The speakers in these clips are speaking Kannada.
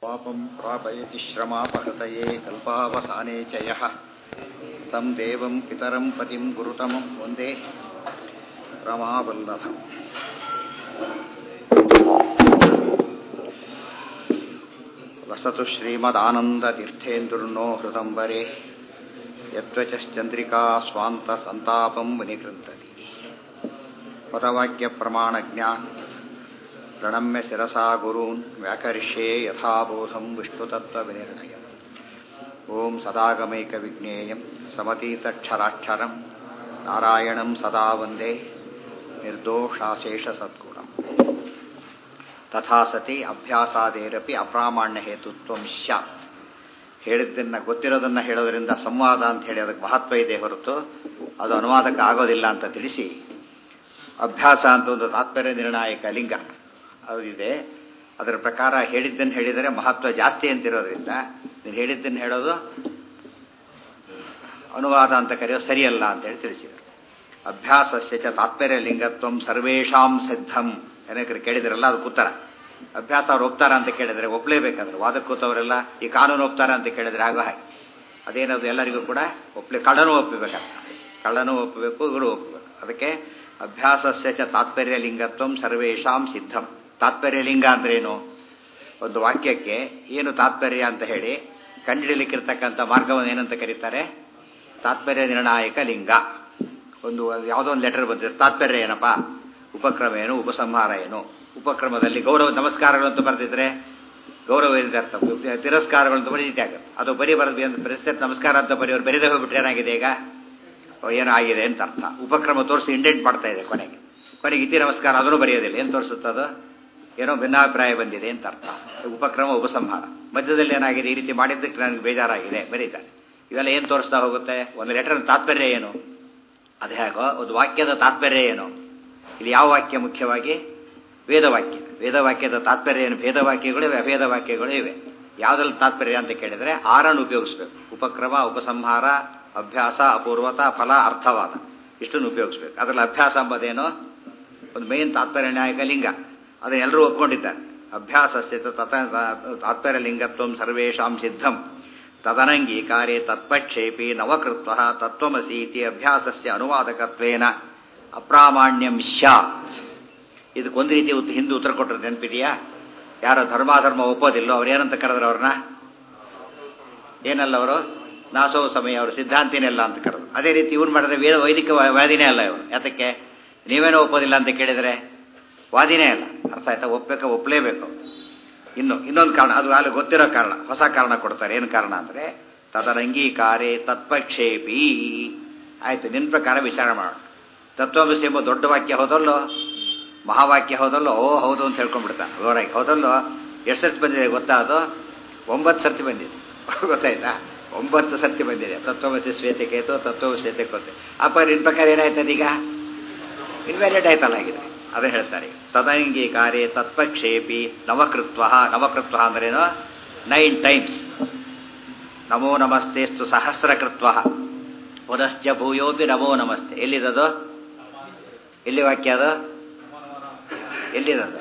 पापं प्रापयति श्रमापहृतये कल्पावसाने च यः तं देवं पितरं पतिं गुरुतमं वन्दे रमावल्लभम् वसतु श्रीमदानन्दतीर्थेन्दुर्नो हृदम्बरे यत्त्वचश्चन्द्रिका स्वान्तसन्तापं विनिकृन्तति पदवाक्यप्रमाणज्ञान् प्रणम्य शिरसा गुरून् व्याकरिष्ये यथाबोधं विष्णुतत्त्वविनिर्णयम् ॐ सदागमैकविज्ञेयं समतीतक्षराक्षरं नारायणं सदा वन्दे निर्दोषाशेषसद्गुणम् ತಥಾ ಸತಿ ಅಭ್ಯಾಸಾದೇರಪಿ ಅಪ್ರಾಮಾಣ್ಯ ಹೇತುತ್ವ ಸ್ಯಾತ್ ಹೇಳಿದ್ದನ್ನ ಗೊತ್ತಿರೋದನ್ನ ಹೇಳೋದ್ರಿಂದ ಸಂವಾದ ಅಂತ ಹೇಳಿ ಅದಕ್ಕೆ ಮಹತ್ವ ಇದೆ ಹೊರತು ಅದು ಅನುವಾದಕ್ಕೆ ಆಗೋದಿಲ್ಲ ಅಂತ ತಿಳಿಸಿ ಅಭ್ಯಾಸ ಅಂತ ಒಂದು ತಾತ್ಪರ್ಯ ನಿರ್ಣಾಯಕ ಲಿಂಗ ಅದು ಇದೆ ಅದರ ಪ್ರಕಾರ ಹೇಳಿದ್ದನ್ನು ಹೇಳಿದರೆ ಮಹತ್ವ ಜಾಸ್ತಿ ಅಂತಿರೋದ್ರಿಂದ ನೀನು ಹೇಳಿದ್ದನ್ನು ಹೇಳೋದು ಅನುವಾದ ಅಂತ ಕರೆಯೋದು ಸರಿಯಲ್ಲ ಅಂತೇಳಿ ತಿಳಿಸಿದರು ಅಭ್ಯಾಸಸ್ಯ ಚ ತಾತ್ಪರ್ಯ ಲಿಂಗತ್ವಂ ಸರ್ವೇಷಾಂ ಸಿದ್ಧಂ ಅನೇಕರು ಕೇಳಿದ್ರಲ್ಲ ಅದಕ್ಕೆ ಉತ್ತರ ಅಭ್ಯಾಸ ಅವ್ರು ಒಪ್ತಾರ ಅಂತ ಕೇಳಿದ್ರೆ ಒಪ್ಲೇಬೇಕಾದ್ರೆ ವಾದಕ್ಕೆ ಕೂತವರೆಲ್ಲ ಈ ಕಾನೂನು ಒಪ್ತಾರ ಅಂತ ಕೇಳಿದ್ರೆ ಆಗ ಹಾಗೆ ಅದೇನದು ಎಲ್ಲರಿಗೂ ಕೂಡ ಒಪ್ಲೆ ಕಳ್ಳನೂ ಒಪ್ಪಬೇಕಂತ ಕಳ್ಳನೂ ಒಪ್ಪಬೇಕು ಗುರು ಒಪ್ಪಬೇಕು ಅದಕ್ಕೆ ಅಭ್ಯಾಸಸ್ಯ ಚ ತಾತ್ಪರ್ಯ ಲಿಂಗತ್ವಂ ಸರ್ವೇಷಾಂ ಸಿದ್ಧಂ ತಾತ್ಪರ್ಯ ಲಿಂಗ ಅಂದ್ರೇನು ಒಂದು ವಾಕ್ಯಕ್ಕೆ ಏನು ತಾತ್ಪರ್ಯ ಅಂತ ಹೇಳಿ ಕಂಡುಹಿಡಲಿಕ್ಕಿರ್ತಕ್ಕಂಥ ಮಾರ್ಗವನ್ನು ಏನಂತ ಕರೀತಾರೆ ತಾತ್ಪರ್ಯ ನಿರ್ಣಾಯಕ ಲಿಂಗ ಒಂದು ಯಾವುದೋ ಒಂದು ಲೆಟರ್ ಬಂದಿದೆ ತಾತ್ಪರ್ಯ ಏನಪ್ಪ ಉಪಕ್ರಮ ಏನು ಉಪಸಂಹಾರ ಏನು ಉಪಕ್ರಮದಲ್ಲಿ ಗೌರವ ನಮಸ್ಕಾರಗಳು ಅಂತ ಬರೆದಿದ್ರೆ ಗೌರವ ಏನಿದೆ ಅರ್ಥ ತಿರಸ್ಕಾರಗಳು ಅಂತ ಬರೀತಿ ಆಗುತ್ತೆ ಅದು ಬರೀ ಬರೆದು ಪರಿಸ್ಥಿತಿ ನಮಸ್ಕಾರ ಅಂತ ಬರೆಯೋರು ಬರೀದೇ ಹೋಗ್ಬಿಟ್ರೆ ಏನಾಗಿದೆ ಈಗ ಏನೋ ಆಗಿದೆ ಅಂತ ಅರ್ಥ ಉಪಕ್ರಮ ತೋರಿಸಿ ಇಂಡೆಂಟ್ ಮಾಡ್ತಾ ಇದೆ ಕೊನೆಗೆ ಕೊನೆಗೆ ಇತಿ ನಮಸ್ಕಾರ ಅದನ್ನು ಬರೆಯೋದಿಲ್ಲ ಏನು ತೋರಿಸುತ್ತದು ಏನೋ ಭಿನ್ನಾಭಿಪ್ರಾಯ ಬಂದಿದೆ ಅಂತ ಅರ್ಥ ಉಪಕ್ರಮ ಉಪಸಂಹಾರ ಮಧ್ಯದಲ್ಲಿ ಏನಾಗಿದೆ ಈ ರೀತಿ ಮಾಡಿದ್ದಕ್ಕೆ ನನಗೆ ಬೇಜಾರಾಗಿದೆ ಬರೀತಾರೆ ಇವೆಲ್ಲ ಏನು ತೋರಿಸ್ತಾ ಹೋಗುತ್ತೆ ಒಂದು ಲೆಟರ್ ತಾತ್ಪರ್ಯ ಏನು ಅದು ಹೇಗೋ ಒಂದು ವಾಕ್ಯದ ತಾತ್ಪರ್ಯ ಏನು ಇಲ್ಲಿ ಯಾವ ವಾಕ್ಯ ಮುಖ್ಯವಾಗಿ ವೇದವಾಕ್ಯ ವೇದವಾಕ್ಯದ ತಾತ್ಪರ್ಯ ಏನು ಭೇದವಾಕ್ಯಗಳು ಇವೆ ಅಭೇದ ವಾಕ್ಯಗಳು ಇವೆ ಯಾವುದ್ರಲ್ಲಿ ತಾತ್ಪರ್ಯ ಅಂತ ಕೇಳಿದರೆ ಆರನ್ನು ಉಪಯೋಗಿಸ್ಬೇಕು ಉಪಕ್ರಮ ಉಪಸಂಹಾರ ಅಭ್ಯಾಸ ಅಪೂರ್ವತ ಫಲ ಅರ್ಥವಾದ ಇಷ್ಟನ್ನು ಉಪಯೋಗಿಸ್ಬೇಕು ಅದರಲ್ಲಿ ಅಭ್ಯಾಸ ಎಂಬುದೇನೋ ಒಂದು ಮೇನ್ ತಾತ್ಪರ್ಯ ನ್ಯಾಯಕ ಲಿಂಗ ಅದನ್ನ ಎಲ್ಲರೂ ಒಪ್ಕೊಂಡಿದ್ದಾರೆ ಅಭ್ಯಾಸಸ್ಯ ತಾತ್ಪರ್ಯ ಲಿಂಗತ್ವಂ ಸರ್ವೇಷಾಂ ಸಿದ್ಧಂ ತದನಂಗೀಕಾರೆ ತತ್ಪಕ್ಷೇಪಿ ನವಕೃತ್ವ ತತ್ವಮಸಿ ಇತಿ ಅಭ್ಯಾಸಸ್ಯ ಅನುವಾದಕತ್ವೇನ ಅಪ್ರಾಮಾಣ್ಯಂ ಸ್ಯಾತ್ ಇದಕ್ಕೊಂದು ರೀತಿ ಹಿಂದೆ ಉತ್ತರ ಕೊಟ್ಟರು ನೆನಪಿದೆಯಾ ಯಾರೋ ಧರ್ಮಾಧರ್ಮ ಒಪ್ಪೋದಿಲ್ಲೋ ಅವ್ರು ಏನಂತ ಕರೆದ್ರು ಅವ್ರನ್ನ ಏನಲ್ಲ ಅವರು ನಾಸೋ ಸಮಯ ಅವರು ಸಿದ್ಧಾಂತಿನೆಲ್ಲ ಅಂತ ಕರೆದ್ರು ಅದೇ ರೀತಿ ಇವ್ನು ಮಾಡಿದ್ರೆ ವೇದ ವೈದಿಕ ವಾದಿನೇ ಅಲ್ಲ ಇವರು ಯಾತಕ್ಕೆ ನೀವೇನೋ ಒಪ್ಪೋದಿಲ್ಲ ಅಂತ ಕೇಳಿದರೆ ವಾದಿನೇ ಅಲ್ಲ ಅರ್ಥ ಆಯ್ತಾ ಒಪ್ಪಬೇಕು ಒಪ್ಪಲೇಬೇಕು ಇನ್ನು ಇನ್ನೊಂದು ಕಾರಣ ಅದು ಅಲ್ಲಿ ಗೊತ್ತಿರೋ ಕಾರಣ ಹೊಸ ಕಾರಣ ಕೊಡ್ತಾರೆ ಏನು ಕಾರಣ ಅಂದರೆ ತದನಂಗೀಕಾರೆ ತತ್ಪಕ್ಷೇಪಿ ಆಯ್ತು ನಿನ್ನ ಪ್ರಕಾರ ವಿಚಾರ ಮಾಡೋಣ ತತ್ವಮಸಿ ಎಂಬ ದೊಡ್ಡ ವಾಕ್ಯ ಹೋದಲ್ಲೋ ಮಹಾವಾಕ್ಯ ಹೋದಲ್ಲೋ ಓ ಹೌದು ಅಂತ ಹೇಳ್ಕೊಂಡ್ಬಿಡ್ತಾನೆ ಜೋರಾಗಿ ಹೌದಲ್ಲೋ ಎಷ್ಟು ಸರ್ತಿ ಬಂದಿದೆ ಗೊತ್ತಾ ಅದು ಒಂಬತ್ತು ಸರ್ತಿ ಬಂದಿದೆ ಗೊತ್ತಾಯ್ತಾ ಒಂಬತ್ತು ಸರ್ತಿ ಬಂದಿದೆ ತತ್ವಮಸಿ ಶ್ವೇತಕೇತು ತತ್ವಮಸಿ ಶ್ವೇತಕೋತೆ ಅಪ್ಪ ನಿನ್ನ ಪ್ರಕಾರ ಏನಾಯ್ತದ ಈಗ ಇನ್ವ್ಯಾಲಿಡ್ ಆಯ್ತಲ್ಲ ಆಗಿದೆ ಅದನ್ನು ಹೇಳ್ತಾರೆ ತದಂಗೀಕಾರೆ ತತ್ಪಕ್ಷೇಪಿ ನವಕೃತ್ವ ನವಕೃತ್ವ ಅಂದ್ರೇನು ನೈನ್ ಟೈಮ್ಸ್ ನಮೋ ನಮಸ್ತೆಸ್ತು ಸಹಸ್ರಕೃತ್ವ ಪುನಶ್ಚ ಭೂಯೋಪಿ ನಮೋ ನಮಸ್ತೆ ಎಲ್ಲಿದದು ಎಲ್ಲಿ ವಾಕ್ಯ ಅದು ಎಲ್ಲಿದದು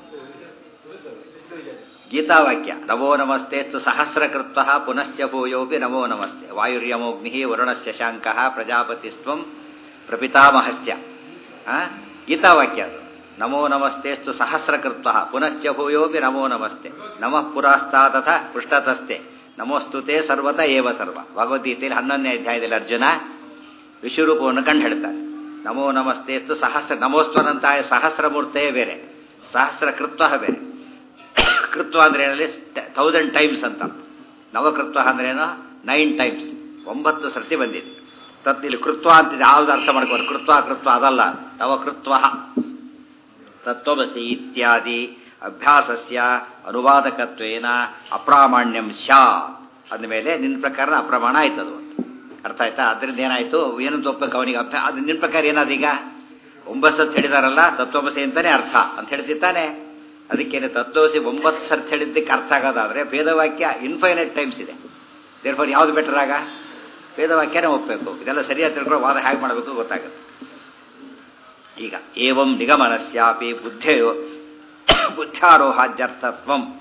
ಗೀತಾವಾಕ್ಯ ನಮೋ ನಮಸ್ತೆಸ್ತು ಸಹಸ್ರಕೃತ್ವ ಪುನಶ್ಚ ಭೂಯೋಪಿ ನಮೋ ನಮಸ್ತೆ ವಾಯುರ್ಯಮೋಗ್ನಿ ವರುಣಸ್ಯ ಶಾಂಕ ಪ್ರಜಾಪತಿಸ್ತ್ವಂ ಪ್ರಪಿತಾಮಹಶ್ಚ ಗೀತಾವಾಕ್ಯ ಅದು ನಮೋ ನಮಸ್ತೆಸ್ತು ಸಹಸ್ರಕೃತ್ವ ಪುನಶ್ಚ ಭೂಯೋಪಿ ನಮೋ ನಮಸ್ತೆ ನಮಃ ಪುರಾಸ್ತಾ ತಥಾ ಪೃಷ್ಠತಸ್ತೆ ನಮೋಸ್ತುತೆ ಸರ್ವತ ಏವ ಸರ್ವ ಭಗವದ್ಗೀತೆಯಲ್ಲಿ ಹನ್ನೊಂದನೇ ಅಧ್ಯಾಯದಲ್ಲಿ ಅರ್ಜುನ ವಿಶ್ವರೂಪವನ್ನು ಕಂಡು ಹೇಳ್ತಾರೆ ನಮೋ ನಮಸ್ತೆಸ್ತು ಸಹಸ್ರ ನಮೋಸ್ತ್ವನಂತಹ ಸಹಸ್ರಮೂರ್ತೆಯೇ ಬೇರೆ ಸಹಸ್ರ ಕೃತ್ವ ಬೇರೆ ಕೃತ್ವ ಅಂದ್ರೆ ಏನಲ್ಲಿ ಥೌಸಂಡ್ ಟೈಮ್ಸ್ ಅಂತ ನವಕೃತ್ವ ಅಂದ್ರೇನು ನೈನ್ ಟೈಮ್ಸ್ ಒಂಬತ್ತು ಸರ್ತಿ ಬಂದಿದೆ ತತ್ ಇಲ್ಲಿ ಕೃತ್ವ ಅಂತಿದೆ ಯಾವ್ದು ಅರ್ಥ ಮಾಡ್ಕೊಂಡು ಕೃತ್ವ ಕೃತ್ವ ಅದಲ್ಲ ನವಕೃತ್ವ ತತ್ವಮಸಿ ಇತ್ಯಾದಿ ಅಭ್ಯಾಸಸ್ಯ ಅನುವಾದಕತ್ವೇನ ಅಪ್ರಾಮಾಣ್ಯಂ ಸ್ಯಾತ್ ಅಂದಮೇಲೆ ನಿನ್ನ ಪ್ರಕಾರ ಅಪ್ರಮಾಣ ಆಯ್ತದು ಅಂತ ಅರ್ಥ ಆಯ್ತಾ ಅದರಿಂದ ಏನಾಯ್ತು ಏನು ಒಪ್ಪಬೇಕು ಅವನಿಗೆ ಅಭ್ಯಾ ಅದು ನಿನ್ನ ಪ್ರಕಾರ ಏನಾದೀಗ ಒಂಬತ್ತು ಸರ್ತಿ ಹೇಳಿದಾರಲ್ಲ ತತ್ವಮಸಿ ಅಂತಾನೆ ಅರ್ಥ ಅಂತ ಹೇಳ್ತಿತ್ತಾನೆ ಅದಕ್ಕೇನೆ ತತ್ವಮಸಿ ಒಂಬತ್ತು ಸರ್ತಿ ಹೇಳಿದ್ದಕ್ಕೆ ಅರ್ಥ ಆಗೋದಾದ್ರೆ ವೇದವಾಕ್ಯ ಇನ್ಫೈನೈಟ್ ಟೈಮ್ಸ್ ಇದೆ ದೇರ್ಫೋರ್ ಯಾವ್ದು ಬೆಟರ್ ಆಗ ವೇದವಾಕ್ಯನೇ ಒಪ್ಪಬೇಕು ಇದೆಲ್ಲ ಸರಿಯಾಗಿ ತಿಳ್ಕೊಂಡು ವಾದ ಹೇಗೆ ಮಾಡಬೇಕು ಗೊತ್ತಾಗುತ್ತೆ ಈಗ ಏವಂ ನಿಗಮನಸ್ಯಾಪಿ ಬುದ್ಧೆಯೋ ಬುದ್ಧಾರೋಹಾಜ್ಯರ್ಥತ್ವಂ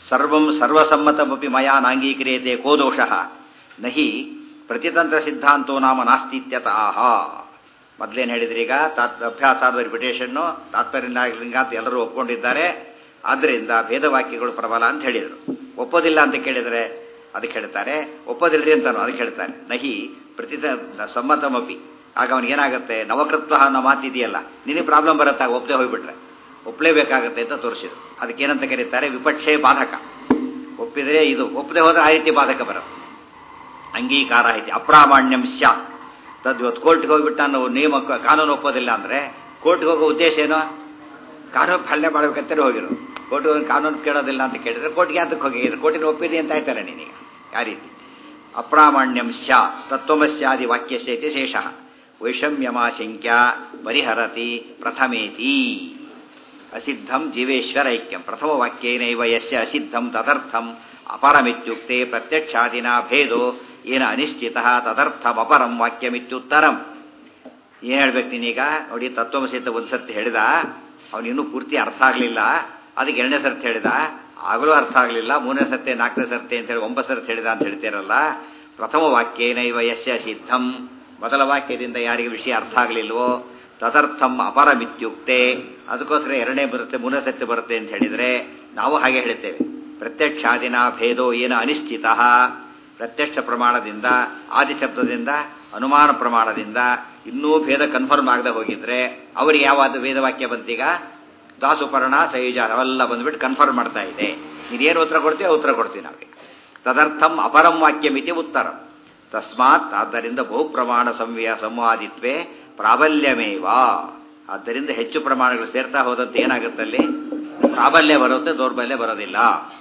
ಸರ್ವಂ ಸರ್ವಸಮ್ಮತಮಪಿ ಮಯಾ ನಾಂಗೀಕ್ರಿಯತೆ ಕೋ ದೋಷಃ ನಹಿ ಪ್ರತಿತಂತ್ರ ಸಿದ್ಧಾಂತೋ ನಾಮ ನಾಸ್ತಿತ್ಯತಃ ಮೊದಲೇನು ಹೇಳಿದ್ರಿ ಈಗ ತಾತ್ ಅಭ್ಯಾಸ ರಿಪಿಟೇಷನ್ನು ತಾತ್ಪರ್ಯಲಿಂಗ ಅಂತ ಎಲ್ಲರೂ ಒಪ್ಕೊಂಡಿದ್ದಾರೆ ಆದ್ದರಿಂದ ಭೇದವಾಕ್ಯಗಳು ಪ್ರಬಲ ಅಂತ ಹೇಳಿದರು ಒಪ್ಪೋದಿಲ್ಲ ಅಂತ ಕೇಳಿದರೆ ಅದಕ್ಕೆ ಹೇಳ್ತಾರೆ ಒಪ್ಪೋದಿಲ್ರಿ ಅಂತಾನು ಅದಕ್ಕೆ ಹೇಳ್ತಾರೆ ನಹಿ ಪ್ರತಿತ ಸಮ್ಮತಮಪಿ ಆಗ ಅವನಿಗೇನಾಗುತ್ತೆ ನವಕೃತ್ವ ಅನ್ನೋ ಮಾತಿದೆಯಲ್ಲ ನಿನಗೆ ಪ್ರಾಬ್ಲಮ್ ಬರುತ್ತೆ ಒಪ್ಪದೆ ಹೋಗ್ಬಿಟ್ರೆ ಒಪ್ಪಲೇಬೇಕಾಗತ್ತೆ ಅಂತ ತೋರಿಸಿದ್ರು ಅದಕ್ಕೇನಂತ ಕರೀತಾರೆ ವಿಪಕ್ಷೆ ಬಾಧಕ ಒಪ್ಪಿದರೆ ಇದು ಒಪ್ಪದೆ ಹೋದ್ರೆ ಆ ರೀತಿ ಬಾಧಕ ಬರುತ್ತೆ ಅಂಗೀಕಾರ ಐತಿ ಅಪ್ರಾಮಾಣ್ಯಂ ಸ್ಯಾತ್ ತದ್ ಇವತ್ತು ಕೋರ್ಟ್ಗೆ ಹೋಗ್ಬಿಟ್ಟು ನಾನು ನಿಯಮ ಕಾನೂನು ಒಪ್ಪೋದಿಲ್ಲ ಅಂದರೆ ಕೋರ್ಟ್ಗೆ ಹೋಗೋ ಉದ್ದೇಶ ಏನು ಕಾನೂನು ಪಾಲನೆ ಮಾಡ್ಬೇಕಂತಲೇ ಹೋಗಿರು ಕೋರ್ಟ್ ಹೋಗಿ ಕಾನೂನು ಕೇಳೋದಿಲ್ಲ ಅಂತ ಕೇಳಿದ್ರೆ ಕೋರ್ಟ್ಗೆ ಅದಕ್ಕೆ ಹೋಗಿ ಕೋರ್ಟಿನ ಒಪ್ಪಿದೆ ಅಂತ ಆಯ್ತಲ್ಲ ನೀನೀಗ ಆ ರೀತಿ ಅಪ್ರಾಮಾಣ್ಯಂ ಸ್ಯಾ ತತ್ವಮಸ್ಯಾದಿ ವಾಕ್ಯಸ್ಯೈತಿ ಶೇಷ ವೈಷಮ್ಯಮಾಶಂಕ್ಯ ಪರಿಹರತಿ ಪ್ರಥಮೇತಿ ಅಸಿದ್ಧಂ ಜೀವೇಶ್ವರ ಐಕ್ಯಂ ಪ್ರಥಮ ವಾಕ್ಯೇನೈವ ಯಸ್ಯ ಅಸಿದ್ಧಂ ತದರ್ಥಂ ಅಪರಮಿತ್ಯುಕ್ತೆ ಪ್ರತ್ಯಕ್ಷಾದಿನ ಭೇದೋ ಏನ ಅನಿಶ್ಚಿತ ತದರ್ಥಂ ಅಪರಂ ವಾಕ್ಯಮಿತ್ಯುತ್ತರಂ ಏನು ಹೇಳ್ಬೇಕು ನೀನೀಗ ನೋಡಿ ತತ್ವಮಸಿತ ಒಂದು ಸರ್ತಿ ಹೇಳಿದ ಅವನಿನ್ನೂ ಪೂರ್ತಿ ಅರ್ಥ ಆಗಲಿಲ್ಲ ಅದಕ್ಕೆ ಎರಡನೇ ಸರ್ತಿ ಹೇಳಿದ ಆಗಲೂ ಅರ್ಥ ಆಗಲಿಲ್ಲ ಮೂರನೇ ಸರ್ತಿ ನಾಲ್ಕನೇ ಸರ್ತಿ ಅಂತ ಹೇಳಿ ಒಂಬತ್ತು ಸರ್ತಿ ಹೇಳಿದ ಅಂತ ಹೇಳ್ತೀರಲ್ಲ ಪ್ರಥಮ ವಾಕ್ಯೇನೈವ ಯಸ್ಯ ಸಿದ್ಧಂ ಮೊದಲ ವಾಕ್ಯದಿಂದ ಯಾರಿಗೆ ವಿಷಯ ಅರ್ಥ ಆಗಲಿಲ್ವೋ ತದರ್ಥಂ ಅಪರಮಿತ್ಯುಕ್ತೆ ಅದಕ್ಕೋಸ್ಕರ ಎರಡನೇ ಬರುತ್ತೆ ಮೂರನೇ ಸತ್ಯ ಬರುತ್ತೆ ಅಂತ ಹೇಳಿದರೆ ನಾವು ಹಾಗೆ ಹೇಳ್ತೇವೆ ಪ್ರತ್ಯಕ್ಷಾದಿನ ಭೇದೋ ಏನು ಅನಿಶ್ಚಿತ ಪ್ರತ್ಯಕ್ಷ ಪ್ರಮಾಣದಿಂದ ಆದಿಶಬ್ದದಿಂದ ಅನುಮಾನ ಪ್ರಮಾಣದಿಂದ ಇನ್ನೂ ಭೇದ ಕನ್ಫರ್ಮ್ ಆಗದೆ ಹೋಗಿದ್ರೆ ಅವರಿಗೆ ಯಾವಾದ ವೇದವಾಕ್ಯ ಬಂತೀಗ ದಾಸುಪರ್ಣ ಸೈಜ ಅವೆಲ್ಲ ಬಂದ್ಬಿಟ್ಟು ಕನ್ಫರ್ಮ್ ಮಾಡ್ತಾ ಇದೆ ನೀನೇನು ಉತ್ತರ ಕೊಡ್ತೀವಿ ಉತ್ತರ ಕೊಡ್ತೀವಿ ನಾವೀಗ ತದರ್ಥಂ ಅಪರಂ ವಾಕ್ಯಮಿತಿ ಉತ್ತರಂ ತಸ್ಮಾತ್ ಆದ್ದರಿಂದ ಬಹುಪ್ರಮಾಣ ಸಂವ್ಯ ಸಂವಾದಿತ್ವೇ ಪ್ರಾಬಲ್ಯಮೇವ ಆದ್ದರಿಂದ ಹೆಚ್ಚು ಪ್ರಮಾಣಗಳು ಸೇರ್ತಾ ಹೋದಂತೆ ಏನಾಗುತ್ತಲ್ಲಿ ಪ್ರಾಬಲ್ಯ ಬರುತ್ತೆ ದೌರ್ಬಲ್ಯ ಬರೋದಿಲ್ಲ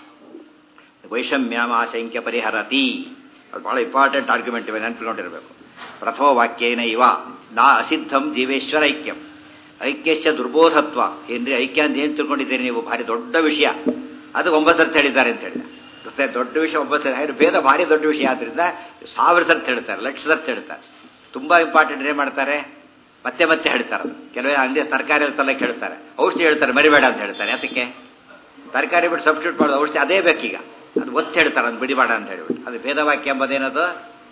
ವೈಷಮ್ಯ ಆಶಂಕ್ಯ ಪರಿಹರತಿ ಅದು ಬಹಳ ಇಂಪಾರ್ಟೆಂಟ್ ಆರ್ಗ್ಯುಮೆಂಟ್ ಇವೆ ನೆನಪಿಕೊಂಡಿರಬೇಕು ಪ್ರಥಮ ವಾಕ್ಯೇನ ಇವ ನಾ ಅಸಿದ್ಧಂ ಜೀವೇಶ್ವರ ಐಕ್ಯಂ ಐಕ್ಯಶ್ಚ ದುರ್ಬೋಧತ್ವ ಏನ್ರಿ ಐಕ್ಯ ಅಂತ ಏನು ತಿಳ್ಕೊಂಡಿದ್ದೀರಿ ನೀವು ಭಾರಿ ದೊಡ್ಡ ವಿಷಯ ಅದು ಒಂಬತ್ತು ಸರ್ತಿ ಹೇಳಿದ್ದಾರೆ ಅಂತ ಹೇಳಿದ ಗೊತ್ತೇ ದೊಡ್ಡ ವಿಷಯ ಒಂಬತ್ತು ಸರ್ತಿ ಹಾಗೆ ಭೇದ ಭಾರಿ ದೊಡ್ಡ ವಿಷಯ ಆದ್ರಿಂದ ಸಾವಿರ ಸರ್ತಿ ಹೇಳ್ತಾರೆ ಲಕ್ಷ ಸರ್ತಿ ಹೇಳ್ತಾರೆ ತುಂಬ ಇಂಪಾರ್ಟೆಂಟ್ ಏನು ಮಾಡ್ತಾರೆ ಮತ್ತೆ ಮತ್ತೆ ಹೇಳ್ತಾರೆ ಕೆಲವೇ ಅಂಗಡಿ ತರಕಾರಿ ತಲಕ್ಕೆ ಹೇಳ್ತಾರೆ ಔಷಧಿ ಹೇಳ್ತಾರೆ ಮರಿಬೇಡ ಅಂತ ಹೇಳ್ತಾರೆ ಅದಕ್ಕೆ ತರಕಾರಿ ಬಿಟ್ಟು ಸಬ್ಸ್ಟಿಟ್ಯೂಟ್ ಮಾಡೋದು ಔಷಧಿ ಅದೇ ಬೇಕೀಗ ಅದು ಒತ್ತು ಹೇಳ್ತಾರೆ ಅದು ಬಿಡಿಬೇಡ ಅಂತ ಹೇಳ್ಬಿಟ್ಟು ಅದು ಭೇದವಾಕ್ಯ ಎಂಬುದೇನದು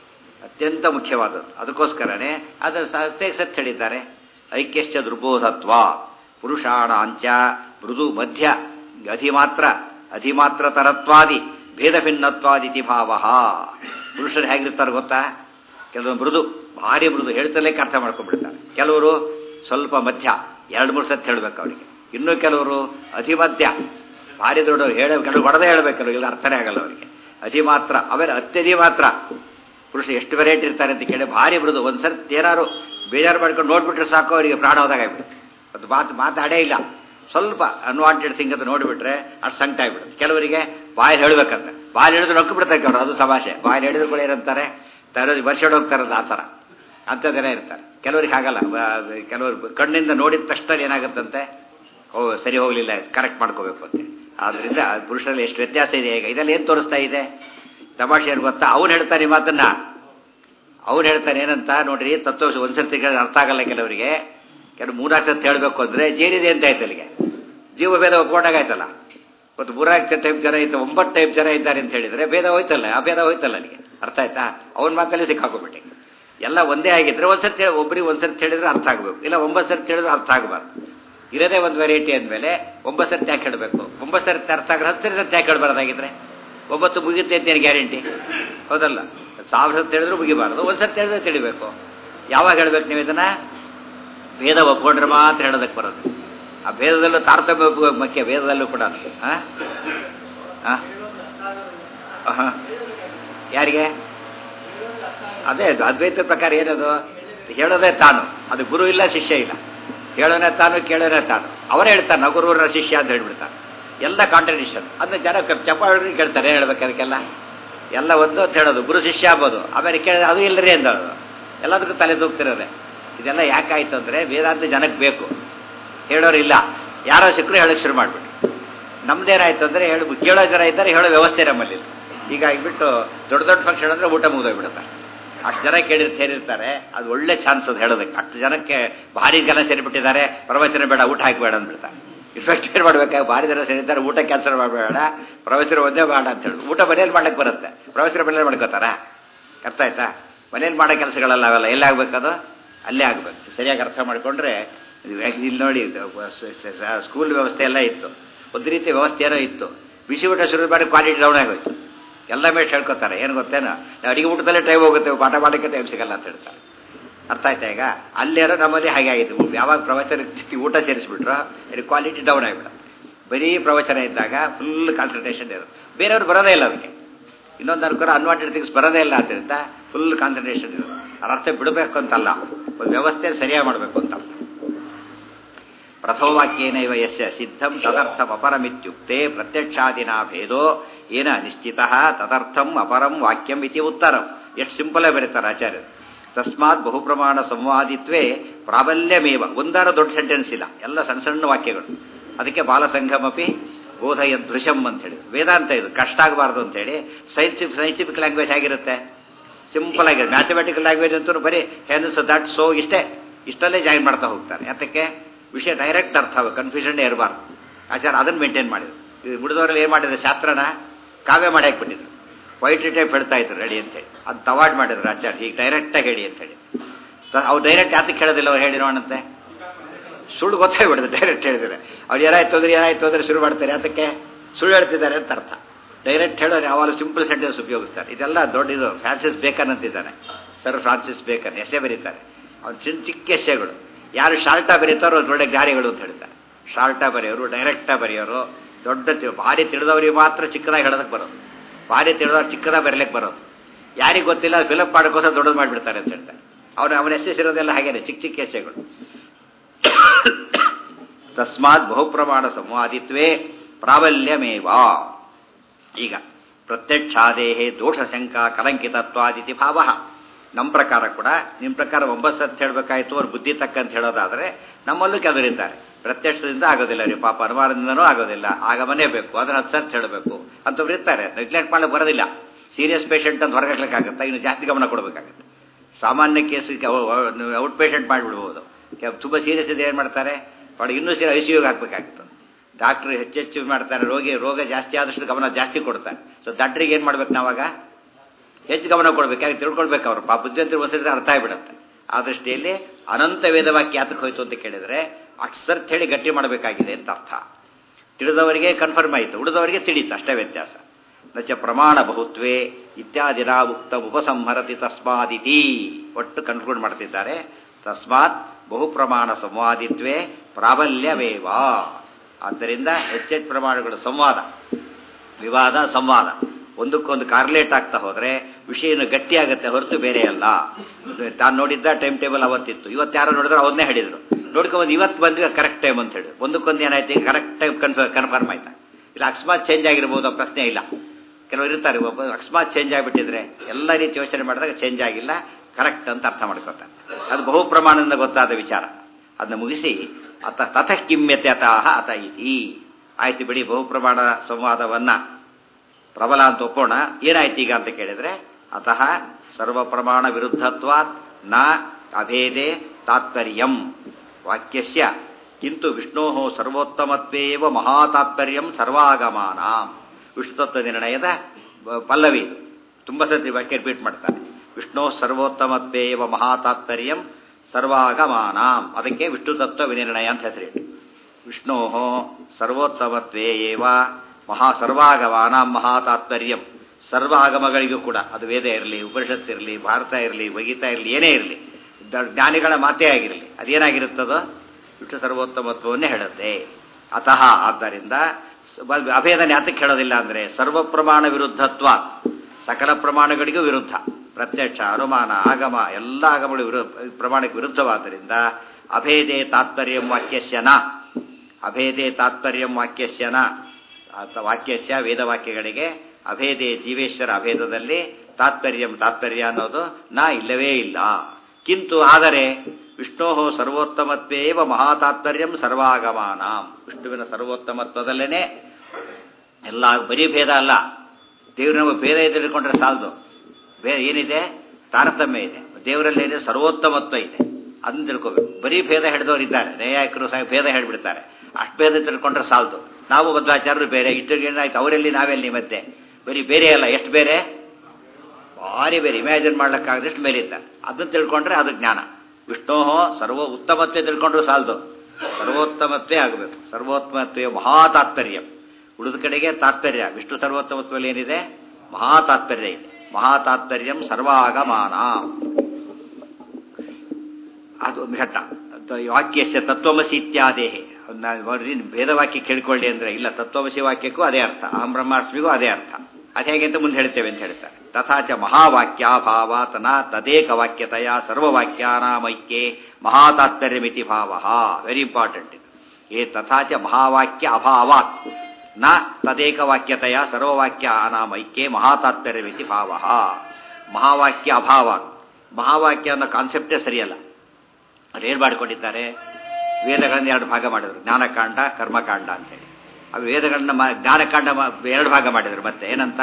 ಅತ್ಯಂತ ಮುಖ್ಯವಾದದ್ದು ಅದಕ್ಕೋಸ್ಕರನೇ ಅದು ಸತ್ಯ ಸತ್ಯ ಹೇಳಿದ್ದಾರೆ ಐಕ್ಯಶ್ಚ ದುರ್ಬೋಧತ್ವ ಪುರುಷಾಣಾಂಚ ಮೃದು ಮಧ್ಯ ಅಧಿಮಾತ್ರ ಅಧಿಮಾತ್ರ ತರತ್ವಾದಿ ಭೇದ ಭಿನ್ನತ್ವಾದಿತಿ ಭಾವ ಪುರುಷರು ಹೇಗಿರ್ತಾರೆ ಗೊತ್ತಾ ಕೆಲವು ಮೃದು ಭಾರಿ ಮೃದು ಹೇಳ್ತಲೇ ಅರ್ಥ ಮಾಡ್ಕೊಂಡ್ಬಿಡ್ತಾರೆ ಕೆಲವರು ಸ್ವಲ್ಪ ಮಧ್ಯ ಎರಡು ಮೂರು ಸತಿ ಹೇಳ್ಬೇಕು ಅವರಿಗೆ ಇನ್ನು ಕೆಲವರು ಅಧಿಮಧ್ಯ ಭಾರಿ ದೊಡ್ಡವರು ಹೇಳ ಕೆಲವು ಹೊಡೆದೇ ಹೇಳ್ಬೇಕಲ್ಲ ಇಲ್ಲ ಅರ್ಥನೇ ಆಗಲ್ಲ ಅವರಿಗೆ ಅತಿ ಮಾತ್ರ ಆಮೇಲೆ ಅತ್ಯಧಿ ಮಾತ್ರ ಪುರುಷ ಎಷ್ಟು ವೆರೈಟಿ ಇರ್ತಾರೆ ಅಂತ ಕೇಳಿ ಭಾರಿ ಮೃದು ಒಂದು ಸರ್ತಿ ಏನಾರು ಬೇಜಾರು ಮಾಡ್ಕೊಂಡು ನೋಡ್ಬಿಟ್ರೆ ಸಾಕು ಅವರಿಗೆ ಪ್ರಾಣ ಹೋದಾಗ ಆಗ್ಬಿಡುತ್ತೆ ಅದು ಮಾತು ಮಾತಾಡೇ ಇಲ್ಲ ಸ್ವಲ್ಪ ಅನ್ವಾಂಟೆಡ್ ಥಿಂಗ್ ಅಂತ ನೋಡಿಬಿಟ್ರೆ ಅಷ್ಟು ಸಂಕಟ ಆಗ್ಬಿಡುತ್ತೆ ಕೆಲವರಿಗೆ ಬಾಯಿ ಹೇಳ್ಬೇಕಂತ ಬಾಯಿ ಹಿಡಿದು ನೊಕ್ಕು ಬಿಡ್ತಾರೆ ಕೆಲವರು ಅದು ಸಮಾಷೆ ಬಾಯಿ ಹಿಡಿದ್ರು ಕೂಡ ಏನಂತಾರೆ ತರೋದು ವರ್ಷ ಹೋಗ್ತಾರದು ಆ ಥರ ಅಂಥದ್ದೇನೆ ಇರ್ತಾರೆ ಕೆಲವರಿಗೆ ಆಗಲ್ಲ ಕೆಲವರು ಕಣ್ಣಿಂದ ನೋಡಿದ ತಕ್ಷಣ ಏನಾಗುತ್ತಂತೆ ಓ ಸರಿ ಹೋಗಲಿಲ್ಲ ಕರೆಕ್ಟ್ ಮಾಡ್ಕೋಬೇಕು ಅಂತ ಆದ್ರಿಂದ ಪುರುಷರಲ್ಲಿ ಎಷ್ಟು ವ್ಯತ್ಯಾಸ ಇದೆ ಈಗ ಇದರಲ್ಲಿ ಏನು ತೋರಿಸ್ತಾ ಇದೆ ತಮಾಷೆ ಏನು ಗೊತ್ತಾ ಅವ್ನು ಹೇಳ್ತಾನೆ ಈ ಮಾತನ್ನ ಅವ್ನು ಹೇಳ್ತಾನೆ ಏನಂತ ನೋಡ್ರಿ ತತ್ವ ಒಂದ್ಸರ್ತಿ ಅರ್ಥ ಆಗಲ್ಲ ಕೆಲವರಿಗೆ ಕೆಲವು ಮೂರಾರು ಸತಿ ಹೇಳಬೇಕು ಅಂದರೆ ಜೇನಿದೆ ಅಂತ ಆಯ್ತು ಅಲ್ಲಿಗೆ ಜೀವ ಭೇದ ಒಪ್ಕೊಂಡಾಗಾಯ್ತಲ್ಲ ಮತ್ತು ಮೂರಾರು ಟೈಪ್ ಜನ ಇತ್ತು ಒಂಬತ್ತು ಟೈಪ್ ಜನ ಇದ್ದಾರೆ ಅಂತ ಹೇಳಿದರೆ ಭೇದ ಹೋಯ್ತಲ್ಲ ಆ ಭೇದ ಹೋಯ್ತಲ್ಲ ಅಲ್ಲಿಗೆ ಅರ್ಥ ಆಯ್ತಾ ಅವನ ಮಾತಲ್ಲಿ ಸಿಕ್ಕಾಕೊಂಬಿಟ್ಟೆ ಎಲ್ಲ ಒಂದೇ ಆಗಿದ್ರೆ ಒಂದ್ಸರ್ತಿ ಒಬ್ಬರಿಗೆ ಒಂದ್ಸರ್ತಿ ಹೇಳಿದ್ರೆ ಅರ್ಥ ಆಗಬೇಕು ಇಲ್ಲ ಒಂಬತ್ತು ಸರ್ತಿ ಹೇಳಿದ್ರೆ ಅರ್ಥ ಆಗಬಾರ್ದು ಇರೋದೇ ಒಂದು ವೆರೈಟಿ ಅಂದಮೇಲೆ ಒಂಬತ್ತು ಸರ್ತಿ ಯಾಕೆ ಹೇಳಬೇಕು ಒಂಬತ್ತು ಸರ್ತಿ ಅರ್ಥ ಆಗ ಹತ್ತು ಸರ್ತಿ ಯಾಕೆ ಹೇಳಬಾರ್ದಾಗಿದ್ರೆ ಒಂಬತ್ತು ಮುಗಿಯುತ್ತೆ ಅಂತೇನು ಗ್ಯಾರಂಟಿ ಹೌದಲ್ಲ ಸಾವಿರ ಸರ್ತಿ ಹೇಳಿದ್ರು ಮುಗಿಬಾರ್ದು ಒಂದು ಸರ್ತಿ ಹೇಳಿದ್ರೆ ತಿಳಿಬೇಕು ಯಾವಾಗ ಹೇಳ್ಬೇಕು ನೀವು ಇದನ್ನ ಭೇದ ಒಪ್ಕೊಂಡ್ರೆ ಮಾತ್ರ ಹೇಳೋದಕ್ಕೆ ಬರೋದು ಆ ಭೇದದಲ್ಲೂ ತಾರತಮ್ಯ ಮುಖ್ಯ ಭೇದದಲ್ಲೂ ಕೂಡ ಹಾಂ ಯಾರಿಗೆ ಅದೇ ಅದು ಅದ್ವೈತ ಪ್ರಕಾರ ಏನದು ಹೇಳೋದೇ ತಾನು ಅದು ಗುರು ಇಲ್ಲ ಶಿಷ್ಯ ಇಲ್ಲ ಹೇಳೋನೇ ತಾನು ಕೇಳೋನೇ ತಾನು ಅವರೇ ಹೇಳ್ತಾನೆ ನಾವು ಗುರುವರ ಶಿಷ್ಯ ಅಂತ ಹೇಳ್ಬಿಡ್ತಾನೆ ಎಲ್ಲ ಕಾಂಟ್ರಡಿಕ್ಷನ್ ಅದನ್ನ ಜನ ಚಪ್ಪಾಳಿ ಕೇಳ್ತಾರೆ ಏನು ಹೇಳ್ಬೇಕು ಅದಕ್ಕೆಲ್ಲ ಎಲ್ಲ ಒಂದು ಅಂತ ಹೇಳೋದು ಗುರು ಶಿಷ್ಯ ಆಗ್ಬೋದು ಆಮೇಲೆ ಕೇಳಿದ್ರೆ ಅದು ಇಲ್ಲರಿ ಅಂತ ಹೇಳೋದು ಎಲ್ಲದಕ್ಕೂ ತಲೆ ತೂಗ್ತಿರೋದೆ ಇದೆಲ್ಲ ಯಾಕಾಯ್ತು ಅಂದರೆ ವೇದಾಂತ ಜನಕ್ಕೆ ಬೇಕು ಹೇಳೋರು ಇಲ್ಲ ಯಾರೋ ಸಿಕ್ಕರು ಹೇಳೋಕೆ ಶುರು ಮಾಡಿಬಿಟ್ಟು ನಮ್ದೇನಾಯ್ತು ಅಂದರೆ ಹೇಳಿ ಕೇಳೋ ಜನ ಇದ್ದಾರೆ ಹೇಳೋ ವ್ಯವಸ್ಥೆ ನಮ್ಮಲ್ಲಿ ಈಗ ಆಗಿಬಿಟ್ಟು ದೊಡ್ಡ ದೊಡ್ಡ ಫಂಕ್ಷನ್ ಅಂದರೆ ಊಟ ಮುಗಿದೋಗ್ಬಿಡುತ್ತೆ ಅಷ್ಟು ಜನ ಕೇಳಿರ್ ಸೇರಿರ್ತಾರೆ ಅದು ಒಳ್ಳೆ ಚಾನ್ಸ್ ಅದು ಹೇಳೋದಕ್ಕೆ ಅಷ್ಟು ಜನಕ್ಕೆ ಭಾರಿ ಜನ ಸೇರಿಬಿಟ್ಟಿದ್ದಾರೆ ಪ್ರವಚನ ಬೇಡ ಊಟ ಹಾಕಬೇಡ ಅಂದ್ಬಿಡ್ತಾರೆ ಇನ್ಫೆಕ್ಟ್ ಏನು ಮಾಡ್ಬೇಕಾಗ ಭಾರಿ ಜನ ಸೇರಿದ್ದಾರೆ ಊಟ ಕ್ಯಾನ್ಸಲ್ ಮಾಡಬೇಡ ಪ್ರವಾಸರು ಒಂದೇ ಬೇಡ ಅಂತ ಹೇಳಿ ಊಟ ಮನೇಲಿ ಮಾಡ್ಲಿಕ್ಕೆ ಬರುತ್ತೆ ಪ್ರವಾಸರ ಮನೇಲಿ ಮಾಡ್ಕೋತಾರ ಅರ್ಥ ಆಯ್ತಾ ಮನೇಲಿ ಮಾಡೋ ಕೆಲಸಗಳಲ್ಲ ಅವೆಲ್ಲ ಎಲ್ಲಿ ಆಗ್ಬೇಕದು ಅಲ್ಲೇ ಆಗ್ಬೇಕು ಸರಿಯಾಗಿ ಅರ್ಥ ಮಾಡಿಕೊಂಡ್ರೆ ಇಲ್ಲಿ ನೋಡಿ ಸ್ಕೂಲ್ ವ್ಯವಸ್ಥೆ ಎಲ್ಲ ಇತ್ತು ಒಂದು ರೀತಿ ವ್ಯವಸ್ಥೆ ಏನೋ ಇತ್ತು ಬಿಸಿ ಊಟ ಶುರು ಮಾಡಿ ಕ್ವಾಲಿಟಿ ಡೌನ್ ಆಗೋಯ್ತು ಎಲ್ಲ ಮೇಟ್ ಹೇಳ್ಕೊತಾರೆ ಏನು ಗೊತ್ತೇನೋ ಅಡಿಗೆ ಊಟದಲ್ಲೇ ಟೈಮ್ ಹೋಗುತ್ತೆ ಪಾಠ ಮಾಡಲಿಕ್ಕೆ ಟೈಮ್ ಸಿಗಲ್ಲ ಅಂತ ಹೇಳ್ತಾರೆ ಅರ್ಥ ಆಯ್ತಾ ಈಗ ಅಲ್ಲೇನೋ ನಮ್ಮಲ್ಲಿ ಹಾಗೆ ಆಗಿದೆ ಯಾವಾಗ ಪ್ರವಚನ ಊಟ ಸೇರಿಸ್ಬಿಟ್ರು ಇಲ್ಲಿ ಕ್ವಾಲಿಟಿ ಡೌನ್ ಆಗಿಬಿಡ ಬರೀ ಪ್ರವಚನ ಇದ್ದಾಗ ಫುಲ್ ಕಾನ್ಸಂಟ್ರೇಷನ್ ಇರೋದು ಬೇರೆಯವ್ರು ಬರೋದೇ ಇಲ್ಲ ಅದಕ್ಕೆ ಇನ್ನೊಂದು ಅನ್ಕೋರ ಅನ್ವಾಂಟೆಡ್ ಥಿಂಗ್ಸ್ ಬರೋದೇ ಇಲ್ಲ ಅಂತ ಫುಲ್ ಕಾನ್ಸಂಟ್ರೇಷನ್ ಇರೋದು ಅದ್ರ ಅರ್ಥ ಬಿಡಬೇಕು ಅಂತಲ್ಲ ಒಂದು ವ್ಯವಸ್ಥೆ ಸರಿಯಾಗಿ ಮಾಡಬೇಕು ಅಂತ ಪ್ರಥಮವಾಕ್ಯೇನೈವ ಯಸ್ಯ ಸಿದ್ಧಂ ತದರ್ಥಂ ಅಪರಮಿತ್ಯುಕ್ತೆ ಪ್ರತ್ಯಕ್ಷಾದಿನ ಭೇದೋ ಏನ ನಿಶ್ಚಿತ ತದರ್ಥಂ ಅಪರಂ ವಾಕ್ಯಂ ಇತಿ ಉತ್ತರಂ ಎಷ್ಟು ಸಿಂಪಲೇ ಬರೀತಾರೆ ಆಚಾರ್ಯರು ತಸ್ಮಾತ್ ಬಹುಪ್ರಮಾಣ ಸಂವಾದಿತ್ವೇ ಪ್ರಾಬಲ್ಯಮೇವ ಒಂದಾರ ದೊಡ್ಡ ಸೆಂಟೆನ್ಸ್ ಇಲ್ಲ ಎಲ್ಲ ಸಣ್ಣ ಸಣ್ಣ ವಾಕ್ಯಗಳು ಅದಕ್ಕೆ ಬಾಲಸಂಘಮಪಿ ಬೋಧಯ ದೃಶಂ ಅಂತ ಹೇಳಿ ವೇದಾಂತ ಇದು ಕಷ್ಟ ಆಗಬಾರ್ದು ಅಂತೇಳಿ ಸೈನ್ಸಿಫ್ ಸೈಂಟಿಫಿಕ್ ಲ್ಯಾಂಗ್ವೇಜ್ ಆಗಿರುತ್ತೆ ಸಿಂಪಲ್ ಆಗಿರುತ್ತೆ ಮ್ಯಾಥಮೆಟಿಕಲ್ ಲ್ಯಾಂಗ್ವೇಜ್ ಅಂತೂ ಬರೀ ಹೆನ್ಸ್ ದಟ್ ಸೋ ಇಷ್ಟೇ ಇಷ್ಟಲ್ಲೇ ಜಾಯಿನ್ ಮಾಡ್ತಾ ಹೋಗ್ತಾರೆ ಯಾತಕ್ಕೆ ವಿಷಯ ಡೈರೆಕ್ಟ್ ಅರ್ಥ ಆಗಬೇಕು ಕನ್ಫ್ಯೂಷನ್ ಇರಬಾರ್ದು ಆಚಾರ ಅದನ್ನು ಮೇಂಟೈನ್ ಮಾಡಿದ್ರು ಉಳಿದವರಲ್ಲಿ ಏನು ಮಾಡಿದ್ರು ಶಾಸ್ತ್ರನ ಕಾವ್ಯ ಮಾಡಿ ಹಾಕ್ಬಿಟ್ಟಿದ್ರು ವೈಟ್ ಟೈಪ್ ಹೇಳ್ತಾ ಇದ್ರು ರೆಡಿ ಅಂತೇಳಿ ಅದು ತವಾಡ್ ಮಾಡಿದ್ರು ಆಚಾರ ಹೀಗೆ ಡೈರೆಕ್ಟಾಗಿ ಹೇಳಿ ಅಂತೇಳಿ ಅವ್ರು ಡೈರೆಕ್ಟ್ ಯಾತಕ್ಕೆ ಹೇಳೋದಿಲ್ಲ ಅವ್ರು ಹೇಳಿರೋಣಂತೆ ಸುಳ್ಳು ಗೊತ್ತಾಗ್ಬಿಡುತ್ತೆ ಡೈರೆಕ್ಟ್ ಹೇಳಿದ್ರೆ ಅವ್ರು ಏನಾಯ್ತು ಅಂದ್ರೆ ಏನಾಯ್ತು ಅಂದ್ರೆ ಶುರು ಮಾಡ್ತಾರೆ ಅದಕ್ಕೆ ಸುಳ್ಳು ಹೇಳ್ತಿದ್ದಾರೆ ಅಂತ ಅರ್ಥ ಡೈರೆಕ್ಟ್ ಹೇಳೋರು ಯಾವಾಗ ಸಿಂಪಲ್ ಸೆಂಟೆನ್ಸ್ ಉಪಯೋಗಿಸ್ತಾರೆ ಇದೆಲ್ಲ ದೊಡ್ಡ ಇದು ಫ್ರಾನ್ಸಿಸ್ ಬೇಕನ್ ಅಂತಿದ್ದಾನೆ ಸರ್ ಫ್ರಾನ್ಸಿಸ್ ಬೇಕನ್ ಎಸೆ ಬರೀತಾರೆ ಅವ್ನು ಚಿಕ್ಕ ಚಿಕ್ಕ ಎಸೆಗಳು ಯಾರು ಶಾರ್ಟಾ ಬರೀತಾರೋ ದೊಡ್ಡ ಗಾರಿಗಳು ಅಂತ ಹೇಳ್ತಾರೆ ಶಾರ್ಟಾ ಬರೆಯೋರು ಡೈರೆಕ್ಟಾ ಬರೆಯೋರು ದೊಡ್ಡ ಭಾರಿ ತಿಳಿದವ್ರಿಗೆ ಮಾತ್ರ ಚಿಕ್ಕದಾಗಿ ಹೇಳೋದಕ್ಕೆ ಬರೋದು ಭಾರಿ ತಿಳಿದವ್ರು ಚಿಕ್ಕದಾಗಿ ಬರಲಿಕ್ಕೆ ಬರೋದು ಯಾರಿಗೆ ಗೊತ್ತಿಲ್ಲ ಫಿಲಪ್ ಮಾಡೋಕ್ಕೋಸ್ಕರ ದೊಡ್ಡದು ಮಾಡಿಬಿಡ್ತಾರೆ ಅಂತ ಹೇಳ್ತಾರೆ ಅವನು ಅವನ ಎಸ್ಸಿರೋದೆಲ್ಲ ಹಾಗೇನೆ ಚಿಕ್ಕ ಚಿಕ್ಕ ಎಸೆಗಳು ತಸ್ಮಾತ್ ಬಹುಪ್ರಮಾಣ ಸಂವಾದಿತ್ವೇ ಪ್ರಾಬಲ್ಯಮೇವ ಈಗ ಪ್ರತ್ಯಕ್ಷಾದೇಹೇ ದೋಷಶಂಕಾ ಕಲಂಕಿತತ್ವಾದಿತಿ ಭಾವ ನಮ್ಮ ಪ್ರಕಾರ ಕೂಡ ನಿಮ್ಮ ಪ್ರಕಾರ ಒಂಬತ್ತು ಸತ್ತು ಹೇಳಬೇಕಾಯ್ತು ಅವ್ರು ಬುದ್ಧಿ ತಕ್ಕಂತ ಹೇಳೋದಾದರೆ ನಮ್ಮಲ್ಲೂ ಕೆಲವರಿದ್ದಾರೆ ಪ್ರತ್ಯಕ್ಷದಿಂದ ಆಗೋದಿಲ್ಲ ರೀ ಪಾಪ ಅನುಮಾನದಿಂದನೂ ಆಗೋದಿಲ್ಲ ಆಗಮನೇ ಬೇಕು ಅದನ್ನ ಹತ್ತು ಸತ್ತು ಹೇಳಬೇಕು ಅಂತವ್ರು ಇರ್ತಾರೆ ನೆಗ್ಲೆಕ್ಟ್ ಮಾಡಕ್ಕೆ ಬರೋದಿಲ್ಲ ಸೀರಿಯಸ್ ಪೇಷಂಟ್ ಅಂತ ಹೊರಗಾಕ್ಲಿಕ್ಕಾಗತ್ತೆ ಇನ್ನು ಜಾಸ್ತಿ ಗಮನ ಕೊಡಬೇಕಾಗತ್ತೆ ಸಾಮಾನ್ಯ ಕೇಸಿಗೆ ಔಟ್ ಪೇಷಂಟ್ ಮಾಡಿಬಿಡ್ಬೋದು ತುಂಬ ಸೀರಿಯಸ್ ಇದೆ ಏನು ಮಾಡ್ತಾರೆ ಅವಳು ಇನ್ನೂ ಸೀರ ಐ ಸಿ ಯುಗೆ ಹಾಕ್ಬೇಕಾಗ್ತದೆ ಡಾಕ್ಟ್ರು ಹೆಚ್ಚೆಚ್ಚು ಮಾಡ್ತಾರೆ ರೋಗಿ ರೋಗ ಜಾಸ್ತಿ ಆದಷ್ಟು ಗಮನ ಜಾಸ್ತಿ ಕೊಡ್ತಾರೆ ಸೊ ದಡ್ರಿಗೆ ಏನು ಮಾಡ್ಬೇಕು ನಾವಾಗ ಹೆಚ್ಚು ಗಮನ ಕೊಡ್ಬೇಕು ಯಾಕೆ ತಿಳ್ಕೊಳ್ಬೇಕು ಅವರು ಪಾಪ ಬುದ್ಧಿವಂತರು ಹೊಸಿದ್ರೆ ಅರ್ಥ ಆಗಿಬಿಡುತ್ತೆ ಆ ದೃಷ್ಟಿಯಲ್ಲಿ ಅನಂತ ವೇದವಾಕ್ಯ ಯಾತಕ್ಕೆ ಹೋಯ್ತು ಅಂತ ಕೇಳಿದರೆ ಅಕ್ಷರ್ ಹೇಳಿ ಗಟ್ಟಿ ಮಾಡಬೇಕಾಗಿದೆ ಅಂತ ಅರ್ಥ ತಿಳಿದವರಿಗೆ ಕನ್ಫರ್ಮ್ ಆಯಿತು ಉಳಿದವರಿಗೆ ತಿಳಿತು ಅಷ್ಟೇ ವ್ಯತ್ಯಾಸ ನಚ ಪ್ರಮಾಣ ಬಹುತ್ವೇ ಇತ್ಯಾದಿನ ಉಕ್ತ ಉಪಸಂಹರತಿ ತಸ್ಮಾದಿತಿ ಒಟ್ಟು ಕನ್ಕ್ಲೂಡ್ ಮಾಡ್ತಿದ್ದಾರೆ ತಸ್ಮಾತ್ ಬಹು ಪ್ರಮಾಣ ಸಂವಾದಿತ್ವೇ ಪ್ರಾಬಲ್ಯವೇವ ಆದ್ದರಿಂದ ಹೆಚ್ಚೆಚ್ಚು ಪ್ರಮಾಣಗಳು ಸಂವಾದ ವಿವಾದ ಸಂವಾದ ಒಂದಕ್ಕೊಂದು ಕಾರ್ಲೇಟ್ ಆಗ್ತಾ ಹೋದ್ರೆ ವಿಷಯನು ಗಟ್ಟಿಯಾಗತ್ತೆ ಹೊರತು ಬೇರೆ ಅಲ್ಲ ತಾನು ನೋಡಿದ್ದ ಟೈಮ್ ಟೇಬಲ್ ಅವತ್ತಿತ್ತು ಇವತ್ತು ಯಾರೋ ನೋಡಿದ್ರೆ ಅವನ್ನೇ ಹೇಳಿದ್ರು ನೋಡ್ಕೊಂಬಂದು ಇವತ್ತು ಬಂದ್ವಿ ಕರೆಕ್ಟ್ ಟೈಮ್ ಅಂತ ಹೇಳಿ ಒಂದಕ್ಕೊಂದು ಏನಾಯ್ತು ಈಗ ಕರೆಕ್ಟ್ ಟೈಮ್ ಕನ್ಫರ್ ಕನ್ಫರ್ಮ್ ಆಯ್ತಾ ಇಲ್ಲ ಅಕಸ್ಮಾತ್ ಚೇಂಜ್ ಆಗಿರ್ಬೋದು ಪ್ರಶ್ನೆ ಇಲ್ಲ ಕೆಲವರು ಇರ್ತಾರೆ ಒಬ್ಬ ಅಕಸ್ಮಾತ್ ಚೇಂಜ್ ಆಗಿಬಿಟ್ಟಿದ್ರೆ ಎಲ್ಲ ರೀತಿ ಯೋಚನೆ ಮಾಡಿದಾಗ ಚೇಂಜ್ ಆಗಿಲ್ಲ ಕರೆಕ್ಟ್ ಅಂತ ಅರ್ಥ ಮಾಡ್ಕೊತಾರೆ ಅದು ಬಹು ಪ್ರಮಾಣದಿಂದ ಗೊತ್ತಾದ ವಿಚಾರ ಅದನ್ನ ಮುಗಿಸಿ ಅತ ತಥ ಕಿಮ್ಯತೆ ಅತಃ ಅತ ಇತಿ ಆಯ್ತು ಬಿಡಿ ಬಹು ಪ್ರಮಾಣ ಸಂವಾದವನ್ನ ಪ್ರಬಲ ಅಂತ ಒಪ್ಪೋಣ ಏನಾಯ್ತು ಈಗ ಅಂತ ಕೇಳಿದ್ರೆ ಅತಃ ಸರ್ವ ಪ್ರಮಾಣ ವಿರುದ್ಧತ್ವಾತ್ ನ ಅಭೇದೆ ತಾತ್ಪರ್ಯಂ ವಾಕ್ಯಸ್ಯ ಕಿಂತು ವಿಷ್ಣೋ ಸರ್ವೋತ್ತಮತ್ವೇವ ಮಹಾತಾತ್ಪರ್ಯಂ ಸರ್ವಾಗಮಾನ ವಿಷ್ಣುತತ್ವ ನಿರ್ಣಯದ ಪಲ್ಲವಿ ಇದು ತುಂಬ ಸತಿ ವಾಕ್ಯ ರಿಪೀಟ್ ಮಾಡ್ತಾರೆ ವಿಷ್ಣು ಸರ್ವೋತ್ತಮತ್ವೇವ ಮಹಾತಾತ್ಪರ್ಯಂ ಸರ್ವಾಗಮಾನಾಂ ಅದಕ್ಕೆ ವಿಷ್ಣು ತತ್ವ ವಿನಿರ್ಣಯ ಅಂತ ಹೆಸರಿಟ್ಟು ವಿಷ್ಣೋ ಸರ್ವೋತ್ತಮತ್ವೇ ಏವ ಮಹಾ ಸರ್ವಾಗಮಾನಾಂ ಮಹಾತಾತ್ಪರ್ಯಂ ಸರ್ವ ಆಗಮಗಳಿಗೂ ಕೂಡ ಅದು ವೇದ ಇರಲಿ ಉಪನಿಷತ್ ಇರಲಿ ಭಾರತ ಇರಲಿ ವಗೀತ ಇರಲಿ ಏನೇ ಇರಲಿ ಜ್ಞಾನಿಗಳ ಮಾತೇ ಆಗಿರಲಿ ಅದೇನಾಗಿರುತ್ತದೋ ವಿಷ್ಣು ಸರ್ವೋತ್ತಮತ್ವವನ್ನೇ ಹೇಳುತ್ತೆ ಅತಃ ಆದ್ದರಿಂದ ಅಭೇದನೆ ಯಾತಕ್ಕೆ ಹೇಳೋದಿಲ್ಲ ಅಂದರೆ ಸರ್ವ ಪ್ರಮಾಣ ವಿರುದ್ಧತ್ವ ಸಕಲ ಪ್ರಮಾಣಗಳಿಗೂ ವಿರುದ್ಧ ಪ್ರತ್ಯಕ್ಷ ಅನುಮಾನ ಆಗಮ ಎಲ್ಲ ಆಗಮಗಳು ವಿರು ಪ್ರಮಾಣಕ್ಕೆ ವಿರುದ್ಧವಾದ್ದರಿಂದ ಅಭೇದೆ ತಾತ್ಪರ್ಯಂ ವಾಕ್ಯಸ್ಯನ ಅಭೇದೆ ತಾತ್ಪರ್ಯಂ ವಾಕ್ಯಸ್ಯನ ವಾಕ್ಯಸ್ಯ ವೇದವಾಕ್ಯಗಳಿಗೆ ಅಭೇದೆ ಜೀವೇಶ್ವರ ಅಭೇದದಲ್ಲಿ ತಾತ್ಪರ್ಯಂ ತಾತ್ಪರ್ಯ ಅನ್ನೋದು ನಾ ಇಲ್ಲವೇ ಇಲ್ಲ ಕಿಂತು ಆದರೆ ವಿಷ್ಣೋ ಸರ್ವೋತ್ತಮತ್ವೇವ ಮಹಾತಾತ್ಪರ್ಯಂ ಸರ್ವಾಗಮಾನ ವಿಷ್ಣುವಿನ ಸರ್ವೋತ್ತಮತ್ವದಲ್ಲೇನೆ ಎಲ್ಲ ಬರೀ ಭೇದ ಅಲ್ಲ ದೇವ್ರ ಭೇದ ಎದುರುಕೊಂಡ್ರೆ ಸಾಲದು ಭೇದ ಏನಿದೆ ತಾರತಮ್ಯ ಇದೆ ದೇವರಲ್ಲಿ ಏನಿದೆ ಸರ್ವೋತ್ತಮತ್ವ ಇದೆ ಅದನ್ನ ತಿಳ್ಕೋಬೇಕು ಬರೀ ಭೇದ ಹಿಡಿದವರು ಇದ್ದಾರೆ ನ್ಯಾಯಕರು ಸಹ ಭೇದ ಹೇಳಿಬಿಡ್ತಾರೆ ಅಷ್ಟು ಬೇರೆ ತಿಳ್ಕೊಂಡ್ರೆ ಸಾಲದು ನಾವು ಮಧ್ವಾಚಾರ್ಯರು ಬೇರೆ ಇಷ್ಟು ಏನಾಯ್ತು ಅವರೆಲ್ಲಿ ನಾವೆಲ್ಲಿ ಮತ್ತೆ ಬರೀ ಬೇರೆ ಅಲ್ಲ ಎಷ್ಟು ಬೇರೆ ಭಾರಿ ಬೇರೆ ಇಮ್ಯಾಜಿನ್ ಮಾಡ್ಲಿಕ್ಕಾಗದಷ್ಟು ಮೇಲಿದ್ದ ಅದನ್ನ ತಿಳ್ಕೊಂಡ್ರೆ ಅದು ಜ್ಞಾನ ವಿಷ್ಣೋ ಸರ್ವ ಉತ್ತಮತ್ವೇ ತಿಳ್ಕೊಂಡ್ರು ಸಾಲದು ಸರ್ವೋತ್ತಮತ್ವೇ ಆಗಬೇಕು ಸರ್ವೋತ್ತಮತ್ವೇ ಮಹಾ ತಾತ್ಪರ್ಯ ಉಳಿದ ಕಡೆಗೆ ತಾತ್ಪರ್ಯ ವಿಷ್ಣು ಸರ್ವೋತ್ತಮತ್ವದಲ್ಲಿ ಏನಿದೆ ಮಹಾ ತಾತ್ಪರ್ಯ ಇದೆ ಮಹಾ ತಾತ್ಪರ್ಯಂ ಸರ್ವಾಗಮಾನ ಅದು ಘಟ್ಟ ವಾಕ್ಯಸ್ಯ ತತ್ವಮಸಿ ಇತ್ಯಾದೇಹಿ ಭೇದವಾಕ್ಯ ಕೇಳ್ಕೊಳ್ಳಿ ಅಂದ್ರೆ ಇಲ್ಲ ತತ್ವಮಸಿ ವಾಕ್ಯಕ್ಕೂ ಅದೇ ಅರ್ಥ ಅಹಂ ಬ್ರಹ್ಮಾಸ್ಮಿಗೂ ಅದೇ ಅರ್ಥ ಅದು ಹೇಗೆ ಅಂತ ಮುಂದೆ ಹೇಳ್ತೇವೆ ಅಂತ ಹೇಳ್ತಾರೆ ತಥಾಚ ಮಹಾವಾಕ್ಯಾಭಾವ ತನ ತದೇಕ ವಾಕ್ಯತೆಯ ಸರ್ವವಾಕ್ಯಾನಾಮೈಕ್ಯೆ ಮಹಾತಾತ್ಪರ್ಯಮಿತಿ ಭಾವ ವೆರಿ ಇಂಪಾರ್ಟೆಂಟ್ ಇದು ಏ ತಥಾಚ ಮಹಾವಾಕ್ಯ ಅಭಾವಾತ್ ನ ತದೇಕ ವಾಕ್ಯತೆಯ ಸರ್ವವಾಕ್ಯ ಅನಾಮೈಕ್ಯೆ ಮಹಾತಾತ್ಪರ್ಯಮಿತಿ ಭಾವ ಮಹಾವಾಕ್ಯ ಅಭಾವಾತ್ ಮಹಾವಾಕ್ಯ ಅನ್ನೋ ಕಾನ್ಸೆಪ್ಟೇ ಸರಿಯಲ್ಲ ಅದೇನು ಮಾಡಿಕೊಂಡಿದ್ದಾರೆ ವೇದಗಳನ್ನು ಎರಡು ಭಾಗ ಮಾಡಿದ್ರು ಜ್ಞಾನಕಾಂಡ ಕರ್ಮಕಾಂಡ ಅಂತೇಳಿ ಆ ವೇದಗಳನ್ನ ಜ್ಞಾನಕಾಂಡ ಎರಡು ಭಾಗ ಮಾಡಿದ್ರು ಮತ್ತೆ ಏನಂತ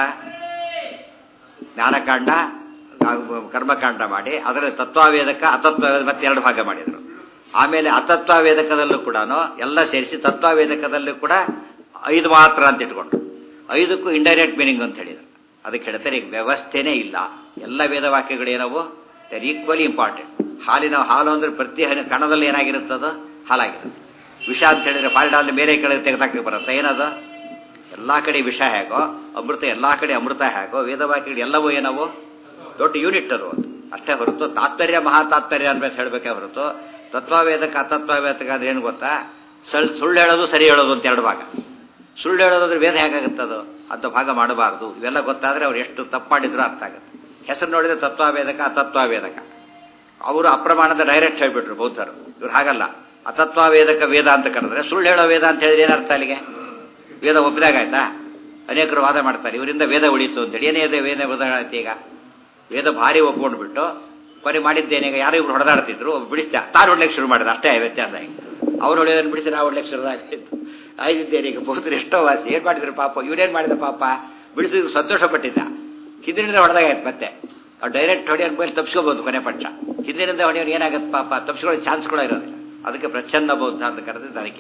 ಜ್ಞಾನಕಾಂಡ ಕರ್ಮಕಾಂಡ ಮಾಡಿ ಅದರ ತತ್ವವೇದಕ ಅತತ್ವವೇದ ಮತ್ತೆ ಎರಡು ಭಾಗ ಮಾಡಿದರು ಆಮೇಲೆ ಅತತ್ವವೇದಕದಲ್ಲೂ ಕೂಡ ಎಲ್ಲ ಸೇರಿಸಿ ತತ್ವವೇದಕದಲ್ಲೂ ಕೂಡ ಐದು ಮಾತ್ರ ಅಂತ ಇಟ್ಕೊಂಡ್ರು ಐದಕ್ಕೂ ಇಂಡೈರೆಕ್ಟ್ ಮೀನಿಂಗ್ ಅಂತ ಹೇಳಿದ್ರು ಅದಕ್ಕೆ ಹೇಳ್ತಾರೆ ಈಗ ವ್ಯವಸ್ಥೆನೇ ಇಲ್ಲ ಎಲ್ಲ ವೇದವಾಕ್ಯಗಳು ಏನವು ದರ್ ಈಕ್ವಲಿ ಇಂಪಾರ್ಟೆಂಟ್ ಹಾಲಿನ ಹಾಲು ಅಂದ್ರೆ ಪ್ರತಿ ಕಣದಲ್ಲಿ ಏನಾಗಿರುತ್ತದೋ ಹಾಲಾಗಿರುತ್ತೆ ವಿಷ ಅಂತ ಹೇಳಿದ್ರೆ ಫಾಲ್ಡಾಲ್ ಬೇರೆ ಕಡೆ ತೆಗೆದಾಕಿ ಬರುತ್ತೆ ಏನದು ಎಲ್ಲ ಕಡೆ ವಿಷ ಹೇಗೋ ಅಮೃತ ಎಲ್ಲ ಕಡೆ ಅಮೃತ ಹೇಗೋ ವೇದವಾಕ್ಯಗಳು ಎಲ್ಲವೂ ಏನವು ದೊಡ್ಡ ಯೂನಿಟ್ ಅದು ಅದು ಅಷ್ಟೇ ಹೊರತು ತಾತ್ಪರ್ಯ ಮಹಾ ತಾತ್ಪರ್ಯ ಅನ್ಬೇಕು ಹೇಳಬೇಕೇ ಹೊರತು ತತ್ವವೇದಕ ಅತತ್ವವೇದಕ ಅಂದ್ರೆ ಏನು ಗೊತ್ತಾ ಸಳ್ ಸುಳ್ಳು ಹೇಳೋದು ಸರಿ ಹೇಳೋದು ಅಂತ ಎರಡು ಭಾಗ ಸುಳ್ಳು ಹೇಳೋದಾದ್ರೆ ವೇದ ಹೇಗಾಗುತ್ತದು ಅಂತ ಭಾಗ ಮಾಡಬಾರ್ದು ಇವೆಲ್ಲ ಗೊತ್ತಾದ್ರೆ ಅವ್ರು ಎಷ್ಟು ತಪ್ಪು ಮಾಡಿದ್ರು ಅರ್ಥ ಆಗುತ್ತೆ ಹೆಸರು ನೋಡಿದ್ರೆ ತತ್ವವೇದಕ ಅತತ್ವವೇದಕ ಅವರು ಅಪ್ರಮಾಣದ ಡೈರೆಕ್ಟ್ ಹೇಳ್ಬಿಟ್ರು ಬೌದ್ಧರು ಇವ್ರು ಹಾಗಲ್ಲ ಅತತ್ವವೇದಕ ವೇದ ಅಂತ ಕರೆದ್ರೆ ಸುಳ್ಳು ಹೇಳೋ ವೇದ ಅಂತ ಹೇಳಿದ್ರೆ ಏನರ್ಥ ಅಲ್ಲಿಗೆ ವೇದ ಒಪ್ಪಿದಾಗ ಆಯ್ತಾ ಅನೇಕರು ವಾದ ಮಾಡ್ತಾರೆ ಇವರಿಂದ ವೇದ ಉಳಿತು ಅಂತೇಳಿ ಏನೇ ಇದೆ ವೇದ ಉದಾಹರಣೆ ಈಗ ವೇದ ಭಾರಿ ಒಪ್ಕೊಂಡ್ಬಿಟ್ಟು ಕೊನೆ ಮಾಡಿದ್ದೇನೆ ಈಗ ಯಾರೋ ಇಬ್ರು ಹೊಡೆದಾಡ್ತಿದ್ರು ಒಬ್ಬ ಬಿಡಿಸ್ತಾ ತಾನು ಹೊಡ್ಲಿಕ್ಕೆ ಶುರು ಮಾಡಿದ ಅಷ್ಟೇ ವ್ಯತ್ಯಾಸ ಈಗ ಅವ್ರು ಹೊಡೆಯೋದನ್ನು ಬಿಡಿಸಿ ನಾವು ಹೊಡ್ಲಿಕ್ಕೆ ಶುರು ಆಗ್ತಿತ್ತು ಆಗಿದ್ದೇನೆ ಈಗ ಬಹುತರು ಎಷ್ಟೋ ವಾಸಿ ಏನ್ ಮಾಡಿದ್ರು ಪಾಪ ಇವ್ರೇನ್ ಮಾಡಿದ ಪಾಪ ಬಿಡಿಸಿದ್ರು ಸಂತೋಷ ಪಟ್ಟಿದ್ದ ಹಿಂದಿನಿಂದ ಹೊಡೆದಾಗಾಯ್ತು ಮತ್ತೆ ಅವ್ರು ಡೈರೆಕ್ಟ್ ಹೊಡೆಯೋನ್ ಮೇಲೆ ತಪ್ಸ್ಕೋಬಹುದು ಕೊನೆ ಪಕ್ಷ ಹಿಂದಿನಿಂದ ಹೊಡೆಯೋರು ಏನಾಗತ್ತೆ ಪಾಪ ತಪ್ಸ್ಕೊಳ್ಳೋ ಚಾನ್ಸ್ ಕೂಡ ಇರೋದಿಲ್ಲ ಅದಕ್ಕೆ ಪ್ರಚ್ಛನ್ನ ಬೌದ್ಧ ಅಂತ ಕರೆದಿದ್ದು ಅದಕ್ಕೆ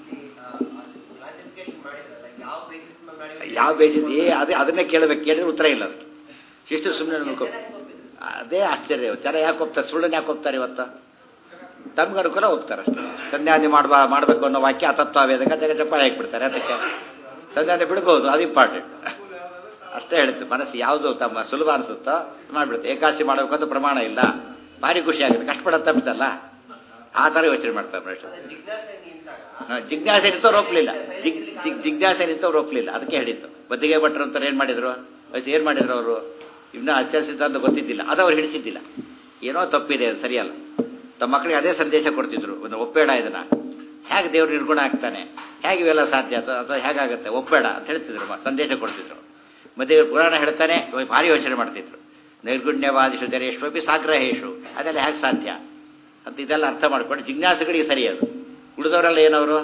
ಯಾವ ಬೇಸಿಸ್ ಅದೇ ಅದನ್ನೇ ಕೇಳಬೇಕು ಕೇಳಿದ್ರೆ ಉತ್ತರ ಇಲ್ಲ ಅದಕ್ಕೆ ಇಷ್ಟು ಸುಮ್ಮನೆ ಅನ್ಕೋ ಅದೇ ಆಶ್ಚರ್ಯ ಜನ ಯಾಕೆ ಹೋಗ್ತಾರೆ ಸುಳ್ಳನ್ನು ಯಾಕೆ ಹೋಗ್ತಾರೆ ಇವತ್ತು ತಮ್ಗೆ ಅನುಕೂಲ ಹೋಗ್ತಾರೆ ಅಷ್ಟೇ ಸಂಧ್ಯಾನೆ ಮಾಡ್ಬಾ ಮಾಡಬೇಕು ಅನ್ನೋ ವಾಕ್ಯ ಅತತ್ವ ವೇದಕ ಜಗ ಚಪ್ಪಾಳೆ ಹಾಕ್ಬಿಡ್ತಾರೆ ಅದಕ್ಕೆ ಸಂಧ್ಯಾನೆ ಬಿಡ್ಬೋದು ಅದು ಇಂಪಾರ್ಟೆಂಟ್ ಅಷ್ಟೇ ಹೇಳುತ್ತೆ ಮನಸ್ಸು ಯಾವುದು ತಮ್ಮ ಸುಲಭ ಅನಿಸುತ್ತೋ ಮಾಡ್ಬಿಡುತ್ತೆ ಏಕಾಸಿ ಮಾಡಬೇಕು ಅಂತ ಪ್ರಮಾಣ ಇಲ್ಲ ಭಾರಿ ಖುಷಿ ಆಗುತ್ತೆ ಕಷ್ಟಪಡೋದು ತಪ್ಪಿತಲ್ಲ ಆ ಥರ ಯೋಚನೆ ಮಾಡ್ತಾರೆ ಮನುಷ್ಯ ಜಿಜ್ಞಾಸೆ ನಿಂತವ್ರು ಒಪ್ಪಲಿಲ್ಲ ಜಿಗ್ ಜಿಗ್ ಜಿಜ್ಞಾಸೆ ನಿಂತವ್ರು ಒಪ್ಪಲಿಲ್ಲ ಅದಕ್ಕೆ ಹೇಳಿದ್ದು ಬದಿಗೆ ಭಟ್ರು ಅಂತಾರೆ ಏನು ಮಾಡಿದ್ರು ಏನು ಮಾಡಿದ್ರು ಅವರು ಇನ್ನೂ ಆಚರಿಸಿದ್ದ ಅಂತ ಗೊತ್ತಿದ್ದಿಲ್ಲ ಅದು ಅವ್ರು ಹಿಡಿಸಿದ್ದಿಲ್ಲ ಏನೋ ತಪ್ಪಿದೆ ಅದು ಸರಿಯಲ್ಲ ತಮ್ಮ ಮಕ್ಕಳಿಗೆ ಅದೇ ಸಂದೇಶ ಕೊಡ್ತಿದ್ರು ಒಂದು ಒಪ್ಪೇಡ ಇದನ್ನ ಹೇಗೆ ದೇವ್ರು ನಿರ್ಗುಣ ಆಗ್ತಾನೆ ಹೇಗೆ ಇವೆಲ್ಲ ಸಾಧ್ಯ ಅಥವಾ ಹೇಗಾಗುತ್ತೆ ಒಪ್ಪೇಡ ಅಂತ ಹೇಳ್ತಿದ್ರು ಸಂದೇಶ ಕೊಡ್ತಿದ್ರು ಮತ್ತೆ ಪುರಾಣ ಹೇಳ್ತಾನೆ ಭಾರಿ ಯೋಚನೆ ಮಾಡ್ತಿದ್ರು ನೈರ್ಗುಣ್ಯವಾದಿಷು ದರೇಶ್ವಪಿ ಸಾಗ್ರಹೇಶು ಅದೆಲ್ಲ ಹೇಗೆ ಸಾಧ್ಯ ಅಂತ ಇದೆಲ್ಲ ಅರ್ಥ ಮಾಡ್ಕೊಂಡು ಜಿಜ್ಞಾಸುಗಳಿಗೆ ಸರಿ ಅದು ಉಳಿದವರೆಲ್ಲ ಏನವರು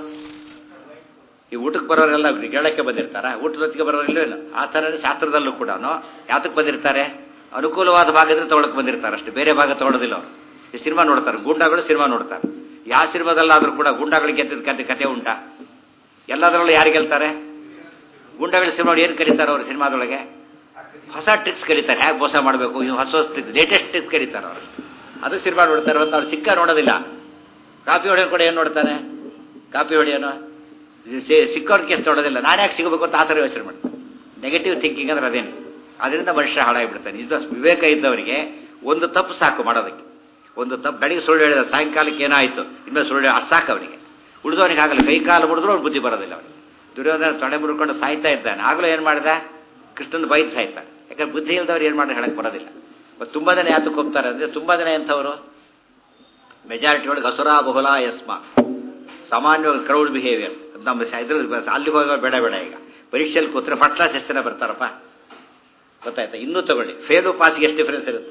ಈ ಊಟಕ್ಕೆ ಬರೋರೆಲ್ಲ ಗೆಳಕ್ಕೆ ಬಂದಿರ್ತಾರ ಊಟದೊತ್ತಿಗೆ ಬರೋರಿಲ್ವೇನು ಆ ಥರನೇ ಶಾಸ್ತ್ರದಲ್ಲೂ ಕೂಡ ಯಾತಕ್ಕೆ ಬಂದಿರ್ತಾರೆ ಅನುಕೂಲವಾದ ಭಾಗದಲ್ಲಿ ತೊಗೊಳಕ್ ಬಂದಿರ್ತಾರೆ ಅಷ್ಟೇ ಬೇರೆ ಭಾಗ ತೊಗೊಳೋದಿಲ್ಲ ಅವರು ಈ ಸಿನಿಮಾ ನೋಡ್ತಾರೆ ಗೂಂಡಾಗಳು ಸಿನಿಮಾ ನೋಡ್ತಾರೆ ಯಾವ ಸಿನಿಮಾದಲ್ಲಾದ್ರೂ ಕೂಡ ಗೂಂಡಾಗಳಿಗೆ ಗೆದ್ದಿದ್ದ ಕತೆ ಕತೆ ಉಂಟಾ ಎಲ್ಲದರಲ್ಲೂ ಯಾರು ಗೆಲ್ತಾರೆ ಗೂಂಡಾಗಳ ಸಿನಿಮಾ ಏನು ಕಲಿತಾರೆ ಅವರು ಸಿನಿಮಾದೊಳಗೆ ಹೊಸ ಟ್ರಿಕ್ಸ್ ಕಲಿತಾರೆ ಹೇಗೆ ಮೋಸ ಮಾಡಬೇಕು ಇನ್ನು ಹೊಸ ಹೊಸ ಟ್ರಿಕ್ಸ್ ಲೇಟೆಸ್ಟ್ ಟ್ರಿಕ್ಸ್ ಕಲಿತಾರೆ ಅವರು ಅದು ಸಿನಿಮಾ ನೋಡ್ತಾರೆ ಅಂತ ಅವ್ರು ಸಿಕ್ಕ ನೋಡೋದಿಲ್ಲ ಕಾಪಿ ಹೊಡೆಯೋರು ಕೂಡ ಏನು ನೋಡ್ತಾನೆ ಕಾಪಿ ಹೊಡೆಯೋನು ಸಿಕ್ಕವ್ರ ಕೇಸ್ ನೋಡೋದಿಲ್ಲ ನಾನು ಯಾಕೆ ಸಿಗಬೇಕು ಅಂತ ಆ ಥರ ಯೋಚನೆ ಮಾಡ್ತಾನೆ ನೆಗೆಟಿವ್ ಥಿಂಕಿಂಗ್ ಅಂದ್ರೆ ಅದೇನು ಅದರಿಂದ ಮನುಷ್ಯ ಹಾಳಾಗಿಬಿಡ್ತಾನೆ ಇದು ವಿವೇಕ ಇದ್ದವರಿಗೆ ಒಂದು ತಪ್ಪು ಸಾಕು ಮಾಡೋದಕ್ಕೆ ಒಂದು ತಪ್ಪು ಬೆಳಿಗ್ಗೆ ಸುಳ್ಳು ಹೇಳಿದ ಸಾಯಂಕಾಲಕ್ಕೆ ಏನಾಯಿತು ಇನ್ನು ಸುಳ್ಳು ಅಷ್ಟು ಸಾಕು ಅವನಿಗೆ ಉಳಿದವನಿಗೆ ಆಗಲ್ಲ ಕೈ ಕಾಲು ಮುಡಿದ್ರು ಅವ್ನು ಬುದ್ಧಿ ಬರೋದಿಲ್ಲ ಅವನಿಗೆ ದುರ್ಯೋಧನ ತೊಡೆ ಮುಡ್ಕೊಂಡು ಸಾಯ್ತಾ ಇದ್ದಾನೆ ಆಗಲೂ ಏನು ಮಾಡಿದ ಕೃಷ್ಣನ ಬೈದು ಸಾಯ್ತಾನೆ ಯಾಕಂದ್ರೆ ಬುದ್ಧಿ ಇಲ್ದವ್ರು ಏನು ಮಾಡಿ ಹೇಳಕ್ಕೆ ಬರೋದಿಲ್ಲ ಮತ್ತು ತುಂಬ ಜನ ಯಾತಕ್ಕೆ ಹೋಗ್ತಾರೆ ಅಂದರೆ ತುಂಬ ಜನ ಎಂಥವ್ರು ಮೆಜಾರಿಟಿ ಒಳಗೆ ಹಸುರ ಬಹುಲ ಯಸ್ಮ ಸಾಮಾನ್ಯವಾಗಿ ಕ್ರೌಡ್ ಬಿಹೇವಿಯರ್ ನಮ್ಮ ಇದ್ರಲ್ಲಿ ಅಲ್ಲಿಗೆ ಹೋಗೋ ಬೇಡ ಬೇಡ ಈಗ ಪರೀಕ್ಷೆಯಲ್ಲಿ ಕೂತ್ರೆ ಫಸ್ಟ್ ಕ್ಲಾಸ್ ಎಷ್ಟು ಜನ ಬರ್ತಾರಪ್ಪ ಗೊತ್ತಾಯ್ತಾ ಇನ್ನೂ ತಗೊಳ್ಳಿ ಫೇಲು ಪಾಸ್ಗೆ ಎಷ್ಟು ಡಿಫ್ರೆನ್ಸ್ ಇರುತ್ತೆ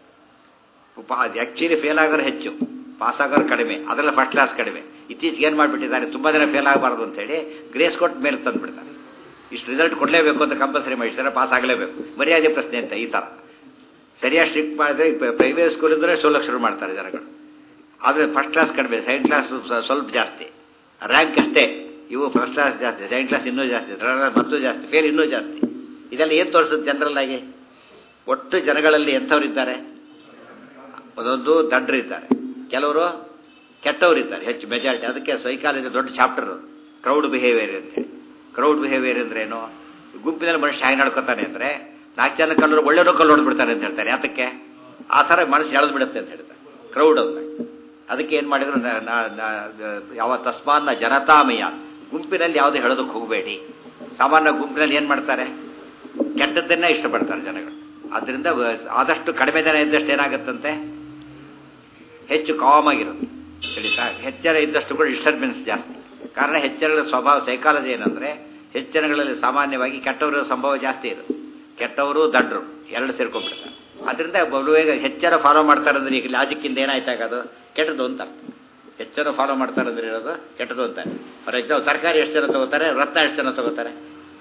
ಆ್ಯಕ್ಚುಲಿ ಫೇಲ್ ಆಗೋರು ಹೆಚ್ಚು ಪಾಸ್ ಆಗೋರು ಕಡಿಮೆ ಅದರಲ್ಲಿ ಫಸ್ಟ್ ಕ್ಲಾಸ್ ಕಡಿಮೆ ಇತ್ತೀಚೆಗೆ ಏನು ಮಾಡಿಬಿಟ್ಟಿದ್ದಾರೆ ತುಂಬ ಜನ ಫೇಲ್ ಆಗಬಾರ್ದು ಅಂತೇಳಿ ಗ್ರೇಸ್ ಕೊಟ್ಟು ಮೇಲೆ ತಂದುಬಿಡ್ತಾರೆ ಇಷ್ಟು ರಿಸಲ್ಟ್ ಕೊಡಲೇಬೇಕು ಅಂತ ಕಂಪಲ್ಸರಿ ಮಾಡಿಸ್ತಾರೆ ಪಾಸ್ ಆಗಲೇಬೇಕು ಮರ್ಯಾದೆ ಪ್ರಶ್ನೆ ಅಂತ ಈ ಥರ ಸರಿಯಾಗಿ ಸ್ಟ್ರಿಕ್ಟ್ ಮಾಡಿದ್ರೆ ಪ್ರೈವೇಟ್ ಸ್ಕೂಲ್ ಇದ್ದರೆ ಸೋಲಕ್ಕೆ ಶುರು ಮಾಡ್ತಾರೆ ಜನಗಳು ಆದರೆ ಫಸ್ಟ್ ಕ್ಲಾಸ್ ಕಡಿಮೆ ಸೆಕೆಂಡ್ ಕ್ಲಾಸ್ ಸ್ವಲ್ಪ ಜಾಸ್ತಿ ರ್ಯಾಂಕ್ ಅಷ್ಟೇ ಇವು ಫಸ್ಟ್ ಕ್ಲಾಸ್ ಜಾಸ್ತಿ ಸೆಕೆಂಡ್ ಕ್ಲಾಸ್ ಇನ್ನೂ ಜಾಸ್ತಿ ಥರ್ಡ್ ಕ್ಲಾಸ್ ಮತ್ತೂ ಜಾಸ್ತಿ ಫೇಲ್ ಇನ್ನೂ ಜಾಸ್ತಿ ಇದೆಲ್ಲ ಏನು ತೋರಿಸುತ್ತೆ ಜನರಲ್ ಆಗಿ ಒಟ್ಟು ಜನಗಳಲ್ಲಿ ಎಂಥವ್ರಿದ್ದಾರೆ ಒಂದೊಂದು ದಡ್ಡರಿದ್ದಾರೆ ಕೆಲವರು ಕೆಟ್ಟವರಿದ್ದಾರೆ ಹೆಚ್ಚು ಮೆಜಾರಿಟಿ ಅದಕ್ಕೆ ಸೈಕಾಲಜಿ ದೊಡ್ಡ ಚಾಪ್ಟರ್ ಕ್ರೌಡ್ ಬಿಹೇವಿಯರ್ ಅಂತೇಳಿ ಕ್ರೌಡ್ ಬಿಹೇವಿಯರ್ ಅಂದ್ರೆ ಏನು ಗುಂಪಿನಲ್ಲಿ ಮನುಷ್ಯ ಹೇಗೆ ನಡ್ಕೋತಾನೆ ಅಂದ್ರೆ ನಾಲ್ಕು ಜನ ಕಲ್ಲರು ಒಳ್ಳೆಯವರು ಕಲ್ಲು ಹೊಡೆದ್ಬಿಡ್ತಾರೆ ಅಂತ ಹೇಳ್ತಾರೆ ಯಾತಕ್ಕೆ ಆ ಥರ ಮನಸ್ಸು ಎಳೆದು ಬಿಡುತ್ತೆ ಅಂತ ಹೇಳ್ತಾರೆ ಕ್ರೌಡ್ ಅಂತ ಅದಕ್ಕೆ ಏನು ಮಾಡಿದ್ರು ನ- ನ- ನ- ಯಾವ ತಸ್ಮಾನ್ನ ಜನತಾಮಯ ಗುಂಪಿನಲ್ಲಿ ಯಾವುದೇ ಹೇಳೋದಕ್ಕೆ ಹೋಗಬೇಡಿ ಸಾಮಾನ್ಯ ಗುಂಪಿನಲ್ಲಿ ಏನು ಮಾಡ್ತಾರೆ ಕೆಟ್ಟದ್ದನ್ನೇ ಇಷ್ಟಪಡ್ತಾರೆ ಜನಗಳು ಅದರಿಂದ ಆದಷ್ಟು ಕಡಿಮೆ ಜನ ಇದ್ದಷ್ಟು ಏನಾಗುತ್ತಂತೆ ಹೆಚ್ಚು ಕಾಮ್ ಆಗಿರುತ್ತೆ ತಿಳಿತಾ ಹೆಚ್ಚರ ಇದ್ದಷ್ಟು ಕೂಡ ಡಿಸ್ಟರ್ಬೆನ್ಸ್ ಜಾಸ್ತಿ ಕಾರಣ ಹೆಚ್ಚರಗಳ ಸ್ವಭಾವ ಸೈಕಾಲಜಿ ಏನಂದ್ರೆ ಹೆಚ್ಚನಗಳಲ್ಲಿ ಸಾಮಾನ್ಯವಾಗಿ ಕೆಟ್ಟವರ ಸಂಭವ ಜಾಸ್ತಿ ಇರುತ್ತೆ ಕೆಟ್ಟವರು ದಡ್ರು ಎರಡು ಸೇರ್ಕೊಂಡ್ಬಿಡ್ತಾರೆ ಅದರಿಂದ ಬೇಗ ಹೆಚ್ಚರ ಫಾಲೋ ಮಾಡ್ತಾರೆ ಅಂದ್ರೆ ಈಗ ಲಾಜಿಕ್ಕಿಂದ ಏನಾಯ್ತಾಗೋದು ಕೆಟ್ಟದ್ದು ಅಂತ ಅರ್ಥ. ಹೆಚ್ಚರ ಫಾಲೋ ಮಾಡ್ತಾರೆ ಅಂದ್ರೆ ಇರೋದು ಕೆಟ್ಟದ್ದು ಅಂತ ಫಾರ್ ಎಕ್ಸಾಂಪಲ್ ತರಕಾರಿ ಎಷ್ಟು ಜನ ತಗೋತಾರೆ ರತ್ನ ಎಷ್ಟು ಜನ ತಗೋತಾರೆ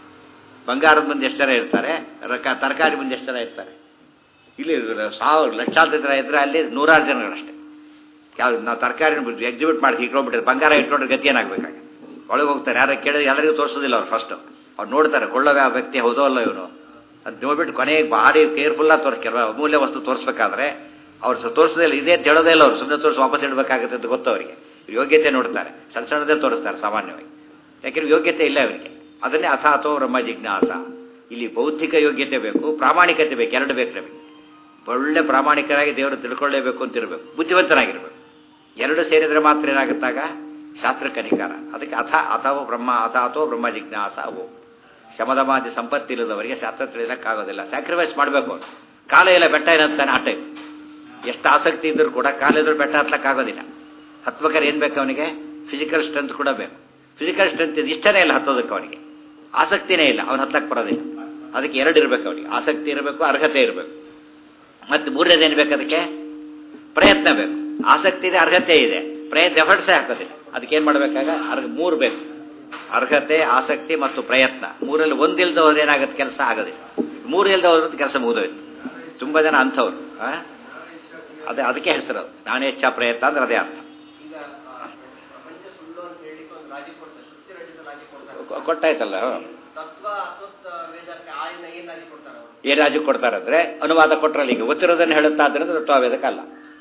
ಬಂಗಾರದ ಮುಂದೆ ಎಷ್ಟು ಜನ ಇರ್ತಾರೆ ರಕ ತರಕಾರಿ ಮುಂದೆ ಎಷ್ಟು ಜನ ಇರ್ತಾರೆ ಇಲ್ಲಿ ಸಾವಿರ ಲಕ್ಷಾಂತರ ಜನ ಇದ್ರೆ ಅಲ್ಲಿ ನೂರಾರು ಜನಗಳಷ್ಟೇ ಯಾವ ನಾವು ತರಕಾರಿ ಎಕ್ಸಿಬಿಟ್ ಮಾಡಿ ಇಟ್ಕೊಂಡ್ಬಿಟ್ಟಿದ್ರೆ ಬಂಗಾರ ಇಟ್ಕೊಂಡ್ರೆ ಗತಿ ಏನಾಗಬೇಕಾಗ ಒಳಗೆ ಹೋಗ್ತಾರೆ ಯಾರು ಕೇಳಿದ್ರೆ ಎಲ್ಲರಿಗೂ ತೋರಿಸೋದಿಲ್ಲ ಅವ್ರು ಫಸ್ಟ್ ಅವ್ರು ನೋಡ್ತಾರೆ ಕೊಳ್ಳೋ ಯಾವ ವ್ಯಕ್ತಿ ಹೌದೋ ಅಲ್ಲ ಇವನು ಅದು ನೋಡ್ಬಿಟ್ಟು ಕೊನೆಗೆ ಭಾರಿ ಕೇರ್ಫುಲ್ಲಾಗಿ ತೋರಿಸ್ ಕೆಲವು ಅಮೂಲ್ಯ ವಸ್ತು ತೋರಿಸ್ಬೇಕಾದ್ರೆ ಅವ್ರು ಸ- ತೋರಿಸೋದಿಲ್ಲ ಇದೇ ಅಂತ ಹೇಳೋದೇ ಇಲ್ಲ ಅವ್ರು ಸುಮ್ಮನೆ ತೋರಿಸಿ ವಾಪಸ್ ಇಡಬೇಕಾಗುತ್ತೆ ಅಂತ ಗೊತ್ತು ಅವರಿಗೆ ಯೋಗ್ಯತೆ ನೋಡ್ತಾರೆ ಸಣ್ಣ ಸಣ್ಣದೇ ತೋರಿಸ್ತಾರೆ ಸಾಮಾನ್ಯವಾಗಿ ಯಾಕೆಂದ್ರೆ ಯೋಗ್ಯತೆ ಇಲ್ಲ ಅವರಿಗೆ ಅದನ್ನೇ ಅಥಾತೋ ಬ್ರಹ್ಮ ಜಿಜ್ಞಾಸ ಇಲ್ಲಿ ಬೌದ್ಧಿಕ ಯೋಗ್ಯತೆ ಬೇಕು ಪ್ರಾಮಾಣಿಕತೆ ಬೇಕು ಎರಡು ಬೇಕು ನಮಗೆ ಒಳ್ಳೆ ಪ್ರಾಮಾಣಿಕರಾಗಿ ದೇವರು ತಿಳ್ಕೊಳ್ಳೇಬೇಕು ಅಂತಿರಬೇಕು ಬುದ್ಧಿವಂತನಾಗಿರ್ಬೇಕು ಎರಡು ಸೇರಿದ್ರೆ ಮಾತ್ರ ಏನಾಗುತ್ತಾಗ ಶಾಸ್ತ್ರ ಕನಿಕಾರ ಅದಕ್ಕೆ ಅಥ ಅಥವೋ ಬ್ರಹ್ಮ ಅಥ ಅಥೋ ಬ್ರಹ್ಮ ಜಿಜ್ಞಾಸ ಅವು ಶಮದಮಾದಿ ಸಂಪತ್ತಿ ಇಲ್ಲದವರಿಗೆ ಶಾಸ್ತ್ರ ತಿಳಿಯೋಕ್ಕಾಗೋದಿಲ್ಲ ಸ್ಯಾಕ್ರಿಫೈಸ್ ಮಾಡಬೇಕು ಕಾಲ ಇಲ್ಲ ಬೆಟ್ಟ ಏನಂತಾನೆ ಆ ಟೈಪ್ ಎಷ್ಟು ಆಸಕ್ತಿ ಇದ್ರೂ ಕೂಡ ಕಾಲ ಇದ್ರೂ ಬೆಟ್ಟ ಹತ್ಲಕ್ಕಾಗೋದಿಲ್ಲ ಹತ್ಬೇಕಾದ್ರೆ ಏನು ಬೇಕು ಅವನಿಗೆ ಫಿಸಿಕಲ್ ಸ್ಟ್ರೆಂತ್ ಕೂಡ ಬೇಕು ಫಿಸಿಕಲ್ ಸ್ಟ್ರೆಂತ್ ಇದು ಇಷ್ಟನೇ ಇಲ್ಲ ಹತ್ತೋದಕ್ಕೆ ಅವನಿಗೆ ಆಸಕ್ತಿನೇ ಇಲ್ಲ ಅವನು ಹತ್ತಕ್ಕೆ ಬರೋದಿಲ್ಲ ಅದಕ್ಕೆ ಎರಡು ಇರಬೇಕು ಅವನಿಗೆ ಆಸಕ್ತಿ ಇರಬೇಕು ಅರ್ಹತೆ ಇರಬೇಕು ಮತ್ತೆ ಮೂರನೇದು ಏನು ಬೇಕು ಅದಕ್ಕೆ ಪ್ರಯತ್ನ ಬೇಕು ಆಸಕ್ತಿ ಇದೆ ಅರ್ಹತೆ ಇದೆ ಪ್ರಯತ್ನ ಎಫರ್ಟ್ಸೇ ಹಾಕೋದಿಲ್ಲ ಅದಕ್ಕೆ ಏನು ಮಾಡಬೇಕಾಗ ಅರ್ಹ ಮೂರು ಬೇಕು ಅರ್ಹತೆ ಆಸಕ್ತಿ ಮತ್ತು ಪ್ರಯತ್ನ ಮೂರಲ್ಲಿ ಒಂದಿಲ್ದ ಹೋದ್ರೆ ಏನಾಗುತ್ತೆ ಕೆಲಸ ಆಗೋದಿಲ್ಲ ಮೂರು ಇಲ್ದ ಹೋದ್ರೆ ಕೆಲಸ ಮುಗಿದೋಯ್ತು ತುಂಬ ಜನ ಅಂಥವ್ರು ಆ? ಅದೇ ಅದಕ್ಕೆ ಹೆಸರು ಅದು ನಾನೇಚ್ಛ ಪ್ರಯತ್ನ ಅಂದ್ರೆ ಅದೇ ಅರ್ಥ ಈಗ ಆ, ಪ್ರಪಂಚ ಸುಳ್ಳು ಅಂತ ಹೇಳಿಕ್ಕೆ ಒಂದು ರಾಜಿ ಕೊಡ್ತಾರೆ ಶಕ್ತಿ ರಹಿತ ರಾಜಿ ಕೊಡ್ತಾರೆ ಕೊ- ಕೊಟ್ಟಾಯ್ತಲ್ಲ ಹ. ತತ್ವ ಅತತ್ವ ವೇದಕ್ಕೆ ಆಯ್ನ ಏನ್ ರಾಜಿ ಕೊಡ್ತಾರೆ ಅವರು ಏನ್ ರಾಜು ಕೊಡ್ತಾರಂದ್ರೆ ಅನುವಾದ ಕೊಟ್ರಲ್ಲ ಈಗ ಗೊತ್ತಿರೋದನ್ನು ಹೇಳುತ್ತಾ ಆದ್ರಿಂದ ತತ್ವವೇದಕ್ಕಲ್ಲ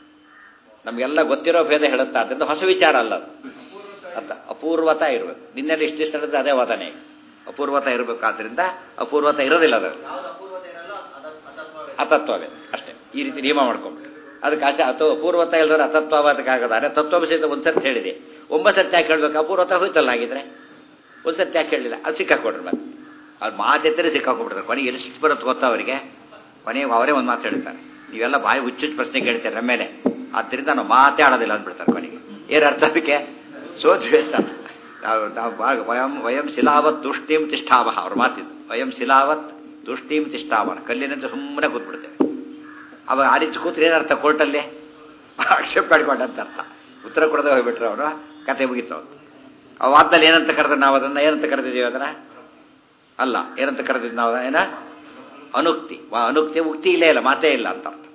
ನಮಗೆಲ್ಲ ಗೊತ್ತಿರೋ ಭೇದ ಹೇಳುತ್ತಾ ಆದ್ರಿಂದ ಹೊಸ ವಿಚಾರ ಅಲ್ಲ ಅದು ಅತ್ತ ಅಪೂರ್ವತ ಇರಬೇಕು ನಿನ್ನೆಲ್ಲಿ ಇಷ್ಟಿಷ್ಟ ನಡೆದ್ರೆ ಅದೇ ವಾದನೆ ಅಪೂರ್ವತ ಇರಬೇಕಾದ್ರಿಂದ ಅಪೂರ್ವತ ಇರೋದಿಲ್ಲ ಅದರಲ್ಲಿ ಯಾವ್ದು ಅಪೂರ್ವತೆ ಇರಲ್ಲ ಅದ ಅತತ್ವ ವೇದ ಅತತ್ವವೇದ ಅಷ್ಟೇ ಈ ರೀತಿ ನಿಯಮ ಮಾಡ್ಕೊಂಡ್ಬಿಟ್ಟು ಅದಕ್ಕೆ ಆಸೆ ಅಥವಾ ಅಪೂರ್ವತ ಇಲ್ಲದ್ರೆ ಅತತ್ವವಾದಕ್ಕೆ ಆಗದಾರೆ ತತ್ವವಿಷಯದ ಒಂದ್ಸರ್ತಿ ಹೇಳಿದೆ ಒಂಬತ್ತು ಸರ್ತಿ ಯಾಕೆ ಹೇಳ್ಬೇಕು ಅಪೂರ್ವತ ಹೋಯ್ತಲ್ಲ ಹಾಗಿದ್ರೆ ಒಂದ್ಸರ್ತಿ ಯಾಕೆ ಹೇಳಿಲ್ಲ ಅದು ಸಿಕ್ಕಾಕೊಡ್ರಿ ಮತ್ತೆ ಅವ್ರು ಮಾತೆತ್ತರೆ ಸಿಕ್ಕಾಕೊಂಡ್ಬಿಡ್ತಾರೆ ಕೊನೆಗೆ ಎಲ್ಲಿ ಸಿಟ್ಟು ಬರುತ್ತೆ ಗೊತ್ತಾ ಅವರಿಗೆ ಕೊನೆಗೆ ಅವರೇ ಒಂದು ಮಾತು ಹೇಳ್ತಾರೆ ನೀವೆಲ್ಲ ಬಾಯಿ ಹುಚ್ಚುಚ್ಚು ಪ್ರಶ್ನೆ ಕೇಳ್ತಾರೆ ನಮ್ಮ ಮೇಲೆ ಆದ್ದರಿಂದ ನಾವು ಮಾತೇ ಆಡೋದಿಲ್ಲ ಅಂದ್ಬಿಡ್ತಾರೆ ಕೊನೆಗೆ ಏನು ಅರ್ಥ ಅದಕ್ಕೆ ಸೋತ್ವಿ ಅಂತ ನಾವು ನಾವು ಬಾ- ವಯಂ ವಯಂ ಶಿಲಾವತ್ ತುಷ್ಟೀಂ ತಿಷ್ಠಾವ ಅವ್ರ ಮಾತಿದ್ದು ವಯಂ ಶಿಲಾವತ್ ತುಷ್ಟೀಂ ತಿಷ್ಠಾವನ ಕಲ್ಲಿನಂತೆ ಸುಮ್ಮನೆ ಕೂತ್ಬಿಡ್ತೇವೆ ಅವ ಆ ರೀತಿ ಕೂತ್ರೆ ಏನರ್ಥ ಕೋರ್ಟಲ್ಲಿ ಆಕ್ಷೇಪ ಮಾಡ್ಕೊಂಡಂತ ಅರ್ಥ ಉತ್ತರ ಕೊಡದೆ ಹೋಗ್ಬಿಟ್ರೆ ಅವನು ಕತೆ ಮುಗೀತು ಅವ್ನು. ಆ ವಾದದಲ್ಲಿ ಏನಂತ ಕರೆದ್ರೆ ನಾವು ಅದನ್ನ ಏನಂತ ಕರೆದಿದ್ದೀವಿ ಅದನ್ನ ಅಲ್ಲ ಏನಂತ ಕರೆದಿದ್ದು ನಾವು ಏನ ಅನುಕ್ತಿ ವಾ- ಅನುಕ್ತಿ ಉಕ್ತಿ ಇಲ್ಲೇ ಇಲ್ಲ ಮಾತೇ ಇಲ್ಲ ಅಂತ ಅರ್ಥ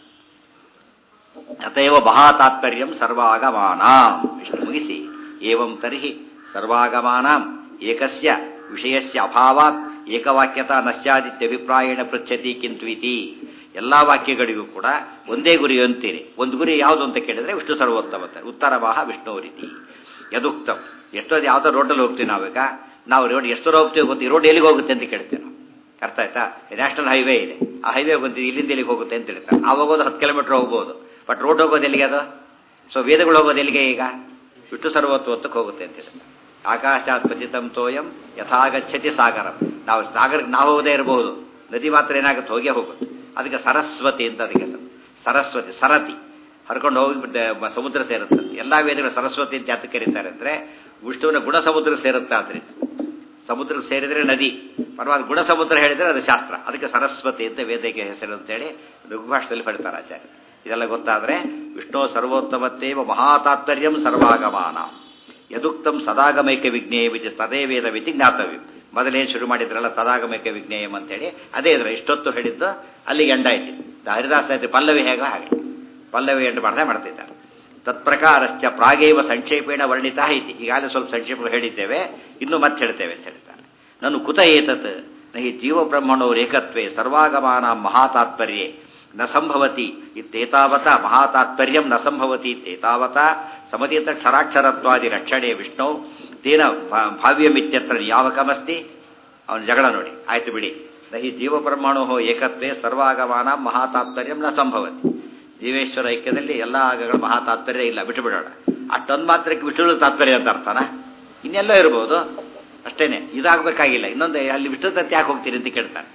ಅತಯವ ಮಹಾತಾತ್ಪರ್ಯಂ ಸರ್ವಾಗಮಾನಾಂ ಇಷ್ಟು ಮುಗಿಸಿ ಏವಂ ತರ್ಹಿ ಸರ್ವಾಗಮಾನಾಂ ಏಕಸ್ಯ ವಿಷಯಸ್ಯ ಅಭಾವಾತ್ ಏಕವಾಕ್ಯತಾ ನಶ್ಯಾದಿತ್ಯಭಿಪ್ರಾಯಣ ಪೃಚ್ಛತಿ ಕಿಂತ್ವಿತಿ ಎಲ್ಲಾ ವಾಕ್ಯಗಳಿಗೂ ಕೂಡ ಒಂದೇ ಗುರಿ ಅಂತೀರಿ ಒಂದು ಗುರಿ ಯಾವುದು ಅಂತ ಕೇಳಿದ್ರೆ ವಿಷ್ಣು ಸರ್ವೋತ್ತಮತೆ ಉತ್ತರವಾಹ ವಿಷ್ಣು ರೀತಿ ಯದುಕ್ತಂ ಎಷ್ಟೊಂದು ಯಾವ್ದೋ ರೋಡಲ್ಲಿ ಹೋಗ್ತೀವಿ ನಾವೀಗ ನಾವು ರೋಡ್ ಎಷ್ಟು ದೂರ ಹೋಗ್ತೀವಿ ಗೊತ್ತಿ ರೋಡ್ ಎಲ್ಲಿಗೆ ಹೋಗುತ್ತೆ ಅಂತ ಕೇಳ್ತೀವಿ ನಾವು ಅರ್ಥ ಆಯ್ತಾ ನ್ಯಾಷನಲ್ ಹೈವೇ ಇದೆ ಆ ಹೈವೇ ಬಂದಿದೆ ಇಲ್ಲಿಂದ ಎಲ್ಲಿಗೆ ಹೋಗುತ್ತೆ ಅಂತ ಹೇಳ್ತಾರೆ ಆ ಹೋಗೋದು ಹತ್ತು ಕಿಲೋಮೀಟರ್ ಹೋಗ್ಬೋದು ಬಟ್ ರೋಡ್ ಹೋಗೋದು ಎಲ್ಲಿಗೆ ಅದು ಸೊ ವೇದಗಳು ಹೋಗೋದು ಎಲ್ಲಿಗೆ ಈಗ ವಿಷ್ಣು ಸರ್ವತ್ವತ್ತಕ್ಕೆ ಹೋಗುತ್ತೆ ಅಂತ ಹೇಳ್ತಾರೆ ಆಕಾಶಾತ್ ಪತಿತಂ ತೋಯಂ ಯಥಾಗಚ್ಚತಿ ಸಾಗರಂ ನಾವು ಸಾಗರಕ್ಕೆ ನಾವು ಹೋಗದೇ ಇರಬಹುದು ನದಿ ಮಾತ್ರ ಏನಾಗುತ್ತೆ ಹೋಗೇ ಹೋಗುತ್ತೆ ಅದಕ್ಕೆ ಸರಸ್ವತಿ ಅಂತ ಅದಕ್ಕೆ ಹೆಸರು ಸರಸ್ವತಿ ಸರತಿ ಹರ್ಕೊಂಡು ಹೋಗಿಬಿಟ್ಟೆ ಸಮುದ್ರ ಸೇರುತ್ತೆ ಎಲ್ಲಾ ವೇದಗಳು ಸರಸ್ವತಿ ಅಂತ ಯಾತಕ್ಕೆ ಕರೀತಾರೆ ಅಂದ್ರೆ ವಿಷ್ಣುವಿನ ಗುಣ ಸಮುದ್ರ ಸೇರುತ್ತೆ ಆದ್ರಿಂದ ಸಮುದ್ರಕ್ಕೆ ಸೇರಿದರೆ ನದಿ ಪರವಾಗಿ ಗುಣ ಸಮುದ್ರ ಹೇಳಿದರೆ ಅದು ಶಾಸ್ತ್ರ ಅದಕ್ಕೆ ಸರಸ್ವತಿ ಅಂತ ವೇದಕ್ಕೆ ಹೆಸರು ಅಂತೇಳಿ ಋಗ್ಭಾಷದಲ್ಲಿ ಹೇಳ್ತಾರೆ ಆಚಾರ್ಯ ಇದೆಲ್ಲ ಗೊತ್ತಾದ್ರೆ ವಿಷ್ಣು ಸರ್ವೋತ್ತಮತ್ತೇವ ಮಹಾತಾತ್ಪರ್ಯಂ ಸರ್ವಾಗಮಾನ ಯದುಕ್ತಂ ಸದಾಗಮೈಕ ವಿಜ್ಞೇಯ ವಿಜ ತದೇ ವೇದ ವಿಧಿ ಜ್ಞಾತವ್ಯ ಮೊದಲೇನು ಶುರು ಮಾಡಿದ್ರಲ್ಲ ತದಾಗಮೈಕ ವಿಜ್ಞೇಯಂ ಅಂತೇಳಿ ಅದೇ ಇದ್ರೆ ಇಷ್ಟೊತ್ತು ಹೇಳಿದ್ದು ಅಲ್ಲಿಗೆ ಎಂಡಾಯ್ತು ಹರಿದಾಸ ಆಯ್ತು ಪಲ್ಲವಿ ಹೇಗೋ ಹಾಗೆ ಪಲ್ಲವಿ ಎಂಟು ಮಾಡ್ದೆ ಮಾಡ್ತಿದ್ದಾರೆ ತತ್ಪ್ರಕಾರಶ್ಚ ಪ್ರಾಗೇವ ಸಂಕ್ಷೇಪೇಣ ವರ್ಣಿತ ಐತಿ ಈಗಾಗಲೇ ಸ್ವಲ್ಪ ಸಂಕ್ಷೇಪ ಹೇಳಿದ್ದೇವೆ ಇನ್ನು ಮತ್ತೆ ಹೇಳ್ತೇವೆ ಅಂತ ಹೇಳ್ತಾರೆ ನಾನು ಕುತ ಏತತ್ ನಹಿ ಜೀವಬ್ರಹ್ಮಣೋ ರೇಖತ್ವೇ ಸರ್ವಾಗಮಾನ ಮಹಾತಾತ್ಪರ್ಯೇ ನ ಸಂಭವತಿ ಇತ್ತೇತಾವತ ಮಹಾತಾತ್ಪರ್ಯಂ ನ ಸಂಭವತಿ ಇತ್ತೇತಾವತ ಸಮತೀತ ಕ್ಷರಾಕ್ಷರತ್ವಾದಿ ರಕ್ಷಣೆ ವಿಷ್ಣು ತೇನ ಭಾ- ಭಾವ್ಯಮಿತ್ಯತ್ರ ಯಾವಕಮಸ್ತಿ ಅವನ ಜಗಳ ನೋಡಿ ಆಯ್ತು ಬಿಡಿ ನಹಿ ಜೀವಬ್ರಹ್ಮಣೋ ಏಕತ್ವೇ ಸರ್ವಾಗಮಾನ ಮಹಾತಾತ್ಪರ್ಯಂ ನ ಸಂಭವತಿ ಜೀವೇಶ್ವರ ಐಕ್ಯದಲ್ಲಿ ಎಲ್ಲ ಆಗಗಳ ಮಹಾತಾತ್ಪರ್ಯ ಇಲ್ಲ ಬಿಟ್ಟು ಬಿಡೋಣ ಅಷ್ಟೊಂದು ಮಾತ್ರಕ್ಕೆ ವಿಷ್ಣು ತಾತ್ಪರ್ಯ ಅಂತ ಅರ್ಥನ ಇನ್ನೆಲ್ಲೋ ಇರ್ಬೋದು ಅಷ್ಟೇನೆ ಇದಾಗಬೇಕಾಗಿಲ್ಲ ಇನ್ನೊಂದು ಅಲ್ಲಿ ವಿಷ್ಣು ತತ್ವ ಯಾಕೆ ಹೋಗ್ತೀರಿ ಅಂತ ಕೇಳ್ತಾನೆ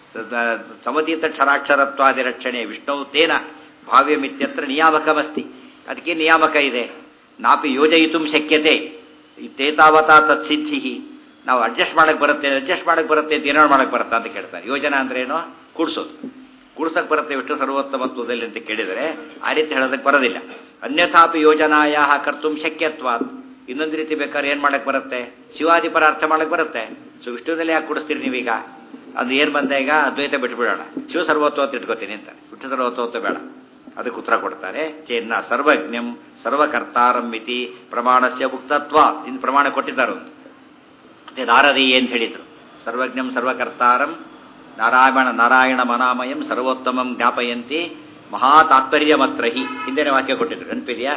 ದ- ಸಮತೀತ ಕ್ಷರಾಕ್ಷರತ್ವಾದಿ ರಕ್ಷಣೆ ವಿಷ್ಣು ತೇನ ಭಾವ್ಯಮಿತ್ಯತ್ರ ನಿಯಾಮಕಮಸ್ತಿ ಅದಕ್ಕೆ ನಿಯಾಮಕ ಇದೆ ನಾಪಿ ಯೋಜಯಿತು ಶಕ್ಯತೆ ಇತ್ತೇತಾವತಾ ತತ್ಸಿದ್ಧಿ ನಾವು ಅಡ್ಜಸ್ಟ್ ಮಾಡಕ್ ಬರುತ್ತೆ ಅಡ್ಜಸ್ಟ್ ಮಾಡಕ್ ಬರುತ್ತೆ ಅಂತ ಏನೋ ಮಾಡಕ್ ಬರುತ್ತಾ ಅಂತ ಕೇಳ್ತಾರೆ ಯೋಜನಾ ಅಂದ್ರೆ ಏನು ಕೂಡ್ಸೋದು ಕೂಡ್ಸಕ್ ಬರುತ್ತೆ ವಿಷ್ಣು ಸರ್ವೋತ್ತಮತ್ವದಲ್ಲಿ ಅಂತ ಕೇಳಿದರೆ ಆ ರೀತಿ ಹೇಳೋದಕ್ಕೆ ಬರೋದಿಲ್ಲ ಅನ್ಯಥಾಪಿ ಯೋಜನಾಯ ಕರ್ತುಂ ಶಕ್ಯತ್ವ ಇನ್ನೊಂದು ರೀತಿ ಬೇಕಾದ್ರೆ ಏನ್ ಮಾಡಕ್ ಬರುತ್ತೆ ಶಿವಾದಿ ಪರ ಅರ್ಥ ಮಾಡಕ್ ಬರುತ್ತೆ ಸೊ ವಿಷ್ಣುದಲ್ಲಿ ಯಾಕೆ ಕೂಡಿಸ್ತೀರಿ ನೀವೀಗ ಅದು ಏನ್ ಬಂದ ಈಗ ಅದ್ವೈತ ಬಿಟ್ಬಿಡೋಣ ಶಿವ ಸರ್ವೋತ್ವ ಅಂತ ಇಟ್ಕೋತೀನಿ ಅಂತ ವಿಷ್ಣು ಸರ್ವೋತ್ವ ಬೇಡ ಅದಕ್ಕೆ ಉತ್ತರ ಕೊಡ್ತಾರೆ ಚೇನ್ನ ಸರ್ವಜ್ಞಂ ಸರ್ವಕರ್ತಾರಂ ಮಿತಿ ಪ್ರಮಾಣಸ್ಯ ಮುಕ್ತತ್ವ ಇನ್ನು ಪ್ರಮಾಣ ಕೊಟ್ಟಿದ್ದಾರೆ ಒಂದು ಮತ್ತೆ ನಾರದೀಯ ಅಂತ ಹೇಳಿದ್ರು ಸರ್ವಜ್ಞಂ ಸರ್ವಕರ್ತಾರಂ ನಾರಾಯಣ ನಾರಾಯಣ ಮನಾಮಯಂ ಸರ್ವೋತ್ತಮಂ ಜ್ಞಾಪಯಂತಿ ಮಹಾ ತಾತ್ಪರ್ಯಮತ್ರ ಹಿ ಹಿಂದಿನ ವಾಕ್ಯ ಕೊಟ್ಟಿದ್ರು ನೆನಪಿದೆಯಾ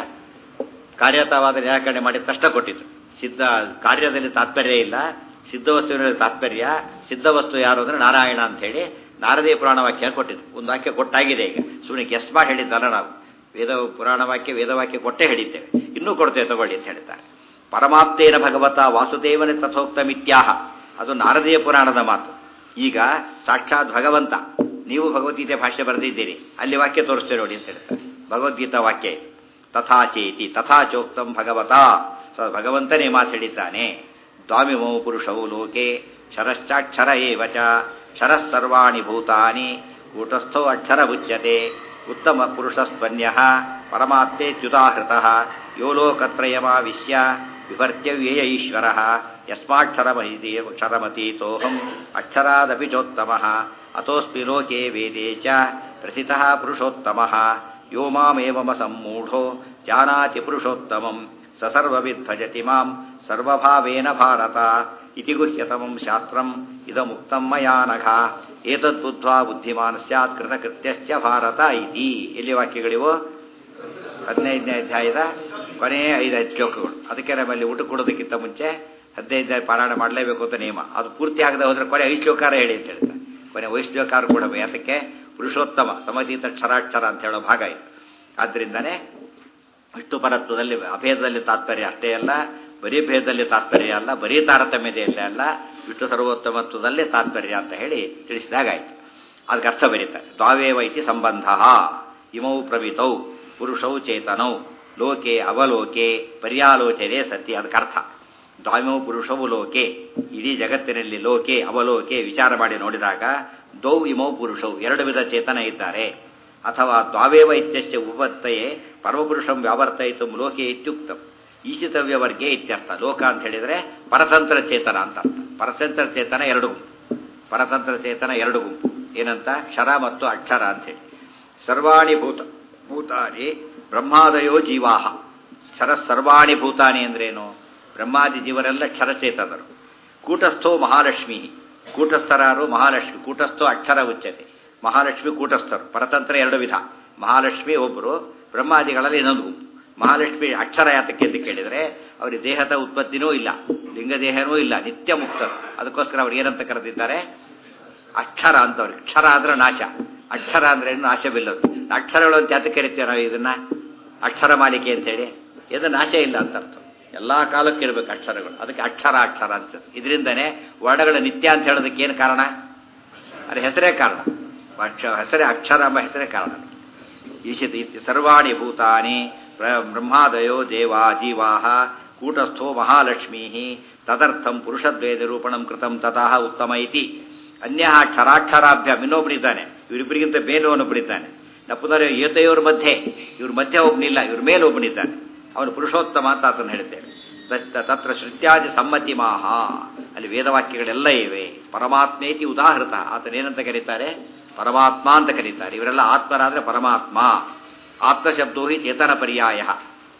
ಕಾರ್ಯತವಾದ ನಿರಾಕರಣೆ ಮಾಡಿ ತಷ್ಟ ಕೊಟ್ಟಿದ್ರು ಸಿದ್ಧ ಕಾರ್ಯದಲ್ಲಿ ತಾತ್ಪರ್ಯ ಇಲ್ಲ ಸಿದ್ಧ ವಸ್ತುವಿನಲ್ಲಿ ತಾತ್ಪರ್ಯ ಸಿದ್ಧ ವಸ್ತು ಯಾರು ಅಂದ್ರೆ ನಾರಾಯಣ ಅಂತ ಹೇಳಿ ನಾರದೇ ಪುರಾಣ ವಾಕ್ಯ ಕೊಟ್ಟಿದ್ರು ಒಂದು ವಾಕ್ಯ ಕೊಟ್ಟಾಗಿದೆ ಈಗ ಸುಮ್ಮನೆ ಗೆಸ್ ಮಾಡಿ ಹೇಳಿದ್ದಲ್ಲ ನಾವು ವೇದ ಪುರಾಣ ವಾಕ್ಯ ವೇದವಾಕ್ಯ ಕೊಟ್ಟೇ ಹೇಳಿದ್ದೇವೆ ಇನ್ನೂ ಕೊಡ್ತೇವೆ ತಗೊಳ್ಳಿ ಅಂತ ಹೇಳ್ತಾರೆ ಪರಮಾಪ್ತೇನ ಭಗವತ ವಾಸುದೇವನ ತಥೋಕ್ತ ಮಿತ್ಯಾಹ ಅದು ನಾರದೀಯ ಪುರಾಣದ ಮಾತು ಈಗ ಸಾಕ್ಷಾತ್ ಭಗವಂತ ನೀವು ಭಗವದ್ಗೀತೆ ಭಾಷೆ ಬರೆದಿದ್ದೀರಿ ಅಲ್ಲಿ ವಾಕ್ಯ ತೋರಿಸ್ತೇವೆ ನೋಡಿ ಅಂತ ಹೇಳ್ತಾರೆ ಭಗವದ್ಗೀತಾ ವಾಕ್ಯ ಇದು ತಥಾಚೇತಿ ತಥಾಚೋಕ್ತಂ ಭಗವತ ಸ ಭಗವಂತನೇ ಮಾತು ಹೇಳಿದ್ದಾನೆ ದ್ವಾಮಿಮೋ ಪುರುಷವು ಲೋಕೆ ಕ್ಷರಶ್ಚಾಕ್ಷರ ಏವ ಚ ಕ್ಷರಃ ಸರ್ವಾಣಿ ಭೂತಾನಿ ಕೂಟಸ್ಥೋ ಅಕ್ಷರ ಉಚ್ಯತೆ ಉತ್ತಮ ಪುರುಷಸ್ತ್ವನ್ಯ ಪರಮಾತ್ಮೇತ್ಯುದಾಹೃತ ಯೋ ಲೋಕತ್ರಯಮಾವಿಶ್ಯ ವಿಭರ್ತ್ಯವ್ಯಯ ಈಶ್ವರ ಯಸ್ಮಾಕ್ಷರಮಹಿತಿ ಅಕ್ಷರಮತೀತೋಹಂ ಅಕ್ಷರಾದಪಿ ಚೋತ್ತಮ ಅತೋಸ್ಮಿ ಲೋಕೆ ವೇದೇ ಚ ಪ್ರಥಿತಃ ಪುರುಷೋತ್ತಮಃ ಯೋ ಮಾಮೇವಮ ಸಮ್ಮೂಢೋ ಜಾನಾತಿ ಪುರುಷೋತ್ತಮಂ ಸ ಸರ್ವವಿದ್ ಭಜತಿ ಮಾಂ ಸರ್ವಭಾವೇನ ಭಾರತ ಇತಿ ಗುಹ್ಯತಮಂ ಶಾಸ್ತ್ರಂ ಇದಮುಕ್ತಂ ಮಯಾ ನಘ ಏತದ್ಬುದ್ಧ್ವಾ ಬುದ್ಧಿಮಾನ್ ಸ್ಯಾತ್ ಕೃತಕೃತ್ಯಶ್ಚ ಭಾರತ ಇತಿ ಎಲ್ಲಿ ವಾಕ್ಯಗಳಿವು ಹದಿನೈದನೇ ಅಧ್ಯಾಯದ ಕೊನೆಯ ಐದು ಶ್ಲೋಕಗಳು ಅದಕ್ಕೆ ನಮ್ಮಲ್ಲಿ ಊಟ ಕೊಡೋದಕ್ಕಿಂತ ಮುಂಚೆ ಹದಿನೈದನೇ ಪಾರಾಯಣ ಮಾಡಲೇಬೇಕು ಅಂತ ನಿಯಮ ಅದು ಪೂರ್ತಿ ಆಗದೆ ಹೋದ್ರೆ ಕೊನೆ ಐದು ಶ್ಲೋಕಾರ ಹೇಳಿ ಅಂತ ಹೇಳ್ತಾರೆ ಕೊನೆ ವೈಶ್ಲೋಕಾರ ಕೂಡ ಯಾತಕ್ಕೆ ಪುರುಷೋತ್ತಮ ಸಮತೀತ ಕ್ಷರಾಕ್ಷರ ಅಂತ ಹೇಳೋ ಭಾಗ ಇದು ಆದ್ದರಿಂದನೇ ವಿಷ್ಣು ಪರತ್ವದಲ್ಲಿ ಅಭೇದದಲ್ಲಿ ತಾತ್ಪರ್ಯ ಅಷ್ಟೇ ಅಲ್ಲ ಬರೀ ಭೇದದಲ್ಲಿ ತಾತ್ಪರ್ಯ ಅಲ್ಲ ಬರೀ ತಾರತಮ್ಯದಲ್ಲಿ ಅಲ್ಲ ವಿಷ್ಣು ಸರ್ವೋತ್ತಮತ್ವದಲ್ಲೇ ತಾತ್ಪರ್ಯ ಅಂತ ಹೇಳಿ ತಿಳಿಸಿದಾಗಾಯ್ತು ಅದಕ್ಕೆ ಅರ್ಥ ಬರೀತಾರೆ ದ್ವಾವೇವ ಇತಿ ಸಂಬಂಧ ಇಮೌ ಪ್ರವಿತೌ ಪುರುಷೌ ಚೇತನೌ ಲೋಕೆ ಅವಲೋಕೆ ಪರ್ಯಾಲೋಚನೆ ಸತಿ ಅದಕ್ಕೆ ಅರ್ಥ ದ್ವಾಮೌ ಪುರುಷವು ಲೋಕೆ ಇಡೀ ಜಗತ್ತಿನಲ್ಲಿ ಲೋಕೆ ಅವಲೋಕೆ ವಿಚಾರ ಮಾಡಿ ನೋಡಿದಾಗ ದೌ ಇಮೌ ಪುರುಷವು ಎರಡು ವಿಧ ಚೇತನ ಇದ್ದಾರೆ ಅಥವಾ ದ್ವಾವೇವ ಇತ್ಯಶ್ಚ ಉಪತ್ತಯೇ ಪರಮಪುರುಷಂ ವ್ಯಾವರ್ತಯಿತು ಲೋಕೆ ಇತ್ಯುಕ್ತಂ ಈಶಿತವ್ಯ ವರ್ಗೆ ಇತ್ಯರ್ಥ ಲೋಕ ಅಂತ ಹೇಳಿದ್ರೆ ಪರತಂತ್ರ ಚೇತನ ಅಂತ ಅರ್ಥ ಪರತಂತ್ರ ಚೇತನ ಎರಡು ಗುಂಪು ಪರತಂತ್ರ ಚೇತನ ಎರಡು ಗುಂಪು ಏನಂತ ಕ್ಷರ ಮತ್ತು ಅಕ್ಷರ ಅಂತ ಹೇಳಿ ಸರ್ವಾಣಿ ಭೂತ ಭೂತಾನಿ ಬ್ರಹ್ಮಾದಯೋ ಜೀವಾಹ ಕ್ಷರ ಸರ್ವಾಣಿ ಭೂತಾನಿ ಅಂದ್ರೇನು ಬ್ರಹ್ಮಾದಿ ಜೀವರೆಲ್ಲ ಕ್ಷರಚೇತನರು ಕೂಟಸ್ಥೋ ಮಹಾಲಕ್ಷ್ಮಿ ಕೂಟಸ್ಥರಾರು ಮಹಾಲಕ್ಷ್ಮಿ ಕೂಟಸ್ಥೋ ಅಕ್ಷರ ಉಚ್ಯತೆ ಮಹಾಲಕ್ಷ್ಮಿ ಕೂಟಸ್ಥರು ಪರತಂತ್ರ ಎರಡು ವಿಧ ಮಹಾಲಕ್ಷ್ಮಿ ಒಬ್ಬರು ಬ್ರಹ್ಮಾದಿಗಳಲ್ಲಿ ಇನ್ನೊಂದು ಗುಂಪು ಮಹಾಲಕ್ಷ್ಮಿ ಅಕ್ಷರ ಯಾತಕ್ಕೆ ಅಂತ ಕೇಳಿದರೆ ಅವರಿಗೆ ದೇಹದ ಉತ್ಪತ್ತಿನೂ ಇಲ್ಲ ಲಿಂಗದೇಹನೂ ಇಲ್ಲ ನಿತ್ಯ ಮುಕ್ತರು ಅದಕ್ಕೋಸ್ಕರ ಅವ್ರು ಏನಂತ ಕರೆದಿದ್ದಾರೆ ಅಕ್ಷರ ಅಂತ ಅವ್ರಿಗೆ ಅಕ್ಷರ ಅಂದ್ರೆ ನಾಶ ಅಕ್ಷರ ಅಂದ್ರೆ ಏನು ನಾಶವಿಲ್ಲದು ಅಕ್ಷರಗಳು ಅಂತ ಯಾತಕ್ಕೆ ಕರಿತೀವಿ ನಾವು ಇದನ್ನ ಅಕ್ಷರ ಮಾಲಿಕೆ ಅಂತ ಹೇಳಿ ಇದು ನಾಶ ಇಲ್ಲ ಅಂತ ಅರ್ಥ ಎಲ್ಲಾ ಕಾಲಕ್ಕೆ ಇರಬೇಕು ಅಕ್ಷರಗಳು ಅದಕ್ಕೆ ಅಕ್ಷರ ಅಕ್ಷರ ಅಂತ ಇದರಿಂದನೇ ವರ್ಣಗಳ ನಿತ್ಯ ಅಂತ ಹೇಳೋದಕ್ಕೆ ಏನು ಕಾರಣ ಅದ್ರ ಹೆಸರೇ ಕಾರಣ ಅಕ್ಷ ಹೆಸರೇ ಅಕ್ಷರ ಎಂಬ ಹೆಸರೇ ಕಾರಣ ಈಶಿತ ಇತ್ಯ ಸರ್ವಾಣಿ ಭೂತಾನಿ ಪ್ರ- ಬ್ರಹ್ಮಾದಯೋ ದೇವಾ ಜೀವಾ ಕೂಟಸ್ಥೋ ಮಹಾಲಕ್ಷ್ಮೀ ತದರ್ಥಂ ಪುರುಷದ್ವೇದ ರೂಪಣಂ ಕೃತಂ ತತಃ ಉತ್ತಮ ಇತಿ ಅನ್ಯ ಕ್ಷರಾಕ್ಷರಾಭ್ಯಾಮ್ ಇನ್ನೊಬ್ಬನಿದ್ದಾನೆ ಇವರಿಬ್ಬರಿಗಿಂತ ಮೇಲೆ ಒಬ್ಬನಿದ್ದಾನೆ ನಪ್ಪುದರೆ ಏತೆಯವರ ಮಧ್ಯೆ ಇವ್ರ ಮಧ್ಯೆ ಒಬ್ಬನಿಲ್ಲ ಇವ್ರ ಮೇಲೆ ಒಬ್ಬನಿದ್ದಾನೆ ಅವನು ಪುರುಷೋತ್ತಮ ಅಂತ ಆತನ ಹೇಳ್ತೇವೆ ತತ್- ತತ್ರ ಶ್ರುತ್ಯಾದಿ ಸಮ್ಮತಿ ಮಾಹ ಅಲ್ಲಿ ವೇದವಾಕ್ಯಗಳೆಲ್ಲ ಇವೆ ಪರಮಾತ್ಮೇತಿ ಉದಾಹೃತ ಆತನೇನಂತ ಕರೀತಾರೆ ಪರಮಾತ್ಮ ಅಂತ ಕರೀತಾರೆ ಇವರೆಲ್ಲ ಆತ್ಮರಾದ್ರೆ ಪರಮಾತ್ಮ ಆತ್ಮಶಬ್ದೋ ಹಿ ಚೇತನ ಪರ್ಯಾಯ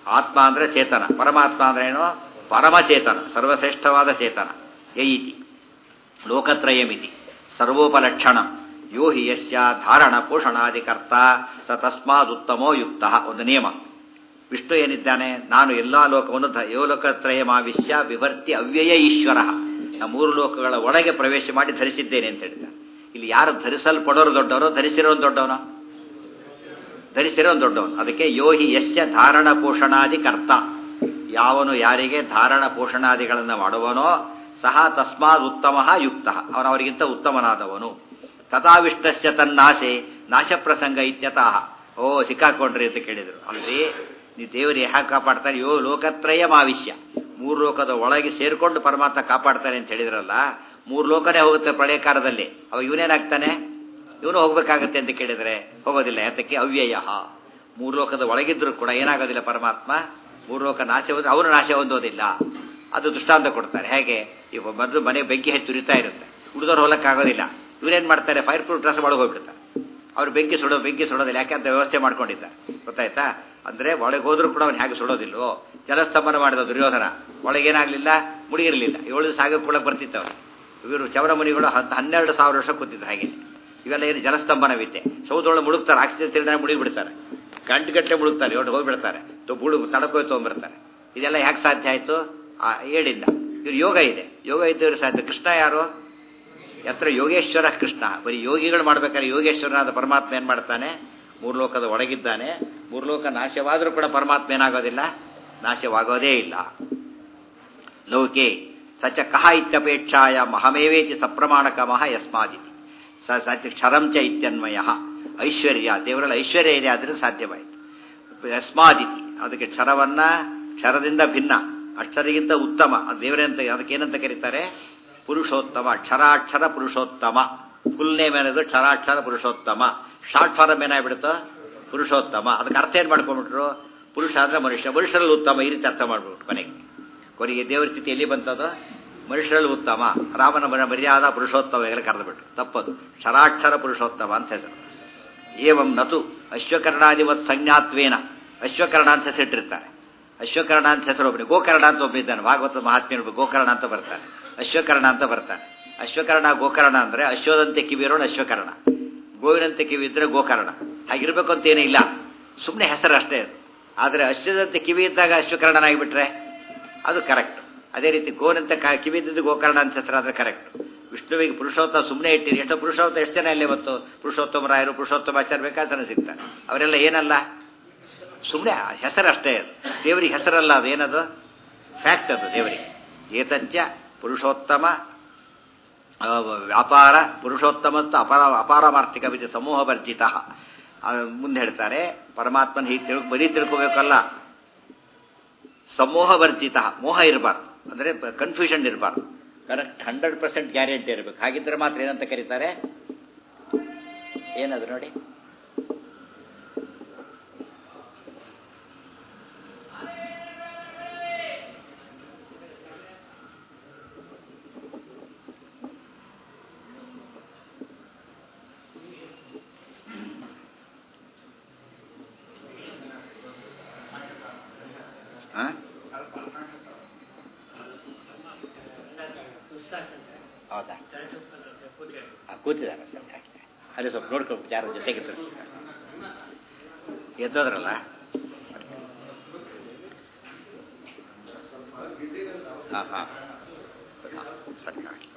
ಆತ್ಮ ಅಂದ್ರೆ ಚೇತನ ಪರಮಾತ್ಮ ಅಂದ್ರೆ ಏನು ಪರಮಚೇತನ ಸರ್ವಶ್ರೇಷ್ಠವಾದ ಚೇತನ ಯೈತಿ ಲೋಕತ್ರಯಮಿತಿ ಸರ್ವೋಪಲಕ್ಷಣ ಯೋ ಹಿ ಯಸ್ಯ ಧಾರಣ ಪೋಷಣಾದಿಕರ್ತ ಸ ತಸ್ಮಾದುತ್ತಮೋ ಯುಕ್ತ ಒಂದು ನಿಯಮ ವಿಷ್ಣು ಏನಿದ್ದಾನೆ ನಾನು ಎಲ್ಲಾ ಲೋಕವನ್ನು ಧ- ಯೋ ಲೋಕತ್ರಯಮಾವಿಶ್ಯ ವಿಭರ್ತಿ ಅವ್ಯಯ ಈಶ್ವರ ಆ ಮೂರು ಲೋಕಗಳ ಒಳಗೆ ಪ್ರವೇಶ ಮಾಡಿ ಧರಿಸಿದ್ದೇನೆ ಅಂತ ಹೇಳಿದ ಇಲ್ಲಿ ಯಾರು ಧರಿಸಲ್ಪಡೋರು ದೊಡ್ಡವರೋ ಧರಿಸಿರೋನು ದೊಡ್ಡವನೋ ಧರಿಸಿರೋನು ದೊಡ್ಡವನು ಅದಕ್ಕೆ ಯೋಹಿ ಯಸ್ಯ ಧಾರಣ ಪೋಷಣಾದಿ ಕರ್ತ ಯಾವನು ಯಾರಿಗೆ ಧಾರಣ ಪೋಷಣಾದಿಗಳನ್ನು ಮಾಡುವನೋ ಸಹ ತಸ್ಮಾದ್ ಉತ್ತಮ ಯುಕ್ತ ಅವನು ಅವರಿಗಿಂತ ಉತ್ತಮನಾದವನು ತಥಾವಿಷ್ಟಸ್ಯ ತನ್ನಾಶೆ ನಾಶ ಪ್ರಸಂಗ ಇತ್ಯತಃ ಓ ಸಿಕ್ಕಾಕೊಂಡ್ರಿ ಅಂತ ಕೇಳಿದರು ಅಲ್ರಿ ನೀವು ದೇವರು ಯಾಕೆ ಕಾಪಾಡ್ತಾರೆ ಯೋ ಲೋಕತ್ರಯ ಮಾವಿಷ್ಯ ಮೂರು ಲೋಕದ ಒಳಗೆ ಸೇರಿಕೊಂಡು ಪರಮಾತ್ಮ ಕಾಪಾಡ್ತಾನೆ ಅಂತ ಹೇಳಿದ್ರಲ್ಲ ಮೂರು ಲೋಕನೇ ಹೋಗುತ್ತೆ ಪ್ರಳಯ ಕಾಲದಲ್ಲಿ ಅವ ಇವನೇನಾಗ್ತಾನೆ ಇವನು ಹೋಗ್ಬೇಕಾಗತ್ತೆ ಅಂತ ಕೇಳಿದರೆ ಹೋಗೋದಿಲ್ಲ ಯಾತಕ್ಕೆ ಅವ್ಯಯ ಮೂರು ಲೋಕದ ಒಳಗಿದ್ರು ಕೂಡ ಏನಾಗೋದಿಲ್ಲ ಪರಮಾತ್ಮ ಮೂರು ಲೋಕ ನಾಶ ಹೋದ್ರೆ ಅವನು ನಾಶ ಹೊಂದೋದಿಲ್ಲ ಅದು ದೃಷ್ಟಾಂತ ಕೊಡ್ತಾರೆ ಹೇಗೆ ಈಗ ಮೊದಲು ಮನೆ ಬೆಂಕಿ ಹೆಚ್ಚು ಉರಿತಾ ಇರುತ್ತೆ ಉಳಿದವ್ರು ಹೋಲಕ್ಕಾಗೋದಿಲ್ಲ ಇವ್ರೇನ್ ಮಾಡ್ತಾರೆ ಫೈರ್ ಪ್ರೂಫ್ ಡ್ರೆಸ್ ಒಳಗೆ ಹೋಗ್ಬಿಡ್ತಾರೆ ಅವ್ರು ಬೆಂಕಿ ಸುಡೋ ಬೆಂಕಿ ಸುಡೋದಿಲ್ಲ ಯಾಕೆ ಅಂತ ವ್ಯವಸ್ಥೆ ಮಾಡ್ಕೊಂಡಿದ್ದಾರೆ ಗೊತ್ತಾಯ್ತಾ ಅಂದ್ರೆ ಒಳಗೆ ಹೋದ್ರೂ ಕೂಡ ಅವ್ನು ಹೇಗೆ ಸುಡೋದಿಲ್ವೋ ಜಲಸ್ತಂಭನ ಮಾಡಿದ ದುರ್ಯೋಧನ ಒಳಗೇನಾಗ್ಲಿಲ್ಲ ಮುಡಿಗಿರ್ಲಿಲ್ಲ ಏಳು ದಿವಸ ಆಗ ಕೂಡ ಬರ್ತಿತ್ತವ್ರು ಇವರು ಚವರ ಮುನಿಗಳು ಹತ್ತು ಹನ್ನೆರಡು ಸಾವಿರ ವರ್ಷ ಕೂತಿದ್ರು ಹಾಗೆ ಇವೆಲ್ಲ ಏನು ಜಲಸ್ತಂಭನ ವಿದ್ಯೆ ಸೌದೊಳಗೆ ಮುಳುಗ್ತಾರೆ ಆಕ್ಸಿಜನ್ ಸಿಲಿಂಡರ್ ಮುಳುಗಿ ಬಿಡ್ತಾರೆ ಗಂಟೆಗಟ್ಟಲೆ ಮುಳುಗ್ತಾರೆ ಒಟ್ಟು ಹೋಗ್ಬಿಡ್ತಾರೆ ತು- ಬುಳು ತಡಕೋಯ್ ತೊಗೊಂಡ್ಬರ್ತಾರೆ ಇದೆಲ್ಲ ಯಾಕೆ ಸಾಧ್ಯ ಆಯಿತು ಆ ಏಳಿಂದ ಇವ್ರು ಯೋಗ ಇದೆ ಯೋಗ ಇದ್ದವ್ರು ಸಾಧ್ಯ ಕೃಷ್ಣ ಯಾರು ಯತ್ರ ಯೋಗೇಶ್ವರ ಕೃಷ್ಣ ಬರೀ ಯೋಗಿಗಳು ಮಾಡ್ಬೇಕಾದ್ರೆ ಯೋಗೇಶ್ವರನಾದ ಪರಮಾತ್ಮ ಏನ್ ಮಾಡ್ತಾನೆ ಮೂರು ಲೋಕದ ಒಳಗಿದ್ದಾನೆ ಮೂರು ಲೋಕ ನಾಶವಾದರೂ ಕೂಡ ಪರಮಾತ್ಮ ಏನಾಗೋದಿಲ್ಲ ನಾಶವಾಗೋದೇ ಇಲ್ಲ ಲೋಕೆ ಸಚ ಕಹ ಇತ್ಯಪೇಕ್ಷಾಯ ಮಹಮೇವೇತಿ ಸಪ್ರಮಾಣಕಮಃ ಯಸ್ಮಾದಿತಿ ಸ ಸಚ ಕ್ಷರಂ ಚ ಇತ್ಯನ್ವಯ ಐಶ್ವರ್ಯ ದೇವರಲ್ಲಿ ಐಶ್ವರ್ಯ ಇದೆ ಆದ್ರೆ ಸಾಧ್ಯವಾಯಿತು ಯಸ್ಮಾದಿತಿ ಅದಕ್ಕೆ ಕ್ಷರವನ್ನ ಕ್ಷರದಿಂದ ಭಿನ್ನ ಅಕ್ಷರಗಿಂತ ಉತ್ತಮ ಅದು ದೇವರಂತ ಅದಕ್ಕೇನಂತ ಕರೀತಾರೆ ಪುರುಷೋತ್ತಮ ಕ್ಷರಾಕ್ಷರ ಪುರುಷೋತ್ತಮ ಫುಲ್ ನೇಮ್ ಏನದು ಕ್ಷರಾಕ್ಷರ ಪುರುಷೋತ್ತಮ ಶಾರ್ಟ್ ಫಾರಮ್ ಏನಾಗ್ಬಿಡುತ್ತೋ ಪುರುಷೋತ್ತಮ ಅದಕ್ಕೆ ಅರ್ಥ ಏನ್ ಮಾಡ್ಕೊಂಡ್ಬಿಟ್ರು ಪುರುಷ ಅಂದ್ರೆ ಮನುಷ್ಯ ಮನುಷ್ಯರಲ್ಲಿ ಉತ್ತಮ ಈ ರೀತಿ ಅರ್ಥ ಮಾಡ್ಬಿಟ್ರು ಕೊನೆಗೆ ಕೊನೆಗೆ ದೇವರ ಸ್ಥಿತಿ ಎಲ್ಲಿ ಬಂತದು ಮನುಷ್ಯರಲ್ಲಿ ಉತ್ತಮ ರಾಮನ ಮನ ಮರ್ಯಾದ ಪುರುಷೋತ್ತಮ ಎಲ್ಲ ಕರೆದುಬಿಟ್ರು ತಪ್ಪದು ಕ್ಷರಾಕ್ಷರ ಪುರುಷೋತ್ತಮ ಅಂತ ಹೆಸರು ಏವಂ ನತು ಅಶ್ವಕರ್ಣಾದಿವತ್ ಸಂಜ್ಞಾತ್ವೇನ ಅಶ್ವಕರ್ಣ ಅಂತ ಹೆಸರಿಟ್ಟಿರ್ತಾರೆ ಅಶ್ವಕರ್ಣ ಅಂತ ಹೆಸರು ಒಬ್ಬನೇ ಗೋಕರ್ಣ ಅಂತ ಒಬ್ಬಿದ್ದಾನೆ ಭಾಗವತ ಮಹಾತ್ಮ್ಯ ಗೋಕರ್ಣ ಅಂತ ಬರ್ತಾನೆ ಅಶ್ವಕರ್ಣ ಅಂತ ಬರ್ತಾನೆ ಅಶ್ವಕರ್ಣ ಗೋಕರ್ಣ ಅಂದ್ರೆ ಅಶ್ವದಂತೆ ಕಿವಿರೋಣ ಅಶ್ವಕರ್ಣ ಗೋವಿನಂತೆ ಕಿವಿ ಇದ್ರೆ ಗೋಕರ್ಣ ಹಾಗಿರ್ಬೇಕು ಅಂತ ಏನೂ ಇಲ್ಲ ಸುಮ್ಮನೆ ಹೆಸರು ಅಷ್ಟೇ ಅದು ಆದರೆ ಅಶ್ವದಂತೆ ಕಿವಿ ಇದ್ದಾಗ ಅಶ್ವಕರ್ಣನಾಗಿಬಿಟ್ರೆ ಅದು ಕರೆಕ್ಟ್ ಅದೇ ರೀತಿ ಗೋನಂತ ಕ- ಕಿವಿ ಇದ್ದಿದ್ದು ಗೋಕರ್ಣ ಅಂತ ಹೆಸರಾದ್ರೆ ಕರೆಕ್ಟ್ ವಿಷ್ಣುವಿಗೆ ಪುರುಷೋತ್ತಮ ಸುಮ್ಮನೆ ಇಟ್ಟಿರಿ ಎಷ್ಟೋ ಪುರುಷೋತ್ತಮ ಎಷ್ಟು ಜನ ಇಲ್ಲಿ ಇವತ್ತು ಪುರುಷೋತ್ತಮ ರಾಯರು ಪುರುಷೋತ್ತಮ ಆಚಾರ್ಯ ಬೇಕಾದ್ರೆ ಸಿಗ್ತಾರೆ ಅವರೆಲ್ಲ ಏನಲ್ಲ ಸುಮ್ಮನೆ ಹೆಸರಷ್ಟೇ ಅದು ದೇವರಿಗೆ ಹೆಸರಲ್ಲ ಅದು ಏನದು ಫ್ಯಾಕ್ಟ್ ಅದು ದೇವರಿಗೆ ಏತಚ್ಚ ಪುರುಷೋತ್ತಮ ಆ, ವ್ಯಾಪಾರ ಪುರುಷೋತ್ತಮತ್ತು ಅಪಾರ ಅಪಾರಮಾರ್ಥಿಕ ವಿಧಿ ಸಮೂಹ ವರ್ಜಿತ ಆ, ಮುಂದೆ ಹೇಳ್ತಾರೆ ಪರಮಾತ್ಮನ ಹೀಗೆ ತಿಳ್ಕೊ ಬರೀ ತಿಳ್ಕೋಬೇಕಲ್ಲ ಸಮೂಹ ವರ್ಜಿತ ಮೋಹ ಇರಬಾರ್ದು ಅಂದರೆ ಕನ್ಫ್ಯೂಷನ್ ಇರಬಾರ್ದು ಕರೆಕ್ಟ್ ಹಂಡ್ರೆಡ್ ಪರ್ಸೆಂಟ್ ಗ್ಯಾರಂಟಿ ಇರಬೇಕು ಹಾಗಿದ್ರೆ ಮಾತ್ರ ಏನಂತ ಕರೀತಾರೆ ಏನದು ನೋಡಿ ಆ? ಹೌದಾ ಆ, ಕೂತಿದ್ದಾರೆ ಸರ್ ಅಷ್ಟೇ ಅಲ್ಲಿ ಸ್ವಲ್ಪ ನೋಡ್ಕೊಂಡು ಯಾರ ಜೊತೆಗೆ ತರಿಸ್ತಾರೆ ಎದ್ದೋದ್ರಲ್ಲ ಹಾಂ ಹಾಂ ಸರಿ ಹಾಗೆ.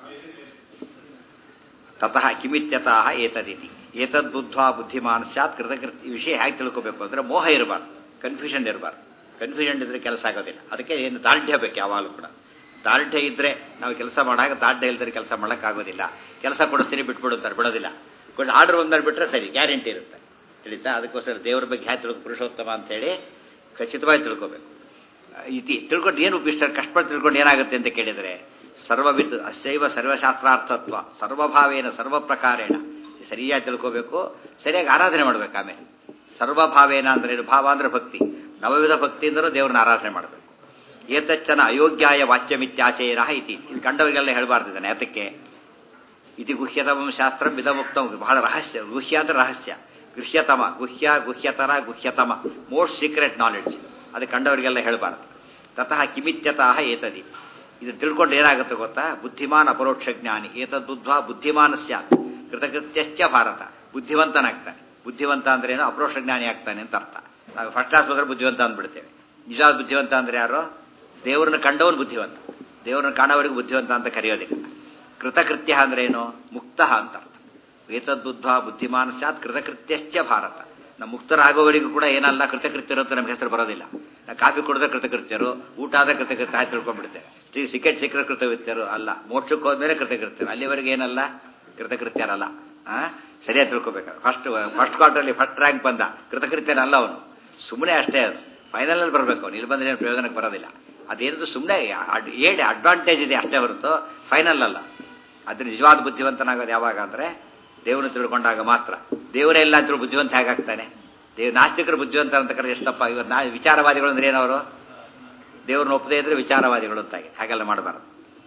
ತತಃ ಕಿಮಿತ್ಯತಃ ಏತದಿತಿ ಏತದ್ ಬುದ್ಧ್ವಾ ಬುದ್ಧಿಮಾನ್ ಸ್ಯಾತ್ ಕೃತಕೃತ ಈ ವಿಷಯ ಹೇಗೆ ತಿಳ್ಕೋಬೇಕು ಅಂದ್ರೆ ಮೋಹ ಇರಬಾರ್ದು ಕನ್ಫ್ಯೂಷನ್ ಇರಬಾರ್ದು ಕನ್ಫ್ಯೂಷನ್ ಇದ್ರೆ ಕೆಲಸ ಆಗೋದಿಲ್ಲ ಅದಕ್ಕೆ ಏನು ದಾರ್ಢ್ಯ ಬೇಕು ಯಾವಾಗಲೂ ಕೂಡ ದಾರ್ಢ್ಯ ಇದ್ರೆ ನಾವು ಕೆಲಸ ಮಾಡಾಗ ದಾರ್ಢ್ಯ ಇಲ್ದ್ರೆ ಕೆಲಸ ಮಾಡೋಕ್ಕಾಗೋದಿಲ್ಲ ಕೆಲಸ ಕೊಡಿಸ್ತೀನಿ ಬಿಟ್ಬಿಡು ಅಂತಾರೆ ಬಿಡೋದಿಲ್ಲ ಆರ್ಡರ್ ಬಂದ್ಮೇಲೆ ಬಿಟ್ರೆ ಸರಿ ಗ್ಯಾರಂಟಿ ಇರುತ್ತೆ ತಿಳಿತಾ ಅದಕ್ಕೋಸ್ಕರ ದೇವರ ಬಗ್ಗೆ ಹ್ಯಾ ತಿಳ್ಕೊ ಪುರುಷೋತ್ತಮ ಅಂತೇಳಿ ಖಚಿತವಾಗಿ ತಿಳ್ಕೋಬೇಕು ಇತಿ ತಿಳ್ಕೊಂಡು ಏನು ಇಷ್ಟ ಕಷ್ಟಪಟ್ಟು ತಿಳ್ಕೊಂಡು ಏನಾಗುತ್ತೆ ಅಂತ ಕೇಳಿದರೆ ಸರ್ವವಿತ್ ಅಸ್ಯೈವ ಸರ್ವಶಾಸ್ತ್ರಾರ್ಥತ್ವ ಸರ್ವಭಾವೇನ ಸರ್ವ ಪ್ರಕಾರೇಣ ಸರಿಯಾಗಿ ತಿಳ್ಕೋಬೇಕು ಸರಿಯಾಗಿ ಆರಾಧನೆ ಮಾಡ್ಬೇಕು ಆಮೇಲೆ ಸರ್ವಭಾವೇನ ಅಂದ್ರೆ ಏನು ಭಾವ ಅಂದ್ರೆ ಭಕ್ತಿ ನವವಿಧ ಭಕ್ತಿಯಿಂದಲೂ ದೇವ್ರನ್ನ ಆರಾಧನೆ ಮಾಡಬೇಕು ಏತಚ್ಚನ ಅಯೋಗ್ಯಾಯ ವಾಚ್ಯಮಿತ್ಯಾಶಯನ ಇತಿ ಇದು ಕಂಡವರಿಗೆಲ್ಲ ಹೇಳಬಾರ್ದು ಇದನ್ನ ಯಾತಕ್ಕೆ ಇತಿ ಗುಹ್ಯತಮ ಶಾಸ್ತ್ರ ವಿಧಮುಕ್ತ ಬಹಳ ರಹಸ್ಯ ಗುಹ್ಯ ಅಂದ್ರೆ ರಹಸ್ಯ ಗೃಹ್ಯತಮ ಗುಹ್ಯ ಗುಹ್ಯತರ ಗುಹ್ಯತಮ ಮೋಸ್ಟ್ ಸೀಕ್ರೆಟ್ ನಾಲೆಡ್ಜ್ ಅದು ಕಂಡವರಿಗೆಲ್ಲ ಹೇಳಬಾರದು ತತಃ ಕಿಮಿತ್ಯತಃ ಏತದಿ ಇದು ತಿಳ್ಕೊಂಡು ಏನಾಗುತ್ತೆ ಗೊತ್ತಾ ಬುದ್ಧಿಮಾನ್ ಅಪರೋಕ್ಷ ಜ್ಞಾನಿ ಏತದ್ಬುದ್ಧ್ವಾ ಬುದ್ಧಿಮಾನ ಸ್ಯಾತ್ ಕೃತಕೃತ್ಯಶ್ಚ ಭಾರತ ಬುದ್ಧಿವಂತನಾಗ್ತಾನೆ ಬುದ್ಧಿವಂತ ಅಂದ್ರೆ ಏನು ಅಪರೋಕ್ಷ ಜ್ಞಾನಿ ಆಗ್ತಾನೆ ಅಂತ ಅರ್ಥ ನಾವು ಫಸ್ಟ್ ಕ್ಲಾಸ್ ಹೋದ್ರೆ ಬುದ್ಧಿವಂತ ಅಂದ್ಬಿಡ್ತೇವೆ ನಿಜವಾದ ಬುದ್ಧಿವಂತ ಅಂದ್ರೆ ಯಾರು ದೇವರನ್ನ ಕಂಡವನು ಬುದ್ಧಿವಂತ ದೇವರನ್ನ ಕಾಣೋವರೆಗೂ ಬುದ್ಧಿವಂತ ಅಂತ ಕರೆಯೋದಿಲ್ಲ ಕೃತಕೃತ್ಯ ಅಂದ್ರೆ ಏನು ಮುಕ್ತ ಅಂತ ಅರ್ಥ ಏತದ್ಬುದ್ಧ ಬುದ್ಧಿಮಾನ ಸ್ಯಾತ್ ಕೃತಕೃತ್ಯಶ್ಚ ಭಾರತ ನಮ್ಮ ಮುಕ್ತರಾಗೋವರೆಗೂ ಕೂಡ ಏನಲ್ಲ ಕೃತಕೃತ್ಯರು ಅಂತ ನಮ್ಗೆ ಹೆಸರು ಬರೋದಿಲ್ಲ ನಾ ಕಾಫಿ ಕುಡಿದ್ರೆ ಕೃತಕೃತ್ಯರು ಊಟ ಆದ ಕೃತಕೃತ್ಯ ಆಯ್ತು ತಿಳ್ಕೊಂಡ್ಬಿಡ್ತೇವೆ ಸಿಕೆಟ್ ಸಿಕ್ಕರೆ ಕೃತಕೃತ್ಯರು ಅಲ್ಲ ಮೋಕ್ಷಕ್ಕೆ ಹೋದ್ಮೇಲೆ ಕೃತಕೃತ್ಯರು ಅಲ್ಲಿವರೆಗೆ ಏನಲ್ಲ ಕೃತಕೃತ್ಯರಲ್ಲ ಆ ಸರಿಯಾಗಿ ತಿಳ್ಕೊಬೇಕಾದ್ರೆ first first quarterly first rank ಬಂದ ಕೃತಕೃತ್ಯನಲ್ಲ ಅವನು ಸುಮ್ಮನೆ ಅಷ್ಟೇ ಅದು ಫೈನಲಲ್ಲಿ ಬರಬೇಕು ಅವನು ಇಲ್ಲಿ ಬಂದ್ರೆ ಏನು ಪ್ರಯೋಜನಕ್ಕೆ ಬರೋದಿಲ್ಲ ಅದೇನದು ಸುಮ್ಮನೆ ಏಡ್ ಅಡ್ವಾಂಟೇಜ್ ಇದೆ ಅಷ್ಟೇ ಹೊರತು ಫೈನಲ್ ಅಲ್ಲ ಅದ್ರ ನಿಜವಾದ ಬುದ್ಧಿವಂತನಾಗೋದು ಯಾವಾಗ ಅಂದರೆ ದೇವರನ್ನು ತಿಳ್ಕೊಂಡಾಗ ಮಾತ್ರ ದೇವರೇ ಎಲ್ಲ ಅಂತೂ ಬುದ್ಧಿವಂತ ಹೇಗಾಗ್ತಾನೆ ದೇವ್ ನಾಸ್ತಿಕರು ಬುದ್ಧಿವಂತ ಅಂತ ಕರೆ ಎಷ್ಟಪ್ಪ ಇವತ್ತು ನಾ ವಿಚಾರವಾದಿಗಳು ಅಂದ್ರೆ ಏನವರು ದೇವ್ರನ್ನ ಒಪ್ಪದೇ ಇದ್ರೆ ವಿಚಾರವಾದಿಗಳು ಅಂತಾಗಿ ಹಾಗೆಲ್ಲ ಮಾಡಬಾರದು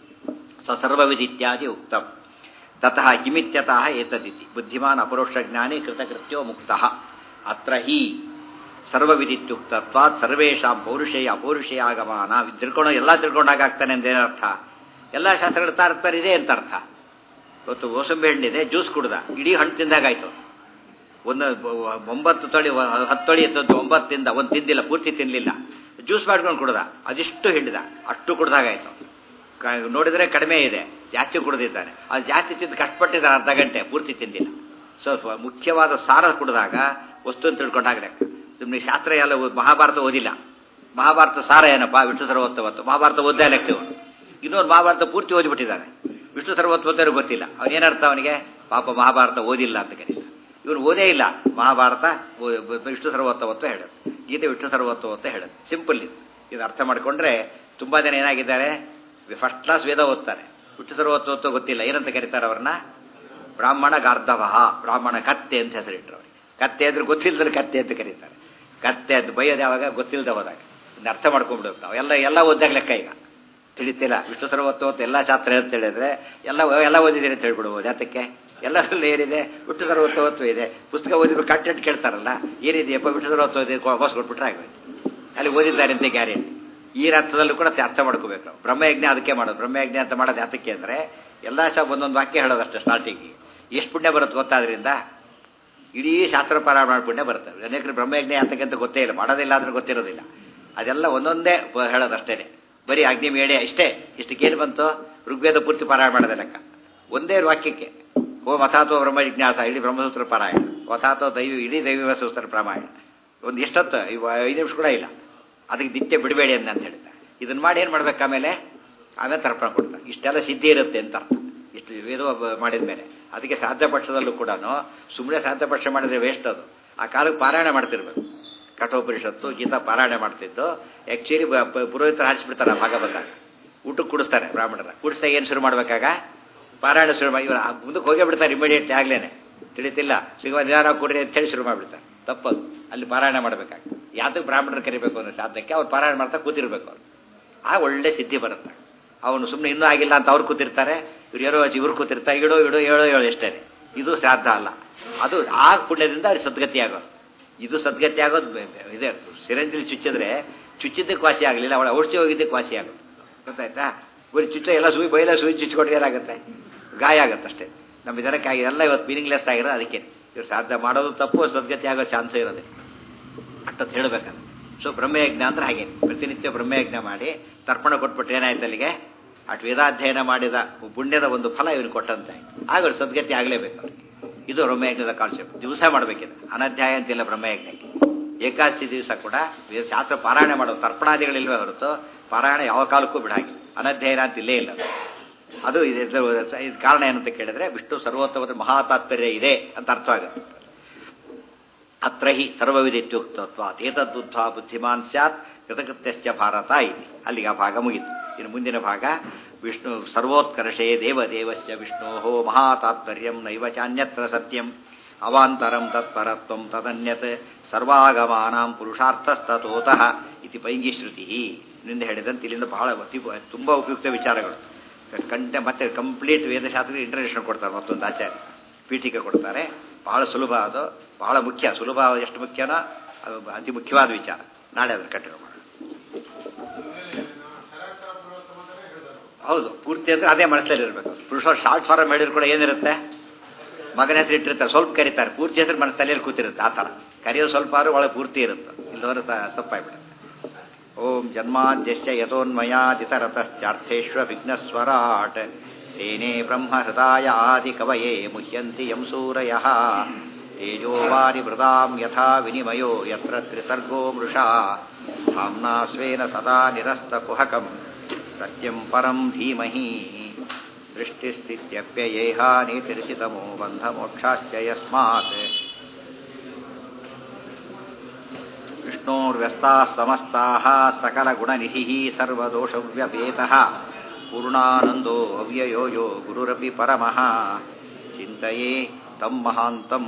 ಸ ಸರ್ವವಿಧಿ ಇತ್ಯಾದಿ ಉಕ್ತಂ ತತಃ ಕಿಮಿತ್ಯತಃ ಏತದಿತಿ ಬುದ್ಧಿಮಾನ್ ಅಪರೋಕ್ಷ ಜ್ಞಾನಿ ಕೃತಕೃತ್ಯೋ ಮುಕ್ತ ಅತ್ರ ಹಿ ಸರ್ವವಿಧಿತ್ಯುಕ್ತತ್ವಾತ್ ಸರ್ವೇಶಾಂ ಪೌರುಷೇಯ ಅಪೌರುಷೇಯ ಆಗಮಾನ ತಿಳ್ಕೊಂಡು ಎಲ್ಲ ತಿಳ್ಕೊಂಡಾಗ ಆಗ್ತಾನೆ ಅಂದೇನರ್ಥ ಎಲ್ಲ ಶಾಸ್ತ್ರಗಳ ತಾರತಮ್ಯ ಇದೆ ಅಂತ ಅರ್ಥ ಇವತ್ತು ಮೋಸಂಬಿ ಹಣ್ಣಿದೆ ಜ್ಯೂಸ್ ಕುಡ್ದ ಇಡೀ ಹಣ್ಣು ತಿಂದಾಗಾಯ್ತು ಒಂದು ಒಂಬತ್ತು ತೊಳಿ ಹತ್ತು ತೊಳಿ ಎತ್ತದ್ದು ಒಂಬತ್ತಿಂದ ಒಂದು ತಿಂದಿಲ್ಲ ಪೂರ್ತಿ ತಿನ್ನಲಿಲ್ಲ ಜ್ಯೂಸ್ ಮಾಡ್ಕೊಂಡು ಕುಡ್ದ ಅದಿಷ್ಟು ಹಿಂಡಿದ ಅಷ್ಟು ಕುಡ್ದಾಗಾಯ್ತು ನೋಡಿದ್ರೆ ಕಡಿಮೆ ಇದೆ ಜಾಸ್ತಿ ಕುಡ್ದಿದ್ದಾನೆ ಅದು ಜಾಸ್ತಿ ತಿಂದು ಕಷ್ಟಪಟ್ಟಿದ್ದಾನೆ ಅರ್ಧ ಗಂಟೆ ಪೂರ್ತಿ ತಿಂದಿಲ್ಲ ಸೊ ಮುಖ್ಯವಾದ ಸಾರ ಕುಡಿದಾಗ ವಸ್ತುವನ್ನು ತಿಳ್ಕೊಂಡಾಗ ಲೆಕ್ಕ ನಿಮಗೆ ಶಾಸ್ತ್ರ ಎಲ್ಲ ಮಹಾಭಾರತ ಓದಿಲ್ಲ ಮಹಾಭಾರತ ಸಾರ ಏನಪ್ಪ ವಿಷ್ಣು ಸರ್ವೋತ್ತವತ್ತು ಮಹಾಭಾರತ ಓದ್ದೇ ಲೆಕ್ಕ ಇವನು ಇನ್ನೊಂದು ಮಹಾಭಾರತ ಪೂರ್ತಿ ಓದಿಬಿಟ್ಟಿದ್ದಾನೆ ವಿಷ್ಣು ಸರ್ವೋತ್ತವತ್ತರು ಗೊತ್ತಿಲ್ಲ ಅವನೇನರ್ಥ ಅವನಿಗೆ ಪಾಪ ಮಹಾಭಾರತ ಓದಿಲ್ಲ ಅಂತ ಕರೀತಾರೆ ಇವನು ಓದೇ ಇಲ್ಲ ಮಹಾಭಾರತ ವಿಷ್ಣು ಸರ್ವೋತ್ತವತ್ತು ಹೇಳೋದು ಗೀತೆ ವಿಷ್ಣು ಸರ್ವೋತ್ತವತ್ತು ಹೇಳೋದು ಸಿಂಪಲ್ ಇದು ಇದು ಅರ್ಥ ಮಾಡಿಕೊಂಡ್ರೆ ತುಂಬಾ ಜನ ಏನಾಗಿದ್ದಾರೆ ಫಸ್ಟ್ ಕ್ಲಾಸ್ ವೇದ ಓದ್ತಾರೆ ವಿಷ್ಣು ಸರ್ವೋತ್ತವತ್ತು ಗೊತ್ತಿಲ್ಲ ಏನಂತ ಕರೀತಾರೆ ಅವ್ರನ್ನ ಬ್ರಾಹ್ಮಣ ಗಾರ್ಧವಹ ಬ್ರಾಹ್ಮಣ ಕತ್ತೆ ಅಂತ ಹೆಸರಿಟ್ಟರು ಅವ್ರಿಗೆ ಕತ್ತೆ ಅಂದ್ರೆ ಗೊತ್ತಿಲ್ಲದ್ರೆ ಕತ್ತೆ ಅಂತ ಕರೀತಾರೆ ಕತ್ತೆ ಅಂತ ಬೈಯೋದು ಯಾವಾಗ ಗೊತ್ತಿಲ್ಲದೆ ಹೋದಾಗ ಇನ್ನು ಅರ್ಥ ಮಾಡ್ಕೊಂಡ್ಬಿಡ್ಬೇಕು ನಾವು ಎಲ್ಲ ಎಲ್ಲ ಓದಾಗ ಲೆಕ್ಕ ಈಗ ತಿಳಿತಿಲ್ಲ ವಿಷ್ಣು ಸರ್ವತ್ವತ್ತು ಎಲ್ಲ ಶಾಸ್ತ್ರ ಅಂತ ಹೇಳಿದ್ರೆ ಎಲ್ಲ ಎಲ್ಲ ಓದಿದ್ದೀರಿ ಅಂತ ಹೇಳ್ಬಿಡ್ಬೋದು ಯಾತಕ್ಕೆ ಎಲ್ಲರಲ್ಲಿ ಏನಿದೆ ವಿಷ್ಣು ಸರ್ವತ್ವತ್ವ ಇದೆ ಪುಸ್ತಕ ಓದಿದ್ರು ಕಂಟೆಂಟ್ ಕೇಳ್ತಾರಲ್ಲ ಏನಿದೆಯಪ್ಪ ವಿಷ್ಣು ಸರ್ವತ್ವ ಇದೆ ವಾಪಸ್ ಕೊಟ್ಬಿಟ್ರೆ ಆಗೋಯ್ತು ಅಲ್ಲಿ ಓದಿದ್ದಾರೆ ಅಂತ ಗ್ಯಾರಂಟಿ ಈ ಅರ್ಥದಲ್ಲೂ ಕೂಡ ಅರ್ಥ ಮಾಡ್ಕೋಬೇಕು ನಾವು ಬ್ರಹ್ಮಯಜ್ಞ ಅದಕ್ಕೆ ಮಾಡೋದು ಬ್ರಹ್ಮಯಜ್ಞ ಅಂತ ಮಾಡೋದು ಯಾತಕ್ಕೆ ಅಂದರೆ ಎಲ್ಲ ಸಹ ಒಂದೊಂದು ವಾಕ್ಯ ಹೇಳೋದಷ್ಟೇ ಸ್ಟಾರ್ಟಿಂಗಿಗೆ ಎಷ್ಟು ಪುಣ್ಯ ಬರುತ್ತೆ ಗೊತ್ತಾದ್ರಿಂದ ಇಡೀ ಶಾಸ್ತ್ರ ಪಾರಾಯಣ ಮಾಡಿ ಪುಣ್ಯ ಬರುತ್ತೆ ಅನೇಕರು ಬ್ರಹ್ಮಯಜ್ಞ ಯಾತಕ್ಕಂತ ಗೊತ್ತೇ ಇಲ್ಲ ಮಾಡೋದಿಲ್ಲ ಆದ್ರೆ ಗೊತ್ತಿರೋದಿಲ್ಲ ಅದೆಲ್ಲ ಒಂದೊಂದೇ ಹೇಳೋದಷ್ಟೇ ಬರೀ ಅಗ್ನಿ ಮೇಡೆ ಇಷ್ಟೇ ಇಷ್ಟಕ್ಕೇನು ಬಂತು ಋಗ್ವೇದ ಪೂರ್ತಿ ಪಾರಾಯಣ ಮಾಡೋದೇ ಲೆಕ್ಕ ಒಂದೇ ವಾಕ್ಯಕ್ಕೆ ಓ ಮಥಾತೋ ಬ್ರಹ್ಮ ಜಿಜ್ಞಾಸ ಇಡೀ ಬ್ರಹ್ಮಸೂತ್ರ ಪಾರಾಯಣ ವಥಾತೋ ದೈವ ಇಡೀ ದೈವ ಸೂತ್ರ ಪ್ರಾಮಾಯಣ ಒಂದು ಎಷ್ಟೊತ್ತು ಇವು ಐದು ನಿಮಿಷ ಕೂಡ ಇಲ್ಲ ಅದಕ್ಕೆ ನಿತ್ಯ ಬಿಡಬೇಡಿ ಅಂತ ಅಂತ ಹೇಳ್ತಾರೆ ಇದನ್ನ ಮಾಡಿ ಏನು ಮಾಡ್ಬೇಕು ಆಮೇಲೆ ಆಮೇಲೆ ತರ್ಪಣ ಕೊಡ್ತಾರೆ ಇಷ್ಟೆಲ್ಲ ಸಿದ್ಧಿ ಇರುತ್ತೆ ಅಂತ ಅರ್ಥ ಇಷ್ಟು ವೇದ ಮಾಡಿದ ಮೇಲೆ ಅದಕ್ಕೆ ಸಾಧ್ಯ ಪಕ್ಷದಲ್ಲೂ ಕೂಡ ಸುಮ್ಮನೆ ಸಾಧ್ಯ ಪಕ್ಷ ಮಾಡಿದ್ರೆ ವೇಸ್ಟ್ ಅದು ಆ ಕಾಲಕ್ಕೆ ಪಾರಾಯಣ ಮಾಡ್ತಿರ್ಬೇಕು ಕಠೋಪನಿಷತ್ತು ಗೀತಾ ಪಾರಾಯಣ ಮಾಡ್ತಿದ್ದು ಆ್ಯಕ್ಚುಲಿ ಪುರೋಹಿತರು ಹಾರಿಸ್ಬಿಡ್ತಾರೆ ಭಾಗ ಬಂದಾಗ ಊಟಕ್ಕೆ ಕುಡಿಸ್ತಾರೆ ಬ್ರಾಹ್ಮಣರ ಕುಡಿಸ್ದಾಗ ಏನು ಶುರು ಮಾಡ್ಬೇಕಾಗ ಪಾರಾಯಣ ಶುರು ಮಾಡಿ ಇವರು ಮುಂದಕ್ಕೆ ಹೋಗೇ ಬಿಡ್ತಾರೆ ಇಮಿಡಿಯೇಟ್ಲಿ ಆಗ್ಲೇನೆ ತಿಳಿತಿಲ್ಲ ಸಿಗುವ ನಿಧಾನ ಕೊಡ್ರಿ ಅಂತ ಹೇಳಿ ಶುರು ಮಾಡಿಬಿಡ್ತಾರೆ ತಪ್ಪದು ಅಲ್ಲಿ ಪಾರಾಯಣ ಮಾಡಬೇಕಾಗ ಯಾವ್ದಕ್ಕೆ ಬ್ರಾಹ್ಮಣರು ಕರಿಬೇಕು ಅನ್ನೋ ಸಾಧ್ಯಕ್ಕೆ ಅವ್ರು ಪಾರಾಯಣ ಮಾಡ್ತಾ ಕೂತಿರ್ಬೇಕು ಅವ್ರು ಆ ಒಳ್ಳೆ ಸಿದ್ಧಿ ಬರುತ್ತೆ ಅವನು ಸುಮ್ಮನೆ ಇನ್ನೂ ಆಗಿಲ್ಲ ಅಂತ ಅವ್ರು ಕೂತಿರ್ತಾರೆ ಇವ್ರು ಏನೋ ಇವ್ರು ಕೂತಿರ್ತಾರೆ ಇಡೋ ಇಡೋ ಏಳೋ ಏಳು ಎಷ್ಟೇ ಇದು ಶ್ರಾದ್ದ ಅಲ್ಲ ಅದು ಆ ಪುಣ್ಯದಿಂದ ಅವ್ರಿಗೆ ಸದ್ಗತಿ ಆಗೋದು ಇದು ಸದ್ಗತಿ ಆಗೋದು ಇದೆ ಸಿರಂಜಿಲಿ ಚುಚ್ಚಿದ್ರೆ ಚುಚ್ಚಿದ್ದಕ್ಕೆ ವಾಸಿ ಆಗಲಿಲ್ಲ ಅವಳ ಔಷಧಿ ಹೋಗಿದ್ದಕ್ಕೆ ವಾಸಿ ಆಗುತ್ತೆ ಗೊತ್ತಾಯ್ತಾ ಬರೀ ಚುಚ್ಚ ಎಲ್ಲ ಸೂಯಿ ಬೈಲ ಸೂಯಿ ಚುಚ್ಚಿಕೊಂಡ್ರೆ ಏನಾಗುತ್ತೆ ಗಾಯ ಆಗುತ್ತೆ ಅಷ್ಟೇ ನಮ್ಮ ಜನಕ್ಕೆ ಆಗಿ ಎಲ್ಲ ಇವತ್ತು ಮೀನಿಂಗ್ಲೆಸ್ ಆಗಿರೋ ಅದಕ್ಕೆ ಇವ್ರು ಸಾಧ್ಯ ಮಾಡೋದು ತಪ್ಪು ಸದ್ಗತಿ ಆಗೋ ಚಾನ್ಸೇ ಇರೋದೆ ಅಷ್ಟೊತ್ತು ಹೇಳಬೇಕಲ್ಲ ಸೊ ಬ್ರಹ್ಮಯಜ್ಞ ಅಂದ್ರೆ ಹಾಗೆ ಪ್ರತಿನಿತ್ಯ ಬ್ರಹ್ಮಯಜ್ಞ ಮಾಡಿ ತರ್ಪಣ ಕೊಟ್ಬಿಟ್ಟು ಏನಾಯ್ತು ಅಲ್ಲಿಗೆ ಅಟ್ ವೇದಾಧ್ಯಯನ ಮಾಡಿದ ಪುಣ್ಯದ ಒಂದು ಫಲ ಇವನು ಕೊಟ್ಟಂತೆ ಆಗ ಅವ್ರು ಸದ್ಗತಿ ಆಗಲೇಬೇಕು ಅವ್ರಿಗೆ ಇದು ಬ್ರಹ್ಮಯಜ್ಞದ ಕಾನ್ಸೆಪ್ಟ್ ದಿವಸ ಮಾಡಬೇಕಿದೆ ಅನಧ್ಯಾಯ ಅಂತಿಲ್ಲ ಬ್ರಹ್ಮಯಜ್ಞಕ್ಕೆ ಏಕಾದಶಿ ದಿವಸ ಕೂಡ ಶಾಸ್ತ್ರ ಪಾರಾಯಣ ಮಾಡೋದು ತರ್ಪಣಾದಿಗಳಿಲ್ವೇ ಹೊರತು ಪಾರಾಯಣ ಯಾವ ಕಾಲಕ್ಕೂ ಬಿಡಾಗಿ ಅನಧ್ಯಯನ ಅಂತ ಇಲ್ಲೇ ಇಲ್ಲ ಅದು ಇದು ಕಾರಣ ಏನಂತ ಕೇಳಿದ್ರೆ ವಿಷ್ಣು ಸರ್ವೋತ್ತಮದ ಮಹಾ ತಾತ್ಪರ್ಯ ಇದೆ ಅಂತ ಅರ್ಥ ಆಗುತ್ತೆ ಅತ್ರ ಹಿ ಸರ್ವವಿಧಿತ್ಯುಕ್ತತ್ವ ಏತದ್ದುದ್ಧ ಬುದ್ಧಿಮಾನ್ ಸ್ಯಾತ್ ಕೃತಕೃತ್ಯಶ್ಚ ಭಾರತ ಇತಿ ಅಲ್ಲಿಗೆ ಆ ಭಾಗ ಮುಗಿತು ಇನ್ನು ಮುಂದಿನ ಭಾಗ ವಿಷ್ಣು ಸರ್ವೋತ್ಕರ್ಷೇ ದೇವದೇವಸ್ಯ ವಿಷ್ಣೋ ಮಹಾ ತಾತ್ಪರ್ಯಂ ನೈವ ಚಾನ್ಯತ್ರ ಸತ್ಯಂ ಅವಾಂತರಂ ತತ್ಪರತ್ವಂ ತದನ್ಯತ್ ಸರ್ವಾಗಮಾನಾಂ ಪುರುಷಾರ್ಥಸ್ತತೋತಃ ಇತಿ ಪೈಂಗಿ ಶ್ರುತಿ ನಿಂದ ಹೇಳಿದಂತೆ ಇಲ್ಲಿಂದ ಬಹಳ ಅತಿ ತುಂಬ ಉಪಯುಕ್ತ ವಿಚಾರಗಳು ಕಂಟೆ ಮತ್ತೆ ಕಂಪ್ಲೀಟ್ ವೇದಶಾಸ್ತ್ರ ಇಂಟರ್ನೇಷನ್ ಕೊಡ್ತಾರೆ ಮತ್ತೊಂದು ಆಚಾರ್ಯ ಪೀಠಿಕೆ ಕೊಡ್ತಾರೆ ಬಹಳ ಸುಲಭ ಅದು ಬಹಳ ಮುಖ್ಯ ಸುಲಭ ಎಷ್ಟು ಮುಖ್ಯನೋ ಅದು ಅತಿ ಮುಖ್ಯವಾದ ವಿಚಾರ ನಾಳೆ ಅದನ್ನು ಕಂಟಿನ್ಯೂ ಮಾಡೋಣ ಹೌದು ಪೂರ್ತಿ ಅಂದ್ರೆ ಅದೇ ಮನಸ್ಸಲ್ಲಿ ಇರಬೇಕು ಪುರುಷರು ಶಾರ್ಟ್ ಫಾರಮ್ ಹೇಳಿದ್ರು ಕೂಡ ಏನಿರುತ್ತೆ ಮಗನ ಹೆಸರು ಇಟ್ಟಿರ್ತಾರೆ ಸ್ವಲ್ಪ ಕರೀತಾರೆ ಪೂರ್ತಿ ಹೆಸರು ಮನಸ್ಸು ತಲೆಯಲ್ಲಿ ಕೂತಿರುತ್ತೆ ಆ ಥರ ಕರೆಯೋದು ಸ್ವಲ್ಪ ಆದ್ರೂ ಒಳಗೆ ಪೂರ್ತಿ ಇರುತ್ತೆ ಇಲ್ಲವರೆ ತಪ್ಪಾಗ್ಬಿಡುತ್ತೆ ಓಂ ಜನ್ಮಾದ್ಯಶ್ಯ ಯಥೋನ್ಮಯಾದಿತರತಶ್ಚಾರ್ಥೇಶ್ವ ವಿಘ್ನಸ್ವರಾಟ್ ತೇನೇ ಬ್ರಹ್ಮ ಹೃದಯ ಆದಿ ಕವಯೇ ಮುಹ್ಯಂತಿ ಯಂ ಸೂರಯಃ ತೇಜೋ ವಾರಿ ಮೃದಾಂ ಯಥಾ ವಿನಿಮಯೋ ಯತ್ರ ತ್ರಿಸರ್ಗೋ ಮೃಷಾ ಧಾಮ್ನಾ ಸ್ವೇನ ಸದಾ ನಿರಸ್ತಕುಹಕಂ ಸತ್ಯಂ ಪರಂ ಧೀಮಹಿ ಸೃಷ್ಟಿಸ್ಥಿತ್ಯಪ್ಯಯೇಹಾನಿತಿರ್ಷಿತಮೋ ಬಂಧಮೋಕ್ಷಾಶ್ಚ ಯಸ್ಮಾತ್ ವಿಷ್ಣೋರ್ವ್ಯಸ್ತಾः ಸಮಸ್ತಾः सकलगुणनिधिः सर्वदोषव्यपेतः पूर्णानन्दो अव्ययो यो गुरुरपि परमः ಚಿಂತೆಯೇ ತಂ ಮಹಾಂತಂ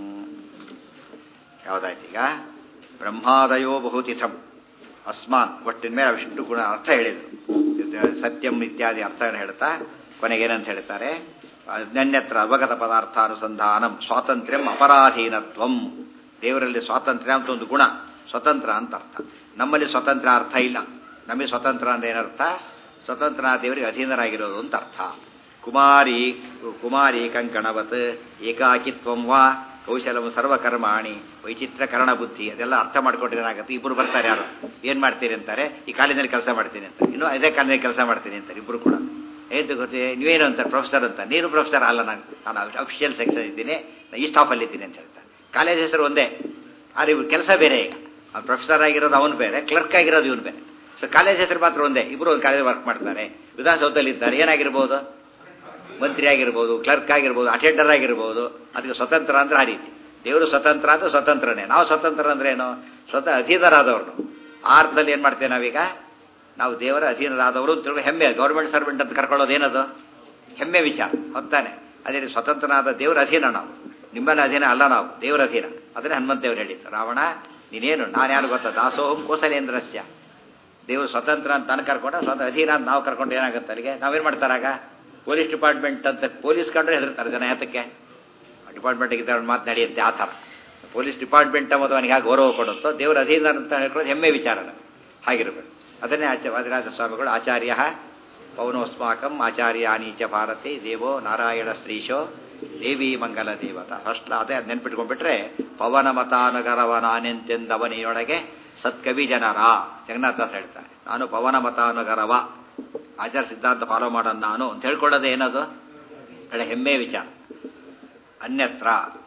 ಯಾವುದಾಯ್ತು ಈಗ ಬ್ರಹ್ಮಾದಯೋ ಬಹುತಿಥಂ ಅಸ್ಮಾನ್ ಒಟ್ಟಿನ ಮೇಲೆ ವಿಷ್ಣು ಗುಣ ಅರ್ಥ ಹೇಳಿದರು ಸತ್ಯಂ ಇತ್ಯಾದಿ ಅರ್ಥ ಹೇಳ್ತಾ ಕೊನೆಗೇನಂತ ಹೇಳ್ತಾರೆ ಅನ್ಯತ್ರ ಅವಗತ ಪದಾರ್ಥಾನುಸಂಧಾನಂ ಸ್ವಾತಂತ್ರ್ಯಂ ಅಪರಾಧೀನತ್ವಂ ದೇವರಲ್ಲಿ ಸ್ವಾತಂತ್ರ್ಯ ಅಂತ ಒಂದು ಗುಣ ಸ್ವತಂತ್ರ ಅಂತ ಅರ್ಥ ನಮ್ಮಲ್ಲಿ ಸ್ವತಂತ್ರ ಅರ್ಥ ಇಲ್ಲ ನಮಗೆ ಸ್ವತಂತ್ರ ಅಂದ್ರೆ ಏನರ್ಥ ಸ್ವತಂತ್ರ ದೇವರಿಗೆ ಅಧೀನರಾಗಿರೋದು ಅಂತ ಅರ್ಥ ಕುಮಾರಿ ಕುಮಾರಿ ಕಂಕಣವತ್ ಏಕಾಕಿತ್ವಂ ವಾ ಕೌಶಲಂ ಸರ್ವಕರ್ಮಾಣಿ ವೈಚಿತ್ರಕರಣ ಬುದ್ಧಿ ಅದೆಲ್ಲ ಅರ್ಥ ಮಾಡ್ಕೊಂಡ್ರೆ ಏನಾಗುತ್ತೆ ಇಬ್ಬರು ಬರ್ತಾರೆ ಯಾರು ಏನ್ ಮಾಡ್ತೀರಿ ಅಂತಾರೆ ಈ ಕಾಲೇಜಿನಲ್ಲಿ ಕೆಲಸ ಮಾಡ್ತೀನಿ ಅಂತ ಇನ್ನು ಅದೇ ಕಾಲೇಜಿನಲ್ಲಿ ಕೆಲಸ ಮಾಡ್ತೀನಿ ಅಂತಾರೆ ಇಬ್ಬರು ಕೂಡ ಏನು ಗೊತ್ತೇ ನೀವೇನು ಅಂತಾರೆ ಪ್ರೊಫೆಸರ್ ಅಂತ ನೀನು ಪ್ರೊಫೆಸರ್ ಅಲ್ಲ ನಾನು ನಾನು ಅಫಿಷಿಯಲ್ ಸೆಕ್ಷನ್ ಇದ್ದೀನಿ ನಾನು ಈ ಸ್ಟಾಫಲ್ಲಿ ಇದ್ದೀನಿ ಅಂತ ಹೇಳ್ತಾರೆ ಕಾಲೇಜ್ ಹೆಸರು ಒಂದೇ ಆದರೆ ಇವ್ರ ಕೆಲಸ ಬೇರೆ ಈಗ ಅವ್ನು ಪ್ರೊಫೆಸರ್ ಆಗಿರೋದು ಅವನು ಬೇರೆ ಕ್ಲರ್ಕ್ ಆಗಿರೋದು ಇವನು ಬೇರೆ ಸೊ ಕಾಲೇಜ್ ಹೆಸರು ಮಾತ್ರ ಒಂದೇ ಇಬ್ಬರು ಒಂದು ಕಾಲೇಜ್ ವರ್ಕ್ ಮಾಡ್ತಾರೆ ವಿಧಾನಸೌಧದಲ್ಲಿ ಇದ್ದಾರೆ ಏನಾಗಿರ್ಬೋದು ಮಂತ್ರಿ ಆಗಿರ್ಬೋದು ಕ್ಲರ್ಕ್ ಆಗಿರ್ಬೋದು ಅಟೆಂಡರ್ ಆಗಿರ್ಬೋದು ಅದಕ್ಕೆ ಸ್ವತಂತ್ರ ಅಂದ್ರೆ ಆ ರೀತಿ ದೇವರು ಸ್ವತಂತ್ರ ಅಂದ್ರೆ ಸ್ವತಂತ್ರನೇ ನಾವು ಸ್ವತಂತ್ರ ಅಂದ್ರೆ ಏನು ಸ್ವತಃ ಅಧೀನರಾದವ್ರು ಆ ಅರ್ಥದಲ್ಲಿ ಏನು ಮಾಡ್ತೇವೆ ನಾವೀಗ ನಾವು ದೇವರ ಅಧೀನರಾದವರು ತಿಳ್ಕೊಂಡು ಹೆಮ್ಮೆ ಗೌರ್ಮೆಂಟ್ ಸರ್ವೆಂಟ್ ಅಂತ ಕರ್ಕೊಳ್ಳೋದು ಏನದು ಹೆಮ್ಮೆ ವಿಚಾರ ಹೊತ್ತಾನೆ ಅದೇ ರೀತಿ ಸ್ವತಂತ್ರನಾದ ದೇವರ ಅಧೀನ ನಾವು ನಿಮ್ಮನ್ನ ಅಧೀನ ಅಲ್ಲ ನಾವು ದೇವರ ಅಧೀನ ಅದನ್ನೇ ಹನುಮಂತೇವರು ಹೇಳಿದ್ದು ರಾವಣ ನೀನೇನು ನಾನು ಯಾರು ಗೊತ್ತಾ ದಾಸೋಹಂ ಕೋಸಲೇಂದ್ರಸ್ಯ ದೇವರು ಸ್ವತಂತ್ರ ಅಂತ ನಾನು ಕರ್ಕೊಂಡ ಸ್ವತಃ ಅಧೀನ ಅಂತ ನಾವು ಕರ್ಕೊಂಡು ಏನಾಗುತ್ತೆ ಅಲ್ಲಿಗೆ ನಾವೇನು ಮಾಡ್ತಾರಾಗ ಪೊಲೀಸ್ ಡಿಪಾರ್ಟ್ಮೆಂಟ್ ಅಂತ ಪೊಲೀಸ್ ಕಂಡ್ರೆ ಹೆದರ್ತಾರೆ ಜನ ಯಾತಕ್ಕೆ ಡಿಪಾರ್ಟ್ಮೆಂಟ್ಗೆ ಇದ್ದಾರೆ ಮಾತು ನಡೆಯುತ್ತೆ ಆ ಥರ ಪೊಲೀಸ್ ಡಿಪಾರ್ಟ್ಮೆಂಟ್ ಮತ್ತು ಅವನಿಗೆ ಯಾಕೆ ಗೌರವ ಕೊಡುತ್ತೋ ದೇವರ ಅಧೀನ ಅಂತ ಹೇಳ್ಕೊಳ್ಳೋದು ಹೆಮ್ಮೆ ವಿಚಾರ ಹಾಗಿರಬೇಕು ಅದನ್ನೇ ಆಚ ವಾದಿರಾಜ ಸ್ವಾಮಿಗಳು ಆಚಾರ್ಯ ಪವನೋಸ್ಮಾಕಂ ಆಚಾರ್ಯಾನೀಚ ಭಾರತಿ ದೇವೋ ನಾರಾಯಣ ಶ್ರೀಶೋ ದೇವಿ ಮಂಗಲ ದೇವತ ಫಸ್ಟ್ ಅದೇ ಅದು ನೆನ್ಪಿಟ್ಕೊಂಡ್ಬಿಟ್ರೆ ಪವನ ಮತಾನುಗರವನಾನೆಂತೆಂದವನಿಯೊಳಗೆ ಸತ್ಕವಿ ಜನರ ಜಗನ್ನಾಥ ಹೇಳ್ತಾರೆ ನಾನು ಪವನ ಮತಾನುಗರವ ಆಚಾರ ಸಿದ್ಧಾಂತ ಫಾಲೋ ಮಾಡೋಣ ನಾನು ಅಂತ ಹೇಳ್ಕೊಳ್ಳೋದು ಏನದು ಒಳ್ಳೆ ಹೆಮ್ಮೆ ವಿಚಾರ ಅನ್ಯತ್ರ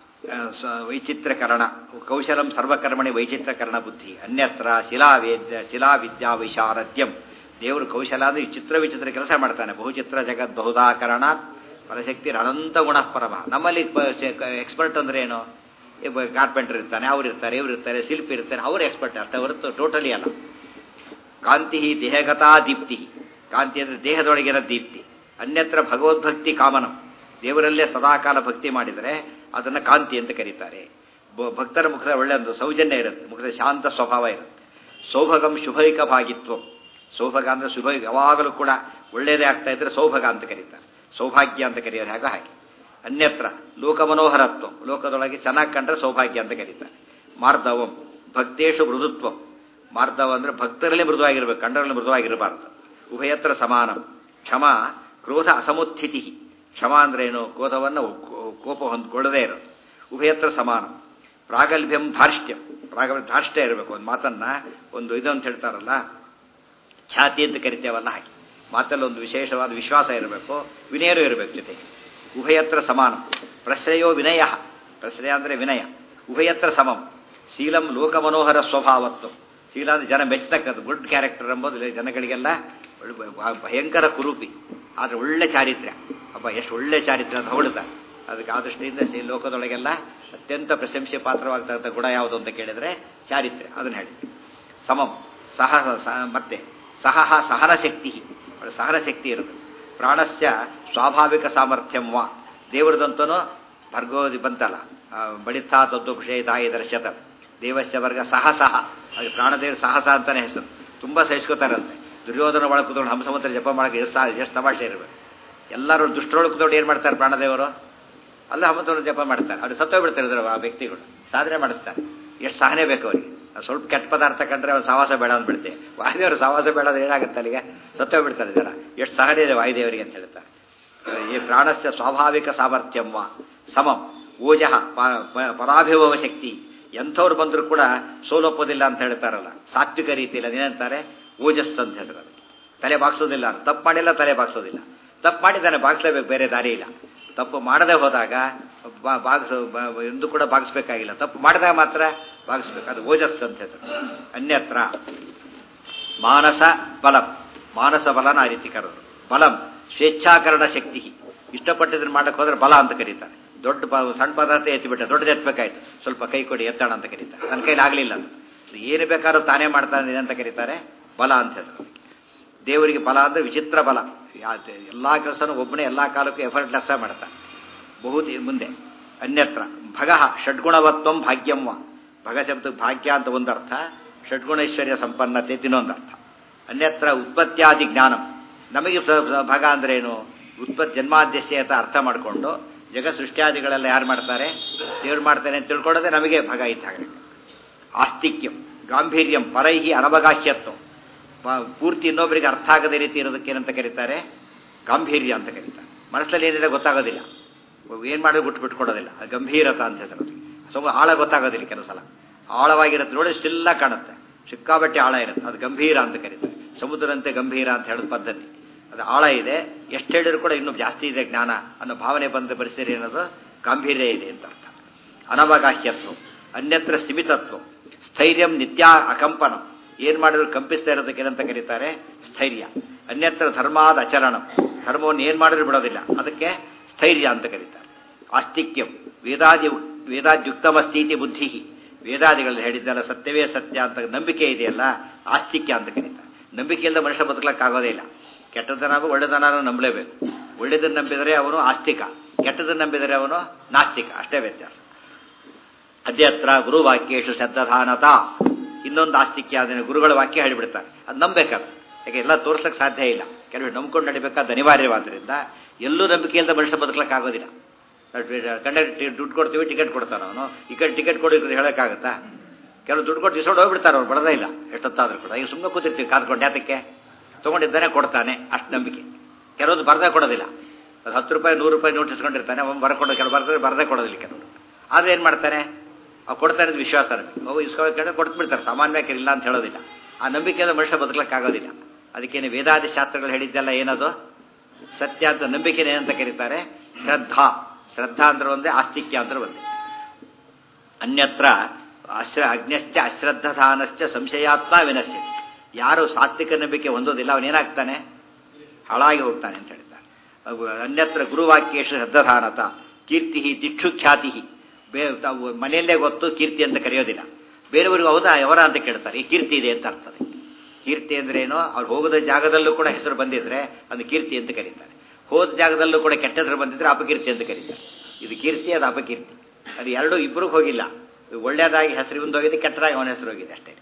ವೈಚಿತ್ರಕರಣ ಕೌಶಲಂ ಸರ್ವಕರ್ಮಣಿ ವೈಚಿತ್ರಕರಣ ಬುದ್ಧಿ ಅನ್ಯತ್ರ ಶಿಲಾವೇದ್ಯ ಶಿಲಾವಿದ್ಯಾ ವೈಶಾರಥ್ಯಂ ದೇವರು ಕೌಶಲ ಅಂದ್ರೆ ಚಿತ್ರ ವಿಚಿತ್ರ ಕೆಲಸ ಮಾಡ್ತಾನೆ ಬಹುಚಿತ್ರ ಜಗತ್ ಬಹುದಾಕರಣ ಪರಶಕ್ತಿ ಅನಂತ ಗುಣ ಪರಮ ನಮ್ಮಲ್ಲಿ ಎಕ್ಸ್ಪರ್ಟ್ ಅಂದ್ರೆ ಏನು ಕಾರ್ಪೆಂಟರ್ ಇರ್ತಾನೆ ಅವ್ರು ಇರ್ತಾರೆ ಇವ್ರು ಇರ್ತಾರೆ ಶಿಲ್ಪಿ ಇರ್ತಾರೆ ಅವ್ರು ಎಕ್ಸ್ಪರ್ಟ್ ಅರ್ಥ ಹೊರತು ಟೋಟಲಿ ಅಲ್ಲ ಕಾಂತಿ ದೇಹಗತಾ ದೀಪ್ತಿ ಕಾಂತಿ ಅಂದರೆ ದೇಹದೊಳಗಿನ ದೀಪ್ತಿ ಅನ್ಯತ್ರ ಭಗವದ್ಭಕ್ತಿ ಕಾಮನಂ ದೇವರಲ್ಲೇ ಸದಾಕಾಲ ಭಕ್ತಿ ಮಾಡಿದರೆ ಅದನ್ನು ಕಾಂತಿ ಅಂತ ಕರೀತಾರೆ ಭಕ್ತರ ಮುಖದ ಒಳ್ಳೆ ಒಂದು ಸೌಜನ್ಯ ಇರುತ್ತೆ ಮುಖದ ಶಾಂತ ಸ್ವಭಾವ ಇರುತ್ತೆ ಸೌಭಗಂ ಶುಭೈಕ ಭಾಗಿತ್ವ ಸೌಭಗ ಅಂದರೆ ಶುಭ ಯಾವಾಗಲೂ ಕೂಡ ಒಳ್ಳೆಯದೇ ಆಗ್ತಾ ಇದ್ರೆ ಸೌಭಗ ಅಂತ ಕರೀತಾರೆ ಸೌಭಾಗ್ಯ ಅಂತ ಕರೆಯೋದು ಹಾಗೆ ಹಾಗೆ ಅನ್ಯತ್ರ ಲೋಕಮನೋಹರತ್ವ ಲೋಕದೊಳಗೆ ಚೆನ್ನಾಗಿ ಕಂಡ್ರೆ ಸೌಭಾಗ್ಯ ಅಂತ ಕರೀತಾರೆ ಮಾರ್ಧವಂ ಭಕ್ತೇಶು ಮೃದುತ್ವಂ ಮಾರ್ಧವ ಅಂದರೆ ಭಕ್ತರಲ್ಲಿ ಮೃದುವಾಗಿರ್ಬೇಕು ಕಂಡರಲ್ಲಿ ಮೃದುವಾಗಿರಬಾರದು ಉಭಯತ್ರ ಸಮಾನಂ ಕ್ಷಮ ಕ್ರೋಧ ಅಸಮುತ್ಥಿತಿ ಕ್ಷಮ ಅಂದ್ರೆ ಏನು ಕ್ರೋಧವನ್ನು ಕೋಪ ಹೊಂದ್ಕೊಳ್ಳದೇ ಇರೋದು ಉಭಯತ್ರ ಸಮಾನ ಪ್ರಾಗಲ್ಭ್ಯಂ ಧಾರ್ಷ್ಟ್ಯಂ ಪ್ರಾಗಲ್ಭ್ಯ ಧಾರ್ಷ್ಟ್ಯ ಇರಬೇಕು ಒಂದು ಮಾತನ್ನ ಒಂದು ಇದು ಅಂತ ಹೇಳ್ತಾರಲ್ಲ ಛಾತಿ ಅಂತ ಕರಿತೇವಲ್ಲ ಹಾಗೆ ಮಾತಲ್ಲಿ ಒಂದು ವಿಶೇಷವಾದ ವಿಶ್ವಾಸ ಇರಬೇಕು ವಿನಯರು ಇರಬೇಕು ಜೊತೆಗೆ ಉಭಯತ್ರ ಸಮಾನ ಪ್ರಶ್ರಯೋ ವಿನಯ ಪ್ರಶ್ರಯ ಅಂದರೆ ವಿನಯ ಉಭಯತ್ರ ಸಮಂ ಶೀಲಂ ಲೋಕಮನೋಹರ ಸ್ವಭಾವತ್ವ ಶೀಲ ಅಂದರೆ ಜನ ಮೆಚ್ಚತಕ್ಕದ್ದು ಗುಡ್ ಕ್ಯಾರೆಕ್ಟರ್ ಎಂಬುದು ಜನಗಳಿಗೆಲ್ಲ ಭಯಂಕರ ಕುರೂಪಿ ಆದರೆ ಒಳ್ಳೆ ಚಾರಿತ್ರ್ಯ ಅಬ್ಬ ಎಷ್ಟು ಒಳ್ಳೆ ಚಾರಿತ್ರ್ಯ ಅಂತ ಹೊಗಳುತ್ತಾರೆ ಅದಕ್ಕೆ ಆ ದೃಷ್ಟಿಯಿಂದ ಸಿ ಲೋಕದೊಳಗೆಲ್ಲ ಅತ್ಯಂತ ಪ್ರಶಂಸೆ ಪಾತ್ರವಾಗ್ತಕ್ಕಂಥ ಗುಣ ಯಾವುದು ಅಂತ ಕೇಳಿದರೆ ಚಾರಿತ್ರ್ಯ ಅದನ್ನು ಹೇಳಿ ಸಮಂ ಸಹ ಮತ್ತೆ ಸಹ ಸಹನ ಶಕ್ತಿ ಸಹನ ಶಕ್ತಿ ಇರುತ್ತೆ ಪ್ರಾಣಸ್ಯ ಸ್ವಾಭಾವಿಕ ಸಾಮರ್ಥ್ಯಂ ವಾ ದೇವರದಂತನೂ ಭರ್ಗೋದಿ ಬಂತಲ್ಲ ಬಳಿತಾ ತದ್ದು ತಾಯಿ ದರ್ಶತ ದೇವಸ್ಯ ವರ್ಗ ಸಹ ಸಹ ಅದು ಪ್ರಾಣದೇವರು ಸಾಹಸ ಅಂತಾನೆ ಹೆಸರು ತುಂಬ ಸಹಿಸ್ಕೋತಾರಂತೆ ದುರ್ಯೋಧನ ಒಳಗೆ ಕೂತ್ಕೊಂಡು ಹಂಸಮಂತ್ರ ಜಪ ಮಾಡಕ್ಕೆ ಎಷ್ಟು ಎಷ್ಟು ತಮಾಷೆ ಇರಬೇಕು ಎಲ್ಲರೂ ದುಷ್ಟರೊಳಗೆ ಕೂತ್ಕೊಂಡು ಏನು ಮಾಡ್ತಾರೆ ಪ್ರಾಣದೇವರು ಅಲ್ಲ ಹನುಮಂತನ ಜಪ ಮಾಡ್ತಾರೆ ಅವ್ರು ಸತ್ತೋಗ್ಬಿಡ್ತಾರೆ ಇದ್ರ ಆ ವ್ಯಕ್ತಿಗಳು ಸಾಧನೆ ಮಾಡಿಸ್ತಾರೆ ಎಷ್ಟು ಸಹನೆ ಬೇಕು ಅವರಿಗೆ ನಾವ್ ಸ್ವಲ್ಪ ಕೆಟ್ಟ ಪದಾರ್ಥ ಕಂಡ್ರೆ ಅವ್ನು ಸವಾಸ ಬೇಡ ಅಂದ್ಬಿಡ್ತೆ ವಾಯುದೇವರು ಸವಾಸ ಬೇಡ ಅಂದ್ರೆ ಏನಾಗುತ್ತೆ ಅಲ್ಲಿಗೆ ಸತ್ತೇ ಬಿಡ್ತಾರೆ ಜನ ಎಷ್ಟು ಸಹನೆ ಇದೆ ವಾಯುದೇವರಿಗೆ ಅಂತ ಹೇಳ್ತಾರೆ ಈ ಪ್ರಾಣಸ್ಯ ಸ್ವಾಭಾವಿಕ ಸಾಮರ್ಥ್ಯಂವ ಸಮಂ ಓಜಃ ಪ- ಪ- ಪರಾಭಿಭವ ಶಕ್ತಿ ಎಂಥವ್ರು ಬಂದರೂ ಕೂಡ ಸೋಲೊಪ್ಪೋದಿಲ್ಲ ಅಂತ ಹೇಳ್ತಾರಲ್ಲ ಸಾತ್ವಿಕ ರೀತಿಯಲ್ಲಿ ಅದೇನಂತಾರೆ ಓಜಸ್ ಅಂತ ಹೆಸರು ಅದಕ್ಕೆ. ತಲೆ ಬಾಗ್ಸೋದಿಲ್ಲ ತಪ್ಪು ಮಾಡಿಲ್ಲ ತಲೆ ಬಾಗ್ಸೋದಿಲ್ಲ ತಪ್ಪು ಮಾಡಿದ್ದಾನೆ ಬಾಗಿಸ್ಲೇಬೇಕು ಬೇರೆ ದಾರಿ ಇಲ್ಲ ತಪ್ಪು ಮಾಡದೆ ಹೋದಾಗ ಬಾ- ಬಾಗ್ಸೋ ಬ- ಎಂದು ಕೂಡ ಬಾಗಿಸ್ಬೇಕಾಗಿಲ್ಲ ತಪ್ಪು ಮಾಡಿದಾಗ ಮಾತ್ರ ಬಾಗಿಸ್ಬೇಕು ಅದು ಓಜಸ್ ಅಂತ ಹೆಸರು ಅನ್ಯತ್ರ ಮಾನಸ ಬಲಂ ಮಾನಸ ಬಲನ ಆ ರೀತಿ ಕರೆದು ಬಲಂ ಸ್ವೇಚ್ಛಾಕರಣ ಶಕ್ತಿ ಇಷ್ಟಪಟ್ಟಿದ್ದನ್ನು ಮಾಡಕ್ಕೆ ಹೋದ್ರೆ ಬಲ ಅಂತ ಕರೀತಾರೆ ದೊಡ್ಡ ಪ- ಸಣ್ಣ ಪದಾರ್ಥ ಎತ್ತಿಬಿಟ್ಟ ದೊಡ್ಡದು ಎತ್ತಬೇಕಾಯ್ತು ಸ್ವಲ್ಪ ಕೈ ಕೊಡಿ ಎತ್ತಣ ಅಂತ ಕರೀತಾರೆ ನನ್ನ ಕೈಲಿ ಆಗಲಿಲ್ಲ ಅದು ಏನು ಬೇಕಾದ್ರೂ ತಾನೇ ಮಾಡ್ತಾನೆ ಅಂತ ಕರೀತಾರೆ ಬಲ ಅಂತ ಹೆಸರು ದೇವರಿಗೆ ಬಲ ಅಂದರೆ ವಿಚಿತ್ರ ಬಲ ಯಾ- ಎಲ್ಲ ಕೆಲಸನೂ ಒಬ್ಬನೇ ಎಲ್ಲ ಕಾಲಕ್ಕೂ ಎಫರ್ಟ್ಲೆಸ್ ಮಾಡ್ತಾನೆ ಬಹುತಿ ಮುಂದೆ ಅನ್ಯತ್ರ ಭಗಃ ಷಡ್ಗುಣವತ್ವಂ ಭಾಗ್ಯಂವ ಭಗ ಶಬ್ದಕ್ಕೆ ಭಾಗ್ಯ ಅಂತ ಒಂದರ್ಥ ಷಡ್ಗುಣೈಶ್ವರ್ಯ ಸಂಪನ್ನತೆ ಇನ್ನೊಂದು ಅರ್ಥ ಅನ್ಯತ್ರ ಉತ್ಪತ್ತ್ಯಾದಿ ಜ್ಞಾನಂ ನಮಗೆ ಸ- ಸ- ಭಗ ಅಂದ್ರೆ ಏನು ಉತ್ಪತ್ತಿ ಜನ್ಮಾದ್ಯಸ್ಯ ಅಂತ ಅರ್ಥ ಮಾಡಿಕೊಂಡು ಜಗ ಸೃಷ್ಟ್ಯಾದಿಗಳೆಲ್ಲ ಯಾರು ಮಾಡ್ತಾರೆ ದೇವ್ರು ಮಾಡ್ತಾನೆ ಅಂತ ತಿಳ್ಕೊಳ್ಳೋದೇ ನಮಗೆ ಭಗ ಇದ್ದಾಗ ಆಸ್ತಿಕ್ಯಂ ಗಾಂಭೀರ್ಯಂ ಪರೈಹಿ ಅನವಗಾಹ್ಯತ್ವ ಪ- ಪೂರ್ತಿ ಇನ್ನೊಬ್ಬರಿಗೆ ಅರ್ಥ ಆಗದ ರೀತಿ ಇರೋದಕ್ಕೆ ಏನಂತ ಕರೀತಾರೆ ಗಾಂಭೀರ್ಯ ಅಂತ ಕರೀತಾರೆ ಮನಸ್ಸಲ್ಲಿ ಏನಿದೆ ಗೊತ್ತಾಗೋದಿಲ್ಲ ಏನು ಮಾಡಿದ್ರೆ ಬಿಟ್ಟು ಬಿಟ್ಕೊಡೋದಿಲ್ಲ ಅದು ಗಂಭೀರತ ಅಂತ ಹೆಸರು ಅದಕ್ಕೆ. ಸ್ವಲ್ಪ ಆಳ ಗೊತ್ತಾಗೋದಿಲ್ಲ ಕೆಲವು ಸಲ ಆಳವಾಗಿರುತ್ತೆ ನೋಡಿ ಸ್ಟಿಲ್ಲ ಕಾಣುತ್ತೆ ಸಿಕ್ಕಾಬಟ್ಟೆ ಆಳ ಇರುತ್ತೆ ಅದು ಗಂಭೀರ ಅಂತ ಕರೀತಾರೆ ಸಮುದ್ರಂತೆ ಗಂಭೀರ ಅಂತ ಹೇಳೋದು ಪದ್ಧತಿ ಅದು ಆಳ ಇದೆ ಎಷ್ಟು ಹೇಳಿದ್ರು ಕೂಡ ಇನ್ನೂ ಜಾಸ್ತಿ ಇದೆ ಜ್ಞಾನ ಅನ್ನೋ ಭಾವನೆ ಬಂದ ಪರಿಸ್ಥಿತಿ ಅನ್ನೋದು ಗಾಂಭೀರ್ಯ ಇದೆ ಅಂತ ಅರ್ಥ ಅನವಗಾಹ್ಯತ್ವ ಅನ್ಯತ್ರ ಸ್ಥಿಮಿತತ್ವ ಸ್ಥೈರ್ಯಂ ನಿತ್ಯ ಅಕಂಪನ ಏನ್ ಮಾಡಿದ್ರು ಕಂಪಿಸ್ತಾ ಇರೋದಕ್ಕೆ ಏನಂತ ಕರೀತಾರೆ ಸ್ಥೈರ್ಯ ಅನ್ಯತ್ರ ಧರ್ಮಾದ ಅಚರಣಂ ಧರ್ಮವನ್ನು ಏನ್ ಮಾಡಿದ್ರು ಬಿಡೋದಿಲ್ಲ ಅದಕ್ಕೆ ಸ್ಥೈರ್ಯ ಅಂತ ಕರೀತಾರೆ ಆಸ್ತಿಕ್ಯಂ ವೇದಾದಿ ವೇದಾದ್ಯುಕ್ತಮಸ್ತೀತಿ ಬುದ್ಧಿ ವೇದಾದಿಗಳಲ್ಲಿ ಹೇಳಿದ್ದಲ್ಲ ಸತ್ಯವೇ ಸತ್ಯ ಅಂತ ನಂಬಿಕೆ ಇದೆಯಲ್ಲ ಆಸ್ತಿಕ್ಯ ಅಂತ ಕರೀತಾರೆ ನಂಬಿಕೆಯಿಂದ ಮನುಷ್ಯ ಬದುಕಲಿಕ್ಕಾಗೋದೇ ಇಲ್ಲ ಕೆಟ್ಟದನಾಗೂ ಒಳ್ಳೆದನಾಗೂ ನಂಬಲೇಬೇಕು ಒಳ್ಳೆದನ್ನು ನಂಬಿದರೆ ಅವನು ಆಸ್ತಿಕ ಕೆಟ್ಟದನ್ನು ನಂಬಿದರೆ ಅವನು ನಾಸ್ತಿಕ ಅಷ್ಟೇ ವ್ಯತ್ಯಾಸ ಅದ್ಯತ್ರ ಗುರುವಾಕ್ಯೇಶು ಶ್ರದ್ಧಾನತ ಇನ್ನೊಂದು ಆಸ್ತಿಕ್ಯ ಅದನ್ನು ಗುರುಗಳ ವಾಕ್ಯ ಹೇಳಿಬಿಡ್ತಾರೆ ಅದು ನಂಬೇಕಾದ್ರೆ ಯಾಕೆ ಎಲ್ಲ ತೋರ್ಸಕ್ಕೆ ಸಾಧ್ಯ ಇಲ್ಲ ಕೆಲವು ನಂಬ್ಕೊಂಡು ನಡಿಬೇಕಾದ ಅನಿವಾರ್ಯವಾದ್ದರಿಂದ ಎಲ್ಲೂ ನಂಬಿಕೆಯಿಂದ ಮನುಷ್ಯ ಬದುಕಲಿಕ್ಕಾಗೋದಿಲ್ಲ ಕಂಡಕ್ಟರ್ ದುಡ್ಡು ಕೊಡ್ತೀವಿ ಟಿಕೆಟ್ ಕೊಡ್ತಾನೆ ಅವನು ಈ ಕಡೆ ಟಿಕೆಟ್ ಕೊಡಿ ಹೇಳೋಕ್ಕಾಗತ್ತಾ ಕೆಲವು ದುಡ್ಡು ಕೊಟ್ಟು ಇಸ್ಕೊಂಡು ಹೋಗ್ಬಿಡ್ತಾರೆ ಅವ್ರು ಬರೋದೇ ಇಲ್ಲ ಎಷ್ಟೊತ್ತಾದ್ರೂ ಕೂಡ ಈಗ ಸುಮ್ಮನೆ ಕೂತಿರ್ತೀವಿ ಕಾದ್ಕೊಂಡು ಯಾತಕ್ಕೆ ತೊಗೊಂಡಿದ್ದಾನೆ ಕೊಡ್ತಾನೆ ಅಷ್ಟು ನಂಬಿಕೆ ಕೆಲವೊಂದು ಬರದೇ ಕೊಡೋದಿಲ್ಲ ಅದು ಹತ್ತು ರೂಪಾಯಿ ನೂರು ರೂಪಾಯಿ ನೋಟ್ ಇಸ್ಕೊಂಡಿರ್ತಾನೆ ಅವನು ಬರ್ಕೊಂಡು ಕೆಲವು ಬರ್ತಾರೆ ಬರದೇ ಕೊಡೋದಿಲ್ಲ ಕೆಲವರು ಆದ್ರೆ ಏನು ಮಾಡ್ತಾನೆ ಅವ್ರು ಕೊಡ್ತಾರೆ ಅಂತ ವಿಶ್ವಾಸ ನಮಗೆ ಅವು ಇಸ್ಕೊಳ್ಕೊಂಡು ಕೊಟ್ಟು ಬಿಡ್ತಾರೆ ಸಾಮಾನ್ಯವಾಗಿ ಇಲ್ಲ ಅಂತ ಹೇಳೋದಿಲ್ಲ ಆ ನಂಬಿಕೆಯಿಂದ ಮನುಷ್ಯ ಬದುಕಲಿಕ್ಕಾಗೋದಿಲ್ಲ ಅದಕ್ಕೇನು ವೇದಾದಿ ಶಾಸ್ತ್ರಗಳು ಹೇಳಿದ್ದೆಲ್ಲ ಏನದು ಸತ್ಯ ಅಂತ ನಂಬಿಕೆನೇ ಏನಂತ ಕರೀತಾರೆ ಶ್ರದ್ಧಾ ಶ್ರದ್ಧಾ ಅಂದ್ರೆ ಒಂದೇ ಆಸ್ತಿಕ್ಯ ಅಂದ್ರೆ ಒಂದೇ ಅನ್ಯತ್ರ ಅಶ್ರ ಅಗ್ನ್ಯಶ್ಚ ಅಶ್ರದ್ಧಾನಶ್ಚ ಸಂಶಯಾತ್ಮ ವಿನಶ್ಯ ಯಾರು ಸಾತ್ವಿಕ ನಂಬಿಕೆ ಹೊಂದೋದಿಲ್ಲ ಅವನೇನಾಗ್ತಾನೆ ಹಾಳಾಗಿ ಹೋಗ್ತಾನೆ ಅಂತ ಹೇಳ್ತಾರೆ ಅವು ಅನ್ಯತ್ರ ಗುರುವಾಕ್ಯೇಶು ಶ್ರದ್ಧಾನತ ಕೀರ್ತಿ ದಿಕ್ಷು ಖ್ಯಾತಿ ಬೇ ತಾವು ಮನೆಯಲ್ಲೇ ಗೊತ್ತು ಕೀರ್ತಿ ಅಂತ ಕರೆಯೋದಿಲ್ಲ ಬೇರೆಯವ್ರಿಗೆ ಹೌದಾ ಅವರ ಅಂತ ಕೇಳ್ತಾರೆ ಈ ಕೀರ್ತಿ ಇದೆ ಅಂತ ಅರ್ಥದೆ ಕೀರ್ತಿ ಅಂದ್ರೆ ಏನು ಅವ್ರು ಹೋಗದ ಜಾಗದಲ್ಲೂ ಕೂಡ ಹೆಸರು ಬಂದಿದ್ರೆ ಅದು ಕೀರ್ತಿ ಅಂತ ಕರೀತಾರೆ ಹೋದ ಜಾಗದಲ್ಲೂ ಕೂಡ ಕೆಟ್ಟ ಹೆಸರು ಬಂದಿದ್ರೆ ಅಪಕೀರ್ತಿ ಅಂತ ಕರೀತಾರೆ ಇದು ಕೀರ್ತಿ ಅದು ಅಪಕೀರ್ತಿ ಅದು ಎರಡೂ ಇಬ್ಬರಿಗೂ ಹೋಗಿಲ್ಲ ಒಳ್ಳೆಯದಾಗಿ ಹೆಸರು ಇವಂದು ಹೋಗಿದೆ ಕೆಟ್ಟದಾಗಿ ಅವನ ಹೆಸರು ಹೋಗಿದೆ ಅಷ್ಟೇ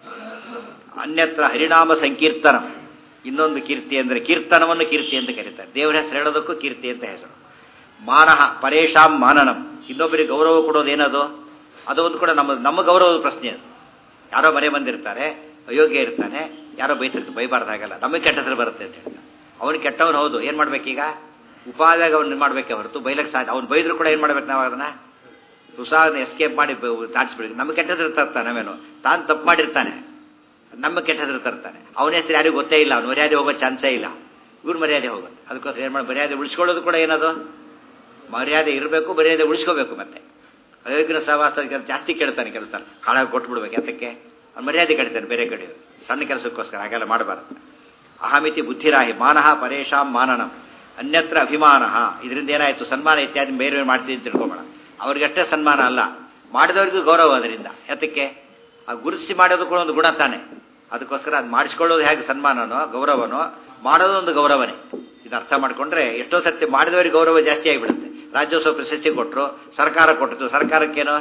ಅನ್ಯತ್ರ ಹರಿನಾಮ ಸಂಕೀರ್ತನ ಇನ್ನೊಂದು ಕೀರ್ತಿ ಅಂದರೆ ಕೀರ್ತನವನ್ನು ಕೀರ್ತಿ ಅಂತ ಕರೀತಾರೆ ದೇವರ ಹೆಸರು ಹೇಳೋದಕ್ಕೂ ಕೀರ್ತಿ ಅಂತ ಹೆಸರು ಮಾನಹ ಪರೇಶಾಂ ಮಾನನಂ ಇನ್ನೊಬ್ಬರಿಗೆ ಗೌರವ ಕೊಡೋದು ಏನದು ಅದು ಒಂದು ಕೂಡ ನಮ್ಮ ನಮ್ಮ ಗೌರವದ ಪ್ರಶ್ನೆ ಅದು ಯಾರೋ ಮನೆ ಬಂದಿರ್ತಾರೆ ಅಯೋಗ್ಯ ಇರ್ತಾನೆ ಯಾರೋ ಬೈತಿರ್ತಾರೆ ಬೈಬಾರ್ದು ಹಾಗಲ್ಲ ನಮಗೆ ಕೆಟ್ಟ ಹೆಸರು ಬರುತ್ತೆ ಅಂತ ಹೇಳ್ತಾರೆ ಅವನು ಕೆಟ್ಟವನು ಹೌದು ಏನು ಮಾಡ್ಬೇಕೀಗ ಉಪಾಯದಾಗ ಅವ್ನು ಮಾಡಬೇಕೆ ಹೊರತು ಬೈಲಕ್ಕೆ ಸಾಧ್ಯ ಅವ್ನು ಬೈದ್ರು ಕೂಡ ಏನು ಮಾಡ್ಬೇಕು ನಾವು ಅದನ್ನ ತುಸಾದ ಎಸ್ಕೇಪ್ ಮಾಡಿ ತಾಡಿಸ್ಬಿಡಿ ನಮ್ಮ ಕೆಟ್ಟ ಹೆಸರು ತರ್ತಾನೆ ನಾವೇನು ತಾನು ತಪ್ಪು ಮಾಡಿರ್ತಾನೆ ನಮ್ಮ ಕೆಟ್ಟ ಹೆಸರು ತರ್ತಾನೆ ಅವನ ಹೆಸರು ಯಾರಿಗೂ ಗೊತ್ತೇ ಇಲ್ಲ ಅವ್ನು ಮರ್ಯಾದೆ ಹೋಗೋ ಚಾನ್ಸೇ ಇಲ್ಲ ಇವ್ರು ಮರ್ಯಾದೆ ಹೋಗುತ್ತೆ ಅದಕ್ಕೋಸ್ಕರ ಏನು ಮಾಡಿ ಮರ್ಯಾದೆ ಉಳಿಸ್ಕೊಳ್ಳೋದು ಕೂಡ ಏನದು ಮರ್ಯಾದೆ ಇರಬೇಕು ಮರ್ಯಾದೆ ಉಳಿಸ್ಕೋಬೇಕು ಮತ್ತೆ ಅಯೋಗ್ಯನ ಸಹವಾಸ ಜಾಸ್ತಿ ಕೇಳ್ತಾನೆ ಕೆಲಸ ಹಾಳಾಗಿ ಕೊಟ್ಬಿಡ್ಬೇಕು ಯಾತಕ್ಕೆ ಅವ್ನು ಮರ್ಯಾದೆ ಕಡಿತಾನೆ ಬೇರೆ ಕಡೆ ಸಣ್ಣ ಕೆಲಸಕ್ಕೋಸ್ಕರ ಹಾಗೆಲ್ಲ ಮಾಡಬಾರದು ಅಹಮಿತಿ ಬುದ್ಧಿರಾಹಿ ಮಾನಃ ಪರೇಶಾಂ ಮಾನನಂ ಅನ್ಯತ್ರ ಅಭಿಮಾನ ಇದರಿಂದ ಏನಾಯಿತು ಸನ್ಮಾನ ಇತ್ಯಾದಿ ಬೇರೆ ಮಾಡ್ತೀವಿ ಅಂತ ತಿಳ್ಕೊಬೇಡ ಅವ್ರಿಗಷ್ಟೇ ಸನ್ಮಾನ ಅಲ್ಲ ಮಾಡಿದವರಿಗೂ ಗೌರವ ಅದರಿಂದ ಯಾತಕ್ಕೆ ಆ ಗುರುತಿಸಿ ಮಾಡೋದು ಕೂಡ ಒಂದು ಗುಣ ತಾನೆ ಅದಕ್ಕೋಸ್ಕರ ಅದು ಮಾಡಿಸ್ಕೊಳ್ಳೋದು ಹೇಗೆ ಸನ್ಮಾನನೋ ಗೌರವನೋ ಮಾಡೋದು ಒಂದು ಗೌರವನೇ ಇದು ಅರ್ಥ ಮಾಡ್ಕೊಂಡ್ರೆ ಎಷ್ಟೋ ಸರ್ತಿ ಮಾಡಿದವರಿಗೆ ಗೌರವ ಜಾಸ್ತಿ ಆಗಿಬಿಡುತ್ತೆ ರಾಜ್ಯೋತ್ಸವ ಪ್ರಶಸ್ತಿ ಕೊಟ್ಟರು ಸರ್ಕಾರ ಕೊಟ್ಟಿತು ಸರ್ಕಾರಕ್ಕೇನೋ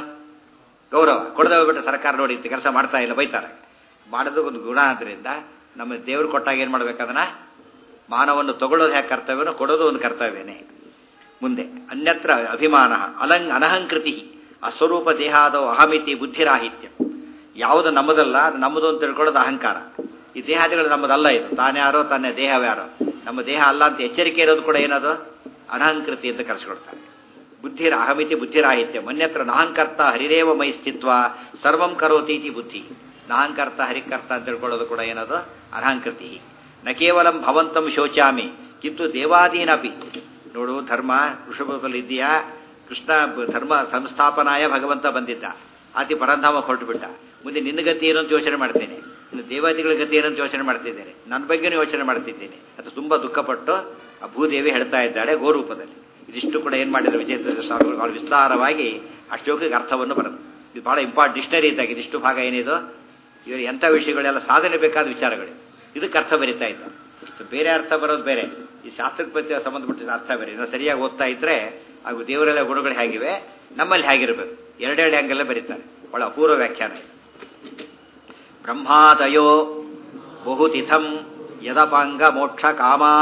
ಗೌರವ ಕೊಡದೆ ಹೋಗ್ಬಿಟ್ಟು ಸರ್ಕಾರ ನೋಡಿ ಕೆಲಸ ಮಾಡ್ತಾ ಇಲ್ಲ ಬೈತಾರೆ ಮಾಡೋದು ಒಂದು ಗುಣ ಆದ್ರಿಂದ ನಮ್ಮ ದೇವರು ಕೊಟ್ಟಾಗ ಏನು ಮಾಡ್ಬೇಕದನ್ನ ಮಾನವನ್ನು ತಗೊಳ್ಳೋದು ಹೇಗೆ ಕರ್ತವ್ಯನೋ ಕೊಡೋದು ಒಂದು ಕರ್ತವ್ಯನೇ ಮುಂದೆ ಅನ್ಯತ್ರ ಅಭಿಮಾನ ಅಲಂಗ್ ಅನಹಂಕೃತಿ ಅಸ್ವರೂಪ ದೇಹಾದೋ ಅಹಮಿತಿ ಬುದ್ಧಿರಾಹಿತ್ಯ ಯಾವುದು ನಮ್ಮದಲ್ಲ ಅದು ನಮ್ಮದು ಅಂತ ತಿಳ್ಕೊಳ್ಳೋದು ಅಹಂಕಾರ ಈ ದೇಹಾದಿಗಳು ನಮ್ಮದಲ್ಲ ಇದು ತಾನ್ಯಾರೋ ತನ್ನೇ ದೇಹವ್ಯಾರೋ ನಮ್ಮ ದೇಹ ಅಲ್ಲ ಅಂತ ಎಚ್ಚರಿಕೆ ಇರೋದು ಕೂಡ ಏನದು ಅನಹಂಕೃತಿ ಅಂತ ಕರೆಸ್ಕೊಡ್ತಾರೆ ಬುದ್ಧಿರ ಅಹಮಿತಿ ಬುದ್ಧಿರಾಹಿತ್ಯ ಮನ್ಯತ್ರ ನಾಹಂಕರ್ತ ಹರಿರೇವ ಮೈ ಸ್ಥಿತ್ವ ಸರ್ವಂ ಕರೋತಿ ಇತಿ ಬುದ್ಧಿ ನಾಹಂಕರ್ತ ಹರಿಕರ್ತ ಅಂತ ತಿಳ್ಕೊಳ್ಳೋದು ಕೂಡ ಏನದು ಅನಹಂಕೃತಿ ನ ಕೇವಲಂ ಭವಂತಂ ಶೋಚಾಮಿ ಕಿಂತು ದೇವಾದೀನಪಿ ನೋಡು ಧರ್ಮ ವೃಷಭದಲ್ಲಿ ಇದೆಯಾ ಕೃಷ್ಣ ಬ- ಧರ್ಮ ಸಂಸ್ಥಾಪನಾಯ ಭಗವಂತ ಬಂದಿದ್ದ ಆತಿ ಪರಂಧಾಮ ಹೊರಟು ಬಿಟ್ಟ ಮುಂದೆ ನಿನ್ನ ಗತಿ ಏನು ಅಂತ ಯೋಚನೆ ಮಾಡ್ತೇನೆ ಇನ್ನು ದೇವಾದಿಗಳ ಗತಿ ಏನು ಅಂತ ಯೋಚನೆ ಮಾಡ್ತಿದ್ದೇನೆ ನನ್ನ ಬಗ್ಗೆನೂ ಯೋಚನೆ ಮಾಡ್ತಿದ್ದೇನೆ ಅದು ತುಂಬ ದುಃಖಪಟ್ಟು ಆ ಭೂದೇವಿ ಹೇಳ್ತಾ ಇದ್ದಾಳೆ ಗೋರೂಪದಲ್ಲಿ ಇದಿಷ್ಟು ಕೂಡ ಏನು ಮಾಡಿದ್ರು ವಿಜಯೇಂದ್ರ ಸ್ವಾಮಿಗಳು ಬಹಳ ವಿಸ್ತಾರವಾಗಿ ಆ ಶ್ಲೋಕಕ್ಕೆ ಅರ್ಥವನ್ನು ಬರೆದು ಇದು ಬಹಳ ಇಂಪಾರ್ಟ್ ಡಿಕ್ಷನರಿ ಇದ್ದಾಗ ಇದಿಷ್ಟು ಭಾಗ ಏನಿದು ಇವರು ಎಂಥ ವಿಷಯಗಳೆಲ್ಲ ಸಾಧನೆ ಬೇಕಾದ ವಿಚಾರಗಳು ಇದಕ್ಕೆ ಅರ್ಥ ಬರಿತಾ ಇದ್ದಾರೆ ಸೊ ಬೇರೆ ಅರ್ಥ ಬರೋದು ಬೇರೆ ಈ ಶಾಸ್ತ್ರಕ್ಕೆ ಪ್ರತಿ ಸಂಬಂಧಪಟ್ಟಿದ ಅರ್ಥ ಬೇರೆ ಇನ್ನು ಸರಿಯಾಗಿ ಓದ್ತಾ ಇದ್ರೆ ಹಾಗೂ ದೇವರೆಲ್ಲ ಗುಣಗಳು ಹೇಗಿವೆ ನಮ್ಮಲ್ಲಿ ಹೇಗಿರಬೇಕು ಎರಡೆರಡು ಹ್ಯಾಂಗೆಲ್ಲ ಬರೀತಾರೆ ಬಹಳ ಅಪೂರ್ವ ವ್ಯಾಖ್ಯಾನ ಇದು. ಬ್ರಹ್ಮಾದಯೋ ಬಹುತಿಥಂ ಯದಪಾಂಗ ಮೋಕ್ಷ ಕಾಮಾ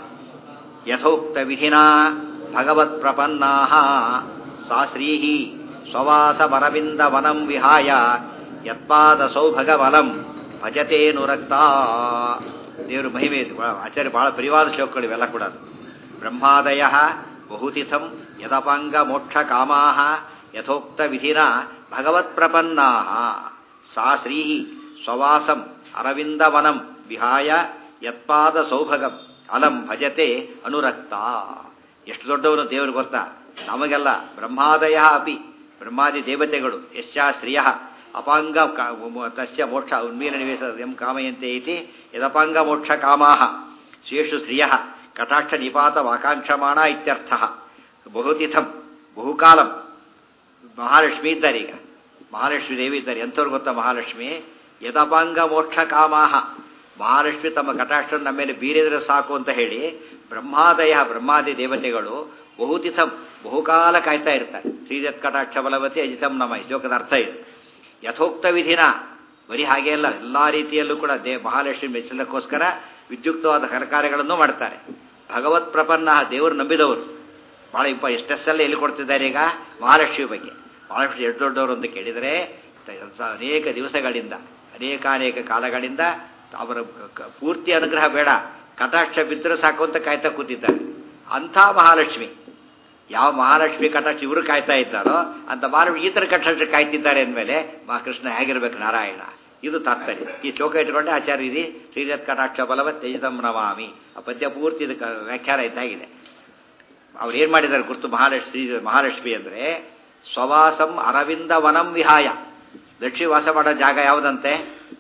ಯಥೋಕ್ತ ವಿಧಿನಾ ಭಗವತ್ ಪ್ರಪನ್ನಾ ಸಾ ಶ್ರೀ ಸ್ವವಾಸ ವರವಿಂದ ವನಂ ವಿಹಾಯ ಯತ್ಪಾದ ಸೌಭಗವಲಂ ಭಜತೇನುರಕ್ತ ದೇವರು ಮಹಿಮೆ ಇದು ಬಹಳ ಆಚಾರ್ಯ ಬಹಳ ಪ್ರಿಯವಾದ ಶ್ಲೋಕಗಳು ಇವೆಲ್ಲ ಕೂಡ ಬ್ರಹ್ಮಾದಯ ಬಹುತಿಥಂ ಯದಪಾಂಗ ಮೋಕ್ಷ ಕಾಮಾ ಯಥೋಕ್ತ ವಿಧಿನ ಭಗವತ್ ಪ್ರಪನ್ನಾ ಸಾ ಶ್ರೀ ಸ್ವವಾಸಂ ಅರವಿಂದವನಂ ವಿಹಾಯ ಯತ್ಪಾದ ಸೌಭಗಂ ಅಲಂ ಭಜತೆ ಅನುರಕ್ತ ಎಷ್ಟು ದೊಡ್ಡವನು ದೇವರು ಗೊತ್ತಾ ನಮಗೆಲ್ಲ ಬ್ರಹ್ಮಾದಯ ಅಪಿ ಬ್ರಹ್ಮಾದಿ ದೇವತೆಗಳು ಯಶ್ಚ ಶ್ರಿಯ ಅಪಾಂಗ ಕಾ- ಮ- ತಸ್ಯ ಮೋಕ್ಷ ಉನ್ಮೀಲ ನಿವೇಶ ಎಂ ಕಾಮಯಂತೆ ಇತಿ ಯದಪಾಂಗ ಮೋಕ್ಷ ಕಾಮಾಹ ಸ್ವೇಷು ಶ್ರಿಯ ಕಟಾಕ್ಷ ನಿಪಾತ ವಾಕಾಂಕ್ಷಮಾಣ ಇತ್ಯರ್ಥ ಬಹುತಿಥಂ ಬಹುಕಾಲಂ ಮಹಾಲಕ್ಷ್ಮಿ ಇದ್ದಾರೆ ಈಗ ಮಹಾಲಕ್ಷ್ಮಿ ದೇವಿ ಇದ್ದಾರೆ ಎಂಥವ್ರು ಗೊತ್ತಾ ಮಹಾಲಕ್ಷ್ಮಿ ಯದಪಾಂಗ ಮೋಕ್ಷ ಕಾಮಾಹ ಮಹಾಲಕ್ಷ್ಮಿ ತಮ್ಮ ಕಟಾಕ್ಷ ನಮ್ಮ ಮೇಲೆ ಬೀರಿದರೆ ಸಾಕು ಅಂತ ಹೇಳಿ ಬ್ರಹ್ಮಾದಯ ಬ್ರಹ್ಮಾದಿ ದೇವತೆಗಳು ಬಹುತಿಥಂ ಬಹುಕಾಲ ಕಾಯ್ತಾ ಇರ್ತಾರೆ ಶ್ರೀಜತ್ ಕಟಾಕ್ಷ ಬಲವತಿ ಅಜಿತಂ ನಮ ಈ ಶ್ಲೋಕದ ಅರ್ಥ ಇದು ಯಥೋಕ್ತ ವಿಧಿನ ಬರೀ ಹಾಗೆ ಅಲ್ಲ ಎಲ್ಲ ರೀತಿಯಲ್ಲೂ ಕೂಡ ದೇ ಮಹಾಲಕ್ಷ್ಮಿ ಮೆಚ್ಚಲಕ್ಕೋಸ್ಕರ ವಿದ್ಯುಕ್ತವಾದ ಕರ್ಕಾರ್ಯಗಳನ್ನು ಮಾಡ್ತಾರೆ ಭಗವತ್ ಪ್ರಪನ್ನ ದೇವರು ನಂಬಿದವರು ಬಹಳ ಇಂಪ ಎಷ್ಟೆಷ್ಟೆಲ್ಲ ಎಲ್ಲಿ ಕೊಡ್ತಿದ್ದಾರೆ ಈಗ ಮಹಾಲಕ್ಷ್ಮಿ ಬಗ್ಗೆ ಮಹಾಲಕ್ಷ್ಮಿ ಎಷ್ಟು ದೊಡ್ಡವರು ಅಂತ ಕೇಳಿದರೆ ತ- ಅನೇಕ ದಿವಸಗಳಿಂದ ಅನೇಕಾನೇಕ ಕಾಲಗಳಿಂದ ಅವರ ಕ- ಕ- ಪೂರ್ತಿ ಅನುಗ್ರಹ ಬೇಡ ಕಟಾಕ್ಷ ಬಿದ್ದರೆ ಸಾಕು ಅಂತ ಕಾಯ್ತಾ ಕೂತಿದ್ದಾರೆ ಅಂಥ ಮಹಾಲಕ್ಷ್ಮಿ ಯಾವ ಮಹಾಲಕ್ಷ್ಮಿ ಕಟಾಕ್ಷ ಇವರು ಕಾಯ್ತಾ ಇದ್ದಾರೋ ಅಂತ ಮಹಾಲಕ್ಷ್ಮಿ ಈ ಥರ ಕಟಾಕ್ಷ ಕಾಯ್ತಿದ್ದಾರೆ ಅಂದಮೇಲೆ ಮಾ ಕೃಷ್ಣ ಹೇಗಿರ್ಬೇಕು ನಾರಾಯಣ ಇದು ತಾತ್ಪರ್ಯ ಈ ಶ್ಲೋಕ ಇಟ್ಕೊಂಡೆ ಆಚಾರ್ಯ ಇದೆ ಶ್ರೀರತ್ ಕಟಾಕ್ಷ ಬಲವ ತೇಜತಂ ನಮಾಮಿ ಆ ಪದ್ಯ ಪೂರ್ತಿ ಇದಕ್ಕೆ ವ್ಯಾಖ್ಯಾನ ಇದ್ದಾಗಿದೆ ಅವ್ರು ಏನ್ ಮಾಡಿದ್ದಾರೆ ಗುರ್ತು ಮಹಾಲಕ್ಷ್ಮಿ ಮಹಾಲಕ್ಷ್ಮಿ ಅಂದ್ರೆ ಸ್ವವಾಸಂ ಅರವಿಂದ ವನಂ ವಿಹಾಯ ದಕ್ಷಿಣ ವಾಸ ಮಾಡೋ ಜಾಗ ಯಾವುದಂತೆ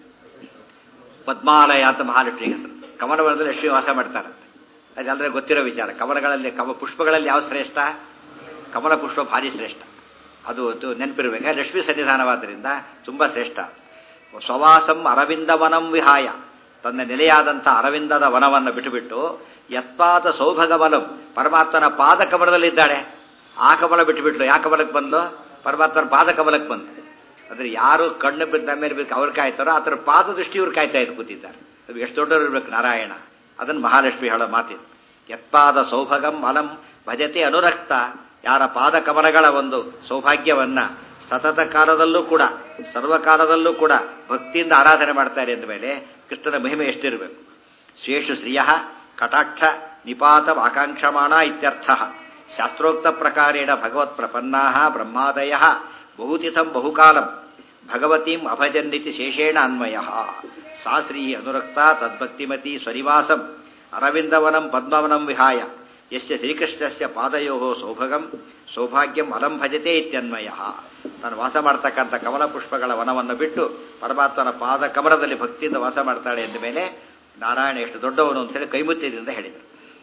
ಪದ್ಮಾಲಯ ಅಂತ ಮಹಾಲಕ್ಷ್ಮಿಗೆ ಹೆಸರು ಕಮಲವನದಲ್ಲಿ ಲಕ್ಷ್ಮಿ ವಾಸ ಮಾಡ್ತಾರಂತೆ ಅದೆಲ್ಲರೂ ಗೊತ್ತಿರೋ ವಿಚಾರ ಕಮಲಗಳಲ್ಲಿ ಕಮ ಪುಷ್ಪಗಳಲ್ಲಿ ಯಾವ ಶ್ರೇಷ್ಠ ಕಮಲ ಪುಷ್ಪ ಭಾರಿ ಶ್ರೇಷ್ಠ ಅದು ಅದು ನೆನಪಿರ್ಬೇಕು ಲಕ್ಷ್ಮೀ ಸನ್ನಿಧಾನವಾದ್ದರಿಂದ ತುಂಬ ಶ್ರೇಷ್ಠ ಸ್ವವಾಸಂ ಅರವಿಂದ ವನಂ ವಿಹಾಯ ತನ್ನ ನೆಲೆಯಾದಂಥ ಅರವಿಂದದ ವನವನ್ನು ಬಿಟ್ಟುಬಿಟ್ಟು ಯತ್ಪಾದ ಸೌಭಗ ವನಂ ಪರಮಾತ್ಮನ ಪಾದ ಕಮಲದಲ್ಲಿದ್ದಾಳೆ ಆ ಕಮಲ ಬಿಟ್ಟುಬಿಟ್ಲು ಯಾವ ಕಮಲಕ್ಕೆ ಬಂದು ಪರಮಾತ್ಮನ ಪಾದ ಕಮಲಕ್ಕೆ ಬಂತು ಅಂದ್ರೆ ಯಾರು ಕಣ್ಣು ಬಿದ್ದ ಮೇಲೆ ಬೇಕು ಅವ್ರು ಕಾಯ್ತಾರೋ ಆ ಥರ ಪಾದ ದೃಷ್ಟಿ ಇವ್ರು ಕಾಯ್ತಾ ಇದ್ದು ಕೂತಿದ್ದಾರೆ ಅದು ಎಷ್ಟು ದೊಡ್ಡವರು ಇರ್ಬೇಕು ನಾರಾಯಣ ಅದನ್ನು ಮಹಾಲಕ್ಷ್ಮಿ ಹೇಳೋ ಮಾತಿದು ಯತ್ಪಾದ ಸೌಭಗಂ ಅಲಂ ಭಜತೆ ಅನುರಕ್ತ ಯಾರ ಪಾದ ಕಮಲಗಳ ಒಂದು ಸೌಭಾಗ್ಯವನ್ನ ಸತತ ಕಾಲದಲ್ಲೂ ಕೂಡ ಸರ್ವಕಾಲದಲ್ಲೂ ಕೂಡ ಭಕ್ತಿಯಿಂದ ಆರಾಧನೆ ಮಾಡ್ತಾರೆ ಅಂದ ಮೇಲೆ ಕೃಷ್ಣನ ಮಹಿಮೆ ಎಷ್ಟಿರಬೇಕು ಶೇಷು ಶ್ರಿಯ ಕಟಾಕ್ಷ ನಿಪಾತ ಆಕಾಂಕ್ಷಮಾಣ ಇತ್ಯರ್ಥ ಶಾಸ್ತ್ರೋಕ್ತ ಪ್ರಕಾರೇಣ ಭಗವತ್ ಪ್ರಪನ್ನಾ ಬ್ರಹ್ಮಾದಯ ಬಹುತಿಥಂ ಬಹುಕಾಲಂ ಭಗವತೀಂ ಅಭಜನ್ನಿತಿ ಶೇಷೇಣ ಅನ್ವಯ ಸಾ ಶ್ರೀ ಅನುರಕ್ತ ತದ್ಭಕ್ತಿಮತಿ ಸ್ವನಿವಾಸಂ ಅರವಿಂದವನಂ ಪದ್ಮವನಂ ವಿಹಾಯ ಯಸ್ಯ ಶ್ರೀಕೃಷ್ಣಸ್ಯ ಪಾದಯೋ ಸೌಭಗಂ ಸೌಭಾಗ್ಯಂ ಅಲಂ ಭಜತೆ ಇತ್ಯನ್ವಯ ತಾನು ವಾಸ ಮಾಡ್ತಕ್ಕಂಥ ಕಮಲ ಪುಷ್ಪಗಳ ವನವನ್ನು ಬಿಟ್ಟು ಪರಮಾತ್ಮನ ಪಾದ ಕಮಲದಲ್ಲಿ ಭಕ್ತಿಯಿಂದ ವಾಸ ಮಾಡ್ತಾಳೆ ಎಂದ ಮೇಲೆ ನಾರಾಯಣ ಎಷ್ಟು ದೊಡ್ಡವನು ಅಂತೇಳಿ ಕೈಮುತ್ತಿದಿಂದ ಹೇಳಿದರು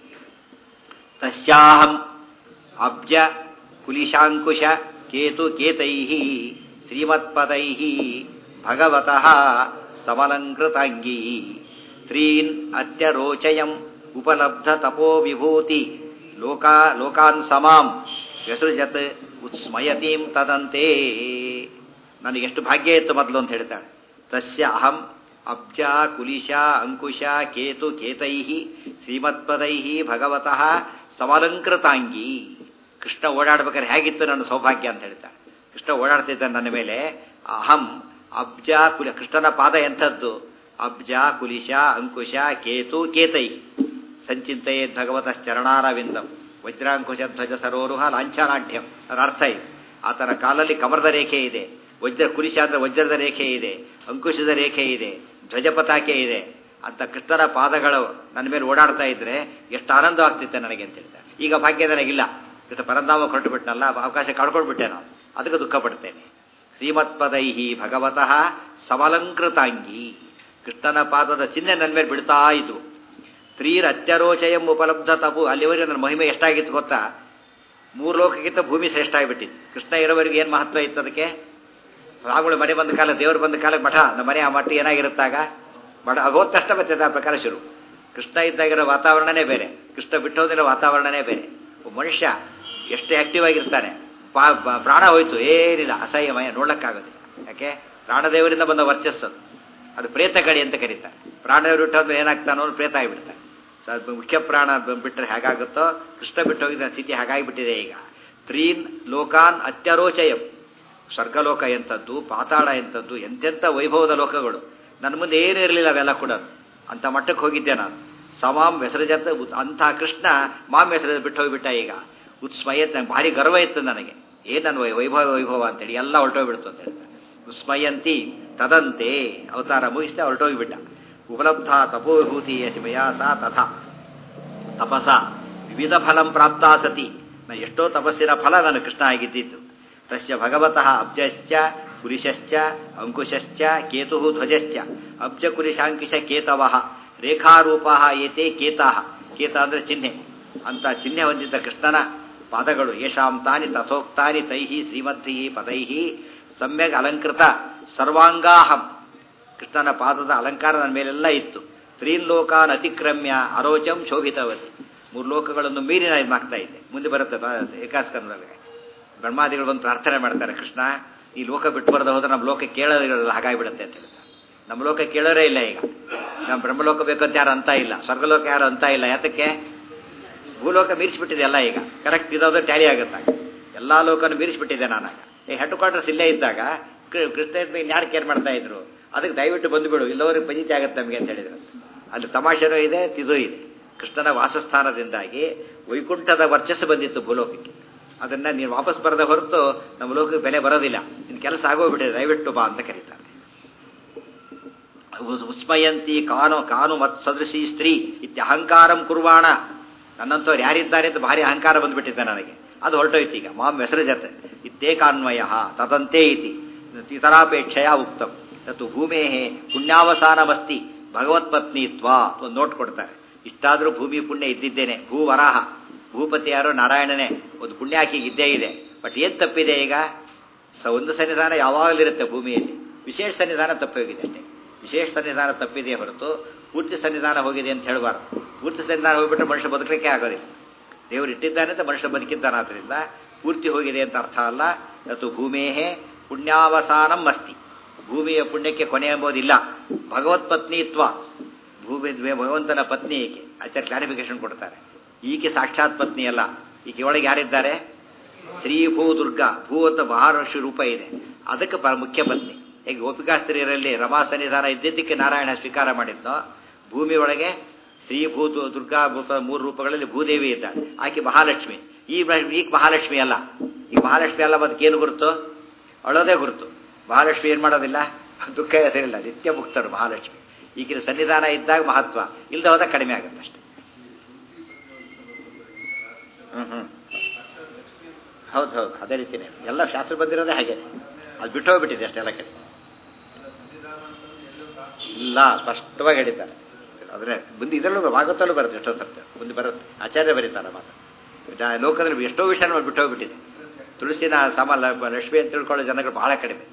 ತಸ್ಯಾಹಂ ಅಬ್ಜ ಕುಲಿಶಾಂಕುಶ ಕೇತು ಕೇತೈ ಶ್ರೀಮತ್ಪದೈ ಭಗವತಃ ಸಮಲಂಕೃತಾಂಗೀ ತ್ರೀನ್ ಅತ್ಯರೋಚಯಂ ಉಪಲಬ್ಧ ತಪೋ ವಿಭೂತಿ ಲೋಕಾ ಲೋಕಾನ್ ಸಮಾಂ ವ್ಯಸೃಜತ್ ಉತ್ಸ್ಮಯತೀಂ ತದಂತೆ ನನಗೆ ಎಷ್ಟು ಭಾಗ್ಯ ಇತ್ತು ಮೊದಲು ಅಂತ ಹೇಳ್ತಾಳೆ ತಸ್ಯ ಅಹಂ ಅಬ್ಜ ಕುಲಿಶ ಅಂಕುಶ ಕೇತು ಕೇತೈ ಶ್ರೀಮತ್ಪದೈ ಭಗವತಃ ಸಮಲಂಕೃತಾಂಗಿ ಕೃಷ್ಣ ಓಡಾಡ್ಬೇಕಾದ್ರೆ ಹೇಗಿತ್ತು ನನ್ನ ಸೌಭಾಗ್ಯ ಅಂತ ಹೇಳ್ತಾಳೆ ಕೃಷ್ಣ ಓಡಾಡ್ತಿದ್ದ ನನ್ನ ಮೇಲೆ ಅಹಂ ಅಬ್ಜ ಕುಲ ಕೃಷ್ಣನ ಪಾದ ಎಂಥದ್ದು ಅಬ್ಜ ಕುಲಿಶ ಅಂಕುಶ ಕೇತು ಕೇತೈ ಸಂಚಿಂತೆಯೇ ಭಗವತ ಚರಣಾರವಿಂದಂ ವಜ್ರಾಂಕುಶ ಧ್ವಜ ಸರೋರುಹ ಲಾಂಛನಾಢ್ಯಂ ಅದರ ಅರ್ಥ ಇದೆ ಆತನ ಕಾಲಲ್ಲಿ ಕಮರದ ರೇಖೆ ಇದೆ ವಜ್ರ ಕುಲಿಶ ಅಂದ್ರೆ ವಜ್ರದ ರೇಖೆ ಇದೆ ಅಂಕುಶದ ರೇಖೆ ಇದೆ ಧ್ವಜ ಪತಾಕೆ ಇದೆ ಅಂತ ಕೃಷ್ಣನ ಪಾದಗಳು ನನ್ನ ಮೇಲೆ ಓಡಾಡ್ತಾ ಇದ್ರೆ ಎಷ್ಟು ಆನಂದ ಆಗ್ತಿತ್ತೆ ನನಗೆ ಅಂತ ಹೇಳ್ತಾರೆ ಈಗ ಭಾಗ್ಯ ನನಗಿಲ್ಲ ಕೃಷ್ಣ ಪರಂಧಾಮ ಹೊರಟು ಬಿಟ್ನಲ್ಲ ಅವಕಾಶ ಕಳ್ಕೊಂಡ್ಬಿಟ್ಟೆ ನಾನು ಅದಕ್ಕೆ ದುಃಖ ಪಡ್ತೇನೆ ಶ್ರೀಮತ್ಪದೈಹಿ ಭಗವತಃ ಸಮಲಂಕೃತಾಂಗಿ ಕೃಷ್ಣನ ಪಾದದ ಚಿಹ್ನೆ ನನ್ನ ಮೇಲೆ ಬಿಡ್ತಾ ಇದ್ವು ತ್ರೀರ್ ಅತ್ಯರೋಚಯಂ ಉಪಲಬ್ಧ ತಪು ಅಲ್ಲಿವರೆಗೆ ನನ್ನ ಮಹಿಮೆ ಎಷ್ಟಾಗಿತ್ತು ಗೊತ್ತಾ ಮೂರು ಲೋಕಕ್ಕಿಂತ ಭೂಮಿ ಶ್ರೇಷ್ಠ ಆಗಿಬಿಟ್ಟಿತ್ತು ಕೃಷ್ಣ ಇರೋವರೆಗೆ ಏನು ಮಹತ್ವ ಇತ್ತು ಅದಕ್ಕೆ ರಾಗುಳು ಮನೆ ಬಂದ ಕಾಲ ದೇವರು ಬಂದ ಕಾಲಕ್ಕೆ ಮಠ ನಮ್ಮ ಮನೆ ಆ ಮಠ ಏನಾಗಿರುತ್ತಾಗ ಮಠ ಅದು ಹೋದ ತಕ್ಷಣ ಬರ್ತದೆ ಆ ಪ್ರಕಾರ ಶುರು ಕೃಷ್ಣ ಇದ್ದಾಗಿರೋ ವಾತಾವರಣನೇ ಬೇರೆ ಕೃಷ್ಣ ಬಿಟ್ಟು ಹೋದಿರೋ ವಾತಾವರಣನೇ ಬೇರೆ ಒಬ್ಬ ಮನುಷ್ಯ ಎಷ್ಟು ಆಕ್ಟಿವ್ ಆಗಿರ್ತಾನೆ ಪಾ- ಬ- ಪ್ರಾಣ ಹೋಯ್ತು ಏನಿಲ್ಲ ಅಸಹ್ಯಮಯ ನೋಡಕ್ಕಾಗೋದಿಲ್ಲ ಯಾಕೆ ಪ್ರಾಣದೇವರಿಂದ ಬಂದ ವರ್ಚಸ್ಸು ಅದು. ಅದು ಪ್ರೇತ ಗಡಿ ಅಂತ ಕರೀತಾರೆ ಪ್ರಾಣದೇವರು ಬಿಟ್ಟು ಹೋದ್ಮೇಲೆ ಏನಾಗ್ತಾನೋ ಅವ್ನು ಪ್ರೇತ ಆಗಿಬಿಡ್ತಾನೆ ಸೊ ಅದು ಮುಖ್ಯ ಪ್ರಾಣ ಬ- ಬಿಟ್ಟರೆ ಹೇಗಾಗುತ್ತೋ ಕೃಷ್ಣ ಬಿಟ್ಟು ಹೋಗಿದ್ದ ಸ್ಥಿತಿ ಹಾಗಾಗಿಬಿಟ್ಟಿದೆ ಈಗ ತ್ರೀನ್ ಲೋಕಾನ್ ಅತ್ಯರೋಚಯಂ ಸ್ವರ್ಗಲೋಕ ಎಂಥದ್ದು ಪಾತಾಳ ಎಂಥದ್ದು ಎಂತೆಂಥ ವೈಭವದ ಲೋಕಗಳು ನನ್ನ ಮುಂದೆ ಏನೂ ಇರಲಿಲ್ಲ ಅವೆಲ್ಲ ಕೂಡ ಅಂತ ಮಟ್ಟಕ್ಕೆ ಹೋಗಿದ್ದೆ ನಾನು ಸಮಾಂ ಹೆಸರುಜತ್ ಅಂಥ ಕೃಷ್ಣ ಮಾಂ ಹೆಸರು ಬಿಟ್ಟು ಹೋಗಿಬಿಟ್ಟ ಈಗ ಉತ್ಸ್ಮಯತ್ ನಂಗೆ ಭಾರಿ ಗರ್ವ ಇತ್ತು ನನಗೆ ಏನು ನನ್ನ ವೈ- ವೈಭವ ವೈಭವ ಅಂತೇಳಿ ಎಲ್ಲ ಹೊರಟೋಗ್ಬಿಡ್ತು ಅಂತ ಹೇಳ್ತಾರೆ ಉಸ್ಮಯಂತಿ ತದಂತೆ ಅವತಾರ ಮುಗಿಸ್ದೆ ಹೊರಟೋಗಿಬಿಟ್ಟ ಉಪಲಬ್ಧ ತಪೋಭೂತಿ ಯಶಮಯ ಸಾ ತಥಾ ತಪಸ ವಿವಿಧ ಫಲಂ ಪ್ರಾಪ್ತಾ ಸತಿ ನಾ ಎಷ್ಟೋ ತಪಸ್ಸಿನ ಫಲ ನಾನು ಕೃಷ್ಣ ಆಗಿದ್ದಿದ್ದು ತಸ್ಯ ಭಗವತಃ ಅಬ್ಜಶ್ಚ ಕುರಿಶಶ್ಚ ಅಂಕುಶಶ್ಚ ಕೇತು ಧ್ವಜಶ್ಚ ಅಬ್ಜ ಕುರಿಶಾಂಕಿಶ ಕೇತವಃ ರೇಖಾರೂಪ ಏತೆ ಕೇತಾಹ ಕೇತ ಅಂದ್ರೆ ಚಿಹ್ನೆ ಅಂತ ಚಿಹ್ನೆ ಹೊಂದಿದ್ದ ಕೃಷ್ಣನ ಪಾದಗಳು ಯಶಾಂ ತಾನಿ ತಥೋಕ್ತಾನಿ ತೈಹಿ ಶ್ರೀಮದ್ಭಿ ಪದೈಹಿ ಸಮ್ಯಕ್ ಅಲಂಕೃತ ಸರ್ವಾಂಗಾಹಂ ಕೃಷ್ಣನ ಪಾದದ ಅಲಂಕಾರ ನನ್ನ ಮೇಲೆಲ್ಲ ಇತ್ತು ತ್ರೀನ್ ಲೋಕಾನ್ ಅತಿಕ್ರಮ್ಯ ಅರೋಚಂ ಶೋಭಿತವತಿ ಮೂರು ಲೋಕಗಳನ್ನು ಮೀರಿ ನಾನು ಮಾಡ್ತಾ ಇದ್ದೆ ಮುಂದೆ ಬರುತ್ತೆ ಏಕಾಸ್ಕಂದೊಳಗೆ ಬ್ರಹ್ಮಾದಿಗಳು ಬಂದು ಪ್ರಾರ್ಥನೆ ಮಾಡ್ತಾರೆ ಕೃಷ್ಣ ಈ ಲೋಕ ಬಿಟ್ಟು ಬರದೆ ಹೋದ್ರೆ ನಮ್ಮ ಲೋಕ ಕೇಳೋದಿರೋಲ್ಲ ಹಾಗಾಗಿಬಿಡುತ್ತೆ ಅಂತ ಹೇಳ್ತಾರೆ ನಮ್ಮ ಲೋಕ ಕೇಳೋರೇ ಇಲ್ಲ ಈಗ ನಮ್ಮ ಬ್ರಹ್ಮಲೋಕ ಬೇಕು ಅಂತ ಯಾರು ಅಂತ ಇಲ್ಲ ಸ್ವರ್ಗಲೋಕ ಯಾರು ಅಂತ ಇಲ್ಲ ಯಾತಕ್ಕೆ ಭೂಲೋಕ ಮೀರಿಸ್ಬಿಟ್ಟಿದೆ ಎಲ್ಲ ಈಗ ಕರೆಕ್ಟ್ ಇದಾದ್ರೆ ಟ್ಯಾಲಿ ಆಗುತ್ತಾಗ ಎಲ್ಲ ಲೋಕನು ಮೀರಿಸ್ಬಿಟ್ಟಿದೆ ನಾನಾಗ ಈ ಹೆಡ್ ಕ್ವಾರ್ಟರ್ಸ್ ಇಲ್ಲೇ ಇದ್ದಾಗ ಕೃ- ಕೃಷ್ಣ ಇದ್ದ ಮೇಲೆ ಯಾರು ಕೇರ್ ಮಾಡ್ತಾ ಇದ್ರು ಅದಕ್ಕೆ ದಯವಿಟ್ಟು ಬಂದುಬಿಡು ಇಲ್ಲವ್ರಿಗೆ ಪಂಜಿತಿ ಆಗುತ್ತೆ ನಮಗೆ ಅಂತ ಹೇಳಿದ್ರು ಅಲ್ಲಿ ತಮಾಷೆನೂ ಇದೆ ತಿದು ಇದೆ ಕೃಷ್ಣನ ವಾಸಸ್ಥಾನದಿಂದಾಗಿ ವೈಕುಂಠದ ವರ್ಚಸ್ಸು ಬಂದಿತ್ತು ಭೂಲೋಕಕ್ಕೆ ಅದನ್ನ ನೀನು ವಾಪಸ್ ಬರದ ಹೊರತು ನಮ್ಮ ಲೋಕಕ್ಕೆ ಬೆಲೆ ಬರೋದಿಲ್ಲ ನಿನ್ನ ಕೆಲಸ ಆಗೋಗ್ಬಿಟ್ಟಿದೆ ದಯವಿಟ್ಟು ಬಾ ಅಂತ ಕರೀತಾರೆ ಉಸ್- ಉಸ್ಮಯಂತಿ ಕಾನು ಕಾನು ಮತ್ ಸದೃಶಿ ಸ್ತ್ರೀ ಇತ್ಯ ಅಹಂಕಾರಂ ಕುರ್ವಾಣ ನನ್ನಂತವ್ರು ಯಾರಿದ್ದಾರೆ ಅಂತ ಭಾರಿ ಅಹಂಕಾರ ಬಂದ್ಬಿಟ್ಟಿದ್ದೆ ನನಗೆ ಅದು ಹೊರಟೋಯ್ತು ಈಗ ಮಾಂ ಹೆಸರು ಜತೆ ಇತ್ತೇಕಾನ್ವಯ ತದಂತೆ ಇತಿ ಇತರಾಪೇಕ್ಷೆಯ ಉಕ್ತಂ ತತ್ತು ಭೂಮೇ ಪುಣ್ಯಾವಸಾನಮಸ್ತಿ ಭಗವತ್ಪತ್ನಿತ್ವ ಒಂದು ನೋಟ್ ಕೊಡ್ತಾರೆ ಇಷ್ಟಾದರೂ ಭೂಮಿ ಪುಣ್ಯ ಇದ್ದಿದ್ದೇನೆ ಭೂವರಾಹ ಭೂಪತಿ ಯಾರೋ ನಾರಾಯಣನೇ ಒಂದು ಪುಣ್ಯಾಕಿಗೆ ಇದ್ದೇ ಇದೆ ಬಟ್ ಏನು ತಪ್ಪಿದೆ ಈಗ ಸ ಒಂದು ಸನ್ನಿಧಾನ ಯಾವಾಗಲಿರುತ್ತೆ ಭೂಮಿಯಲ್ಲಿ ವಿಶೇಷ ಸನ್ನಿಧಾನ ತಪ್ಪೋಗಿದೆ ಅಷ್ಟೇ ವಿಶೇಷ ಸನ್ನಿಧಾನ ತಪ್ಪಿದೆಯೇ ಹೊರತು ಪೂರ್ತಿ ಸನ್ನಿಧಾನ ಹೋಗಿದೆ ಅಂತ ಹೇಳಬಾರ್ದು ಪೂರ್ತಿ ಸನ್ನಿಧಾನ ಹೋಗ್ಬಿಟ್ರೆ ಮನುಷ್ಯ ಬದುಕಲಿಕ್ಕೆ ಆಗೋದಿಲ್ಲ ದೇವರು ಇಟ್ಟಿದ್ದಾನೆ ಅಂತ ಮನುಷ್ಯ ಬದುಕಿದ್ದಾನೆ ಆದ್ದರಿಂದ ಪೂರ್ತಿ ಹೋಗಿದೆ ಅಂತ ಅರ್ಥ ಅಲ್ಲ ಅದು ಭೂಮೇಹೇ ಪುಣ್ಯಾವಸಾನಂ ಅಸ್ತಿ ಭೂಮಿಯ ಪುಣ್ಯಕ್ಕೆ ಕೊನೆ ಎಂಬುದಿಲ್ಲ ಭಗವತ್ಪತ್ನಿತ್ವ ಭೂಮಿ ಭಗವಂತನ ಪತ್ನಿ ಈಕೆ ಆಚಾರ್ಯ ಕ್ಲಾರಿಫಿಕೇಶನ್ ಕೊಡ್ತಾರೆ ಈಕೆ ಸಾಕ್ಷಾತ್ ಪತ್ನಿ ಅಲ್ಲ ಈಕೆ ಒಳಗೆ ಯಾರಿದ್ದಾರೆ ಶ್ರೀ ಭೂ ದುರ್ಗಾ ಭೂ ಅಂತ ಮಹಾರಾಷ್ಟ್ರ ರೂಪ ಇದೆ ಅದಕ್ಕೆ ಪ ಮುಖ್ಯ ಪತ್ನಿ ಈಗ ಗೋಪಿಕಾಸ್ತ್ರೀಯರಲ್ಲಿ ರಮಾ ಸನ್ನಿಧಾನ ಇದ್ದಿದ್ದಕ್ಕೆ ನಾರಾಯಣ ಸ್ವೀಕಾರ ಮಾಡಿದ್ನೋ ಭೂಮಿ ಒಳಗೆ ಶ್ರೀ ಭೂ ದು- ದುರ್ಗಾ ಭೂತ ಮೂರು ರೂಪಗಳಲ್ಲಿ ಭೂದೇವಿ ಇದ್ದಾಳೆ ಆಕೆ ಮಹಾಲಕ್ಷ್ಮಿ ಈ ಮ- ಈಗ ಮಹಾಲಕ್ಷ್ಮಿ ಅಲ್ಲ ಈಗ ಮಹಾಲಕ್ಷ್ಮಿ ಅಲ್ಲ ಅದಕ್ಕೇನು ಗುರುತು ಅಳೋದೇ ಗುರುತು ಮಹಾಲಕ್ಷ್ಮಿ ಏನು ಮಾಡೋದಿಲ್ಲ ದುಃಖ ಹೆಸರಿಲ್ಲ ನಿತ್ಯ ಮುಕ್ತರು ಮಹಾಲಕ್ಷ್ಮಿ ಈಗಿನ ಸನ್ನಿಧಾನ ಇದ್ದಾಗ ಮಹತ್ವ ಇಲ್ಲದೆ ಹೋದಾಗ ಕಡಿಮೆ ಆಗುತ್ತೆ ಅಷ್ಟೇ ಹ್ಮ್ ಹ್ಮ್ ಹೌದು ಹೌದು ಅದೇ ರೀತಿನೇ ಎಲ್ಲ ಶಾಸ್ತ್ರ ಬಂದಿರೋದೇ ಹಾಗೆ ಅದು ಬಿಟ್ಟು ಹೋಗ್ಬಿಟ್ಟಿದೆ ಅಷ್ಟೆಲ್ಲ ಕಡೆ ಇಲ್ಲ ಸ್ಪಷ್ಟವಾಗಿ ಹೇಳಿದ್ದಾರೆ ಆದರೆ ಮುಂದೆ ಇದರಲ್ಲೂ ಭಾಗವತಲ್ಲೂ ಬರುತ್ತೆ ಎಷ್ಟೋ ಸರ್ತಿ ಮುಂದೆ ಬರುತ್ತೆ ಆಚಾರ್ಯ ಬರೀತಾರೆ ಮಾತು ಜ- ಲೋಕದಲ್ಲಿ ಎಷ್ಟೋ ವಿಷಯ ಬಿಟ್ಟು ಹೋಗ್ಬಿಟ್ಟಿದೆ ತುಳಸಿನ ಸಮ ಲ- ಲಕ್ಷ್ಮಿ ಅಂತ ತಿಳ್ಕೊಳ್ಳೋ ಜನಗಳು ಬಹಳ ಕಡಿಮೆ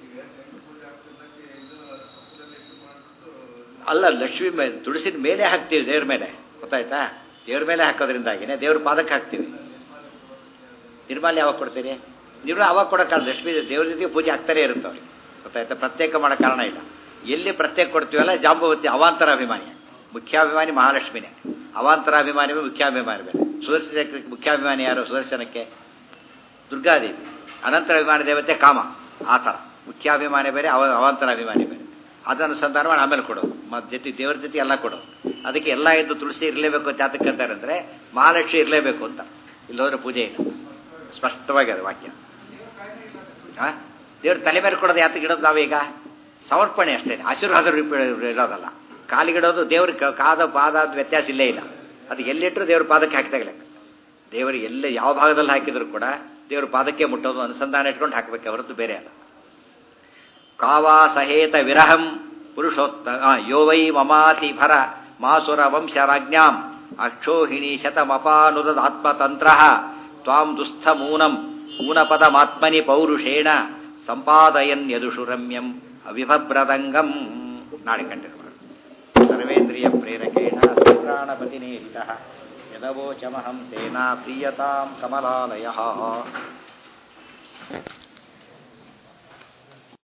ಅಲ್ಲ ಲಕ್ಷ್ಮಿ ಮೇಲೆ ತುಳಸಿನ ಮೇಲೆ ಹಾಕ್ತೀವಿ ದೇವ್ರ ಮೇಲೆ ಗೊತ್ತಾಯ್ತಾ ದೇವ್ರ ಮೇಲೆ ಹಾಕೋದ್ರಿಂದಾಗಿನೇ ದೇವ್ರ ಪಾದಕ್ಕೆ ಹಾಕ್ತೀವಿ ನಿರ್ಮಾಲ್ಯ ಯಾವಾಗ ಕೊಡ್ತೀರಿ ನಿರ್ಮಾಲ ಅವಾಗ ಕೊಡೋಕ್ಕಾಗಲ್ಲ ಲಕ್ಷ್ಮೀ ದೇವ್ರ ಜೊತೆಗೆ ಪೂಜೆ ಆಗ್ತಾನೆ ಇರುತ್ತೆ ಅವ್ರಿಗೆ ಗೊತ್ತಾಯ್ತಾ ಪ್ರತ್ಯೇಕ ಮಾಡೋ ಕಾರಣ ಇಲ್ಲ ಎಲ್ಲಿ ಪ್ರತ್ಯೇಕ ಕೊಡ್ತೀವಲ್ಲ ಜಾಂಬವತಿ ಅವಾಂತರ ಅಭಿಮಾನಿ ಮುಖ್ಯಾಭಿಮಾನಿ ಮಹಾಲಕ್ಷ್ಮಿನೇ ಅವಾಂತರ ಅಭಿಮಾನಿ ಮುಖ್ಯಾಭಿಮಾನಿ ಬೇರೆ ಸುದರ್ಶನ ಚಕ್ರಕ್ಕೆ ಮುಖ್ಯಾಭಿಮಾನಿ ಯಾರು ಸುದರ್ಶನಕ್ಕೆ ದುರ್ಗಾದೇವಿ ಅನಂತರ ಅಭಿಮಾನಿ ದೇವತೆ ಕಾಮ ಆ ಥರ ಮುಖ್ಯಾಭಿಮಾನಿ ಬೇರೆ ಅವ ಅವಾಂತರ ಅಭಿಮಾನಿ ಬೇರೆ ಅದನ್ನು ಸಂಧಾನ ಮಾಡಿ ಆಮೇಲೆ ಕೊಡೋದು ಮತ್ತು ಜೊತೆ ದೇವ್ರ ಜೊತೆ ಎಲ್ಲ ಕೊಡೋದು ಅದಕ್ಕೆ ಎಲ್ಲ ಇದ್ದು ತುಳಸಿ ಇರಲೇಬೇಕು ಅಂತ ಯಾತಕ್ಕೆ ಅಂತಾರೆ ಅಂದರೆ ಮಹಾಲಕ್ಷ್ಮಿ ಇರಲೇಬೇಕು ಅಂತ ಇಲ್ಲೋದ್ರೆ ಪೂಜೆ ಇಲ್ಲ ಸ್ಪಷ್ಟವಾಗಿ ಅದು ವಾಕ್ಯ ಹಾಂ ದೇವ್ರ ತಲೆ ಮೇಲೆ ಕೊಡೋದು ಯಾತಕ್ಕೆ ಇಡೋದು ನಾವೀಗ ಸಮರ್ಪಣೆ ಅಷ್ಟೇ ಆಶೀರ್ವಾದ ರೂಪ ಇರೋದಲ್ಲ ಕಾಲಿಗಿಡೋದು ದೇವ್ರ ಕ- ಕಾದ ಪಾದ ಅಂತ ವ್ಯತ್ಯಾಸ ಇಲ್ಲೇ ಇಲ್ಲ ಅದು ಎಲ್ಲಿಟ್ಟರು ದೇವ್ರ ಪಾದಕ್ಕೆ ಹಾಕಿದಾಗ ಲೆಕ್ಕ ದೇವರು ಎಲ್ಲೇ ಯಾವ ಭಾಗದಲ್ಲಿ ಹಾಕಿದ್ರು ಕೂಡ ದೇವ್ರ ಪಾದಕ್ಕೆ ಮುಟ್ಟೋದು ಅನುಸಂಧಾನ ಇಟ್ಕೊಂಡು ಹಾಕಬೇಕು ಹೊರತು ಬೇರೆ ಅಲ್ಲ ಕಾವಾ ಸಹೇತ ವಿರಹಂ ಪುರುಷೋತ್ತ ಆ, ಯೋ ವೈ ಮಮಾತಿ ಭರ ಮಾಸುರ ವಂಶರಾಜ್ಞಾಂ ಅಕ್ಷೋಹಿಣಿ ಶತಮಪಾನುದಾತ್ಮತಂತ್ರ ತ್ವಾಂ ದುಸ್ಥಮೂನಂ ಊನಪದಮಾತ್ಮನಿ ಪೌರುಷೇಣ ಸಂಪಾದಯನ್ ಯದುಷು ರಮ್ಯಂ ಅವಿಭಬ್ರದಂಗಂ ನಾಳೆ ಕಂಡಿರುವ ಸರ್ವೇಂದ್ರಿಯ ಪ್ರೇರಕೇಣ ಪ್ರಾಣಪತಿನೇರಿತ ಯದವೋಚಮಹಂ ತೇನ ಪ್ರೀಯತಾಂ ಕಮಲಾಲಯ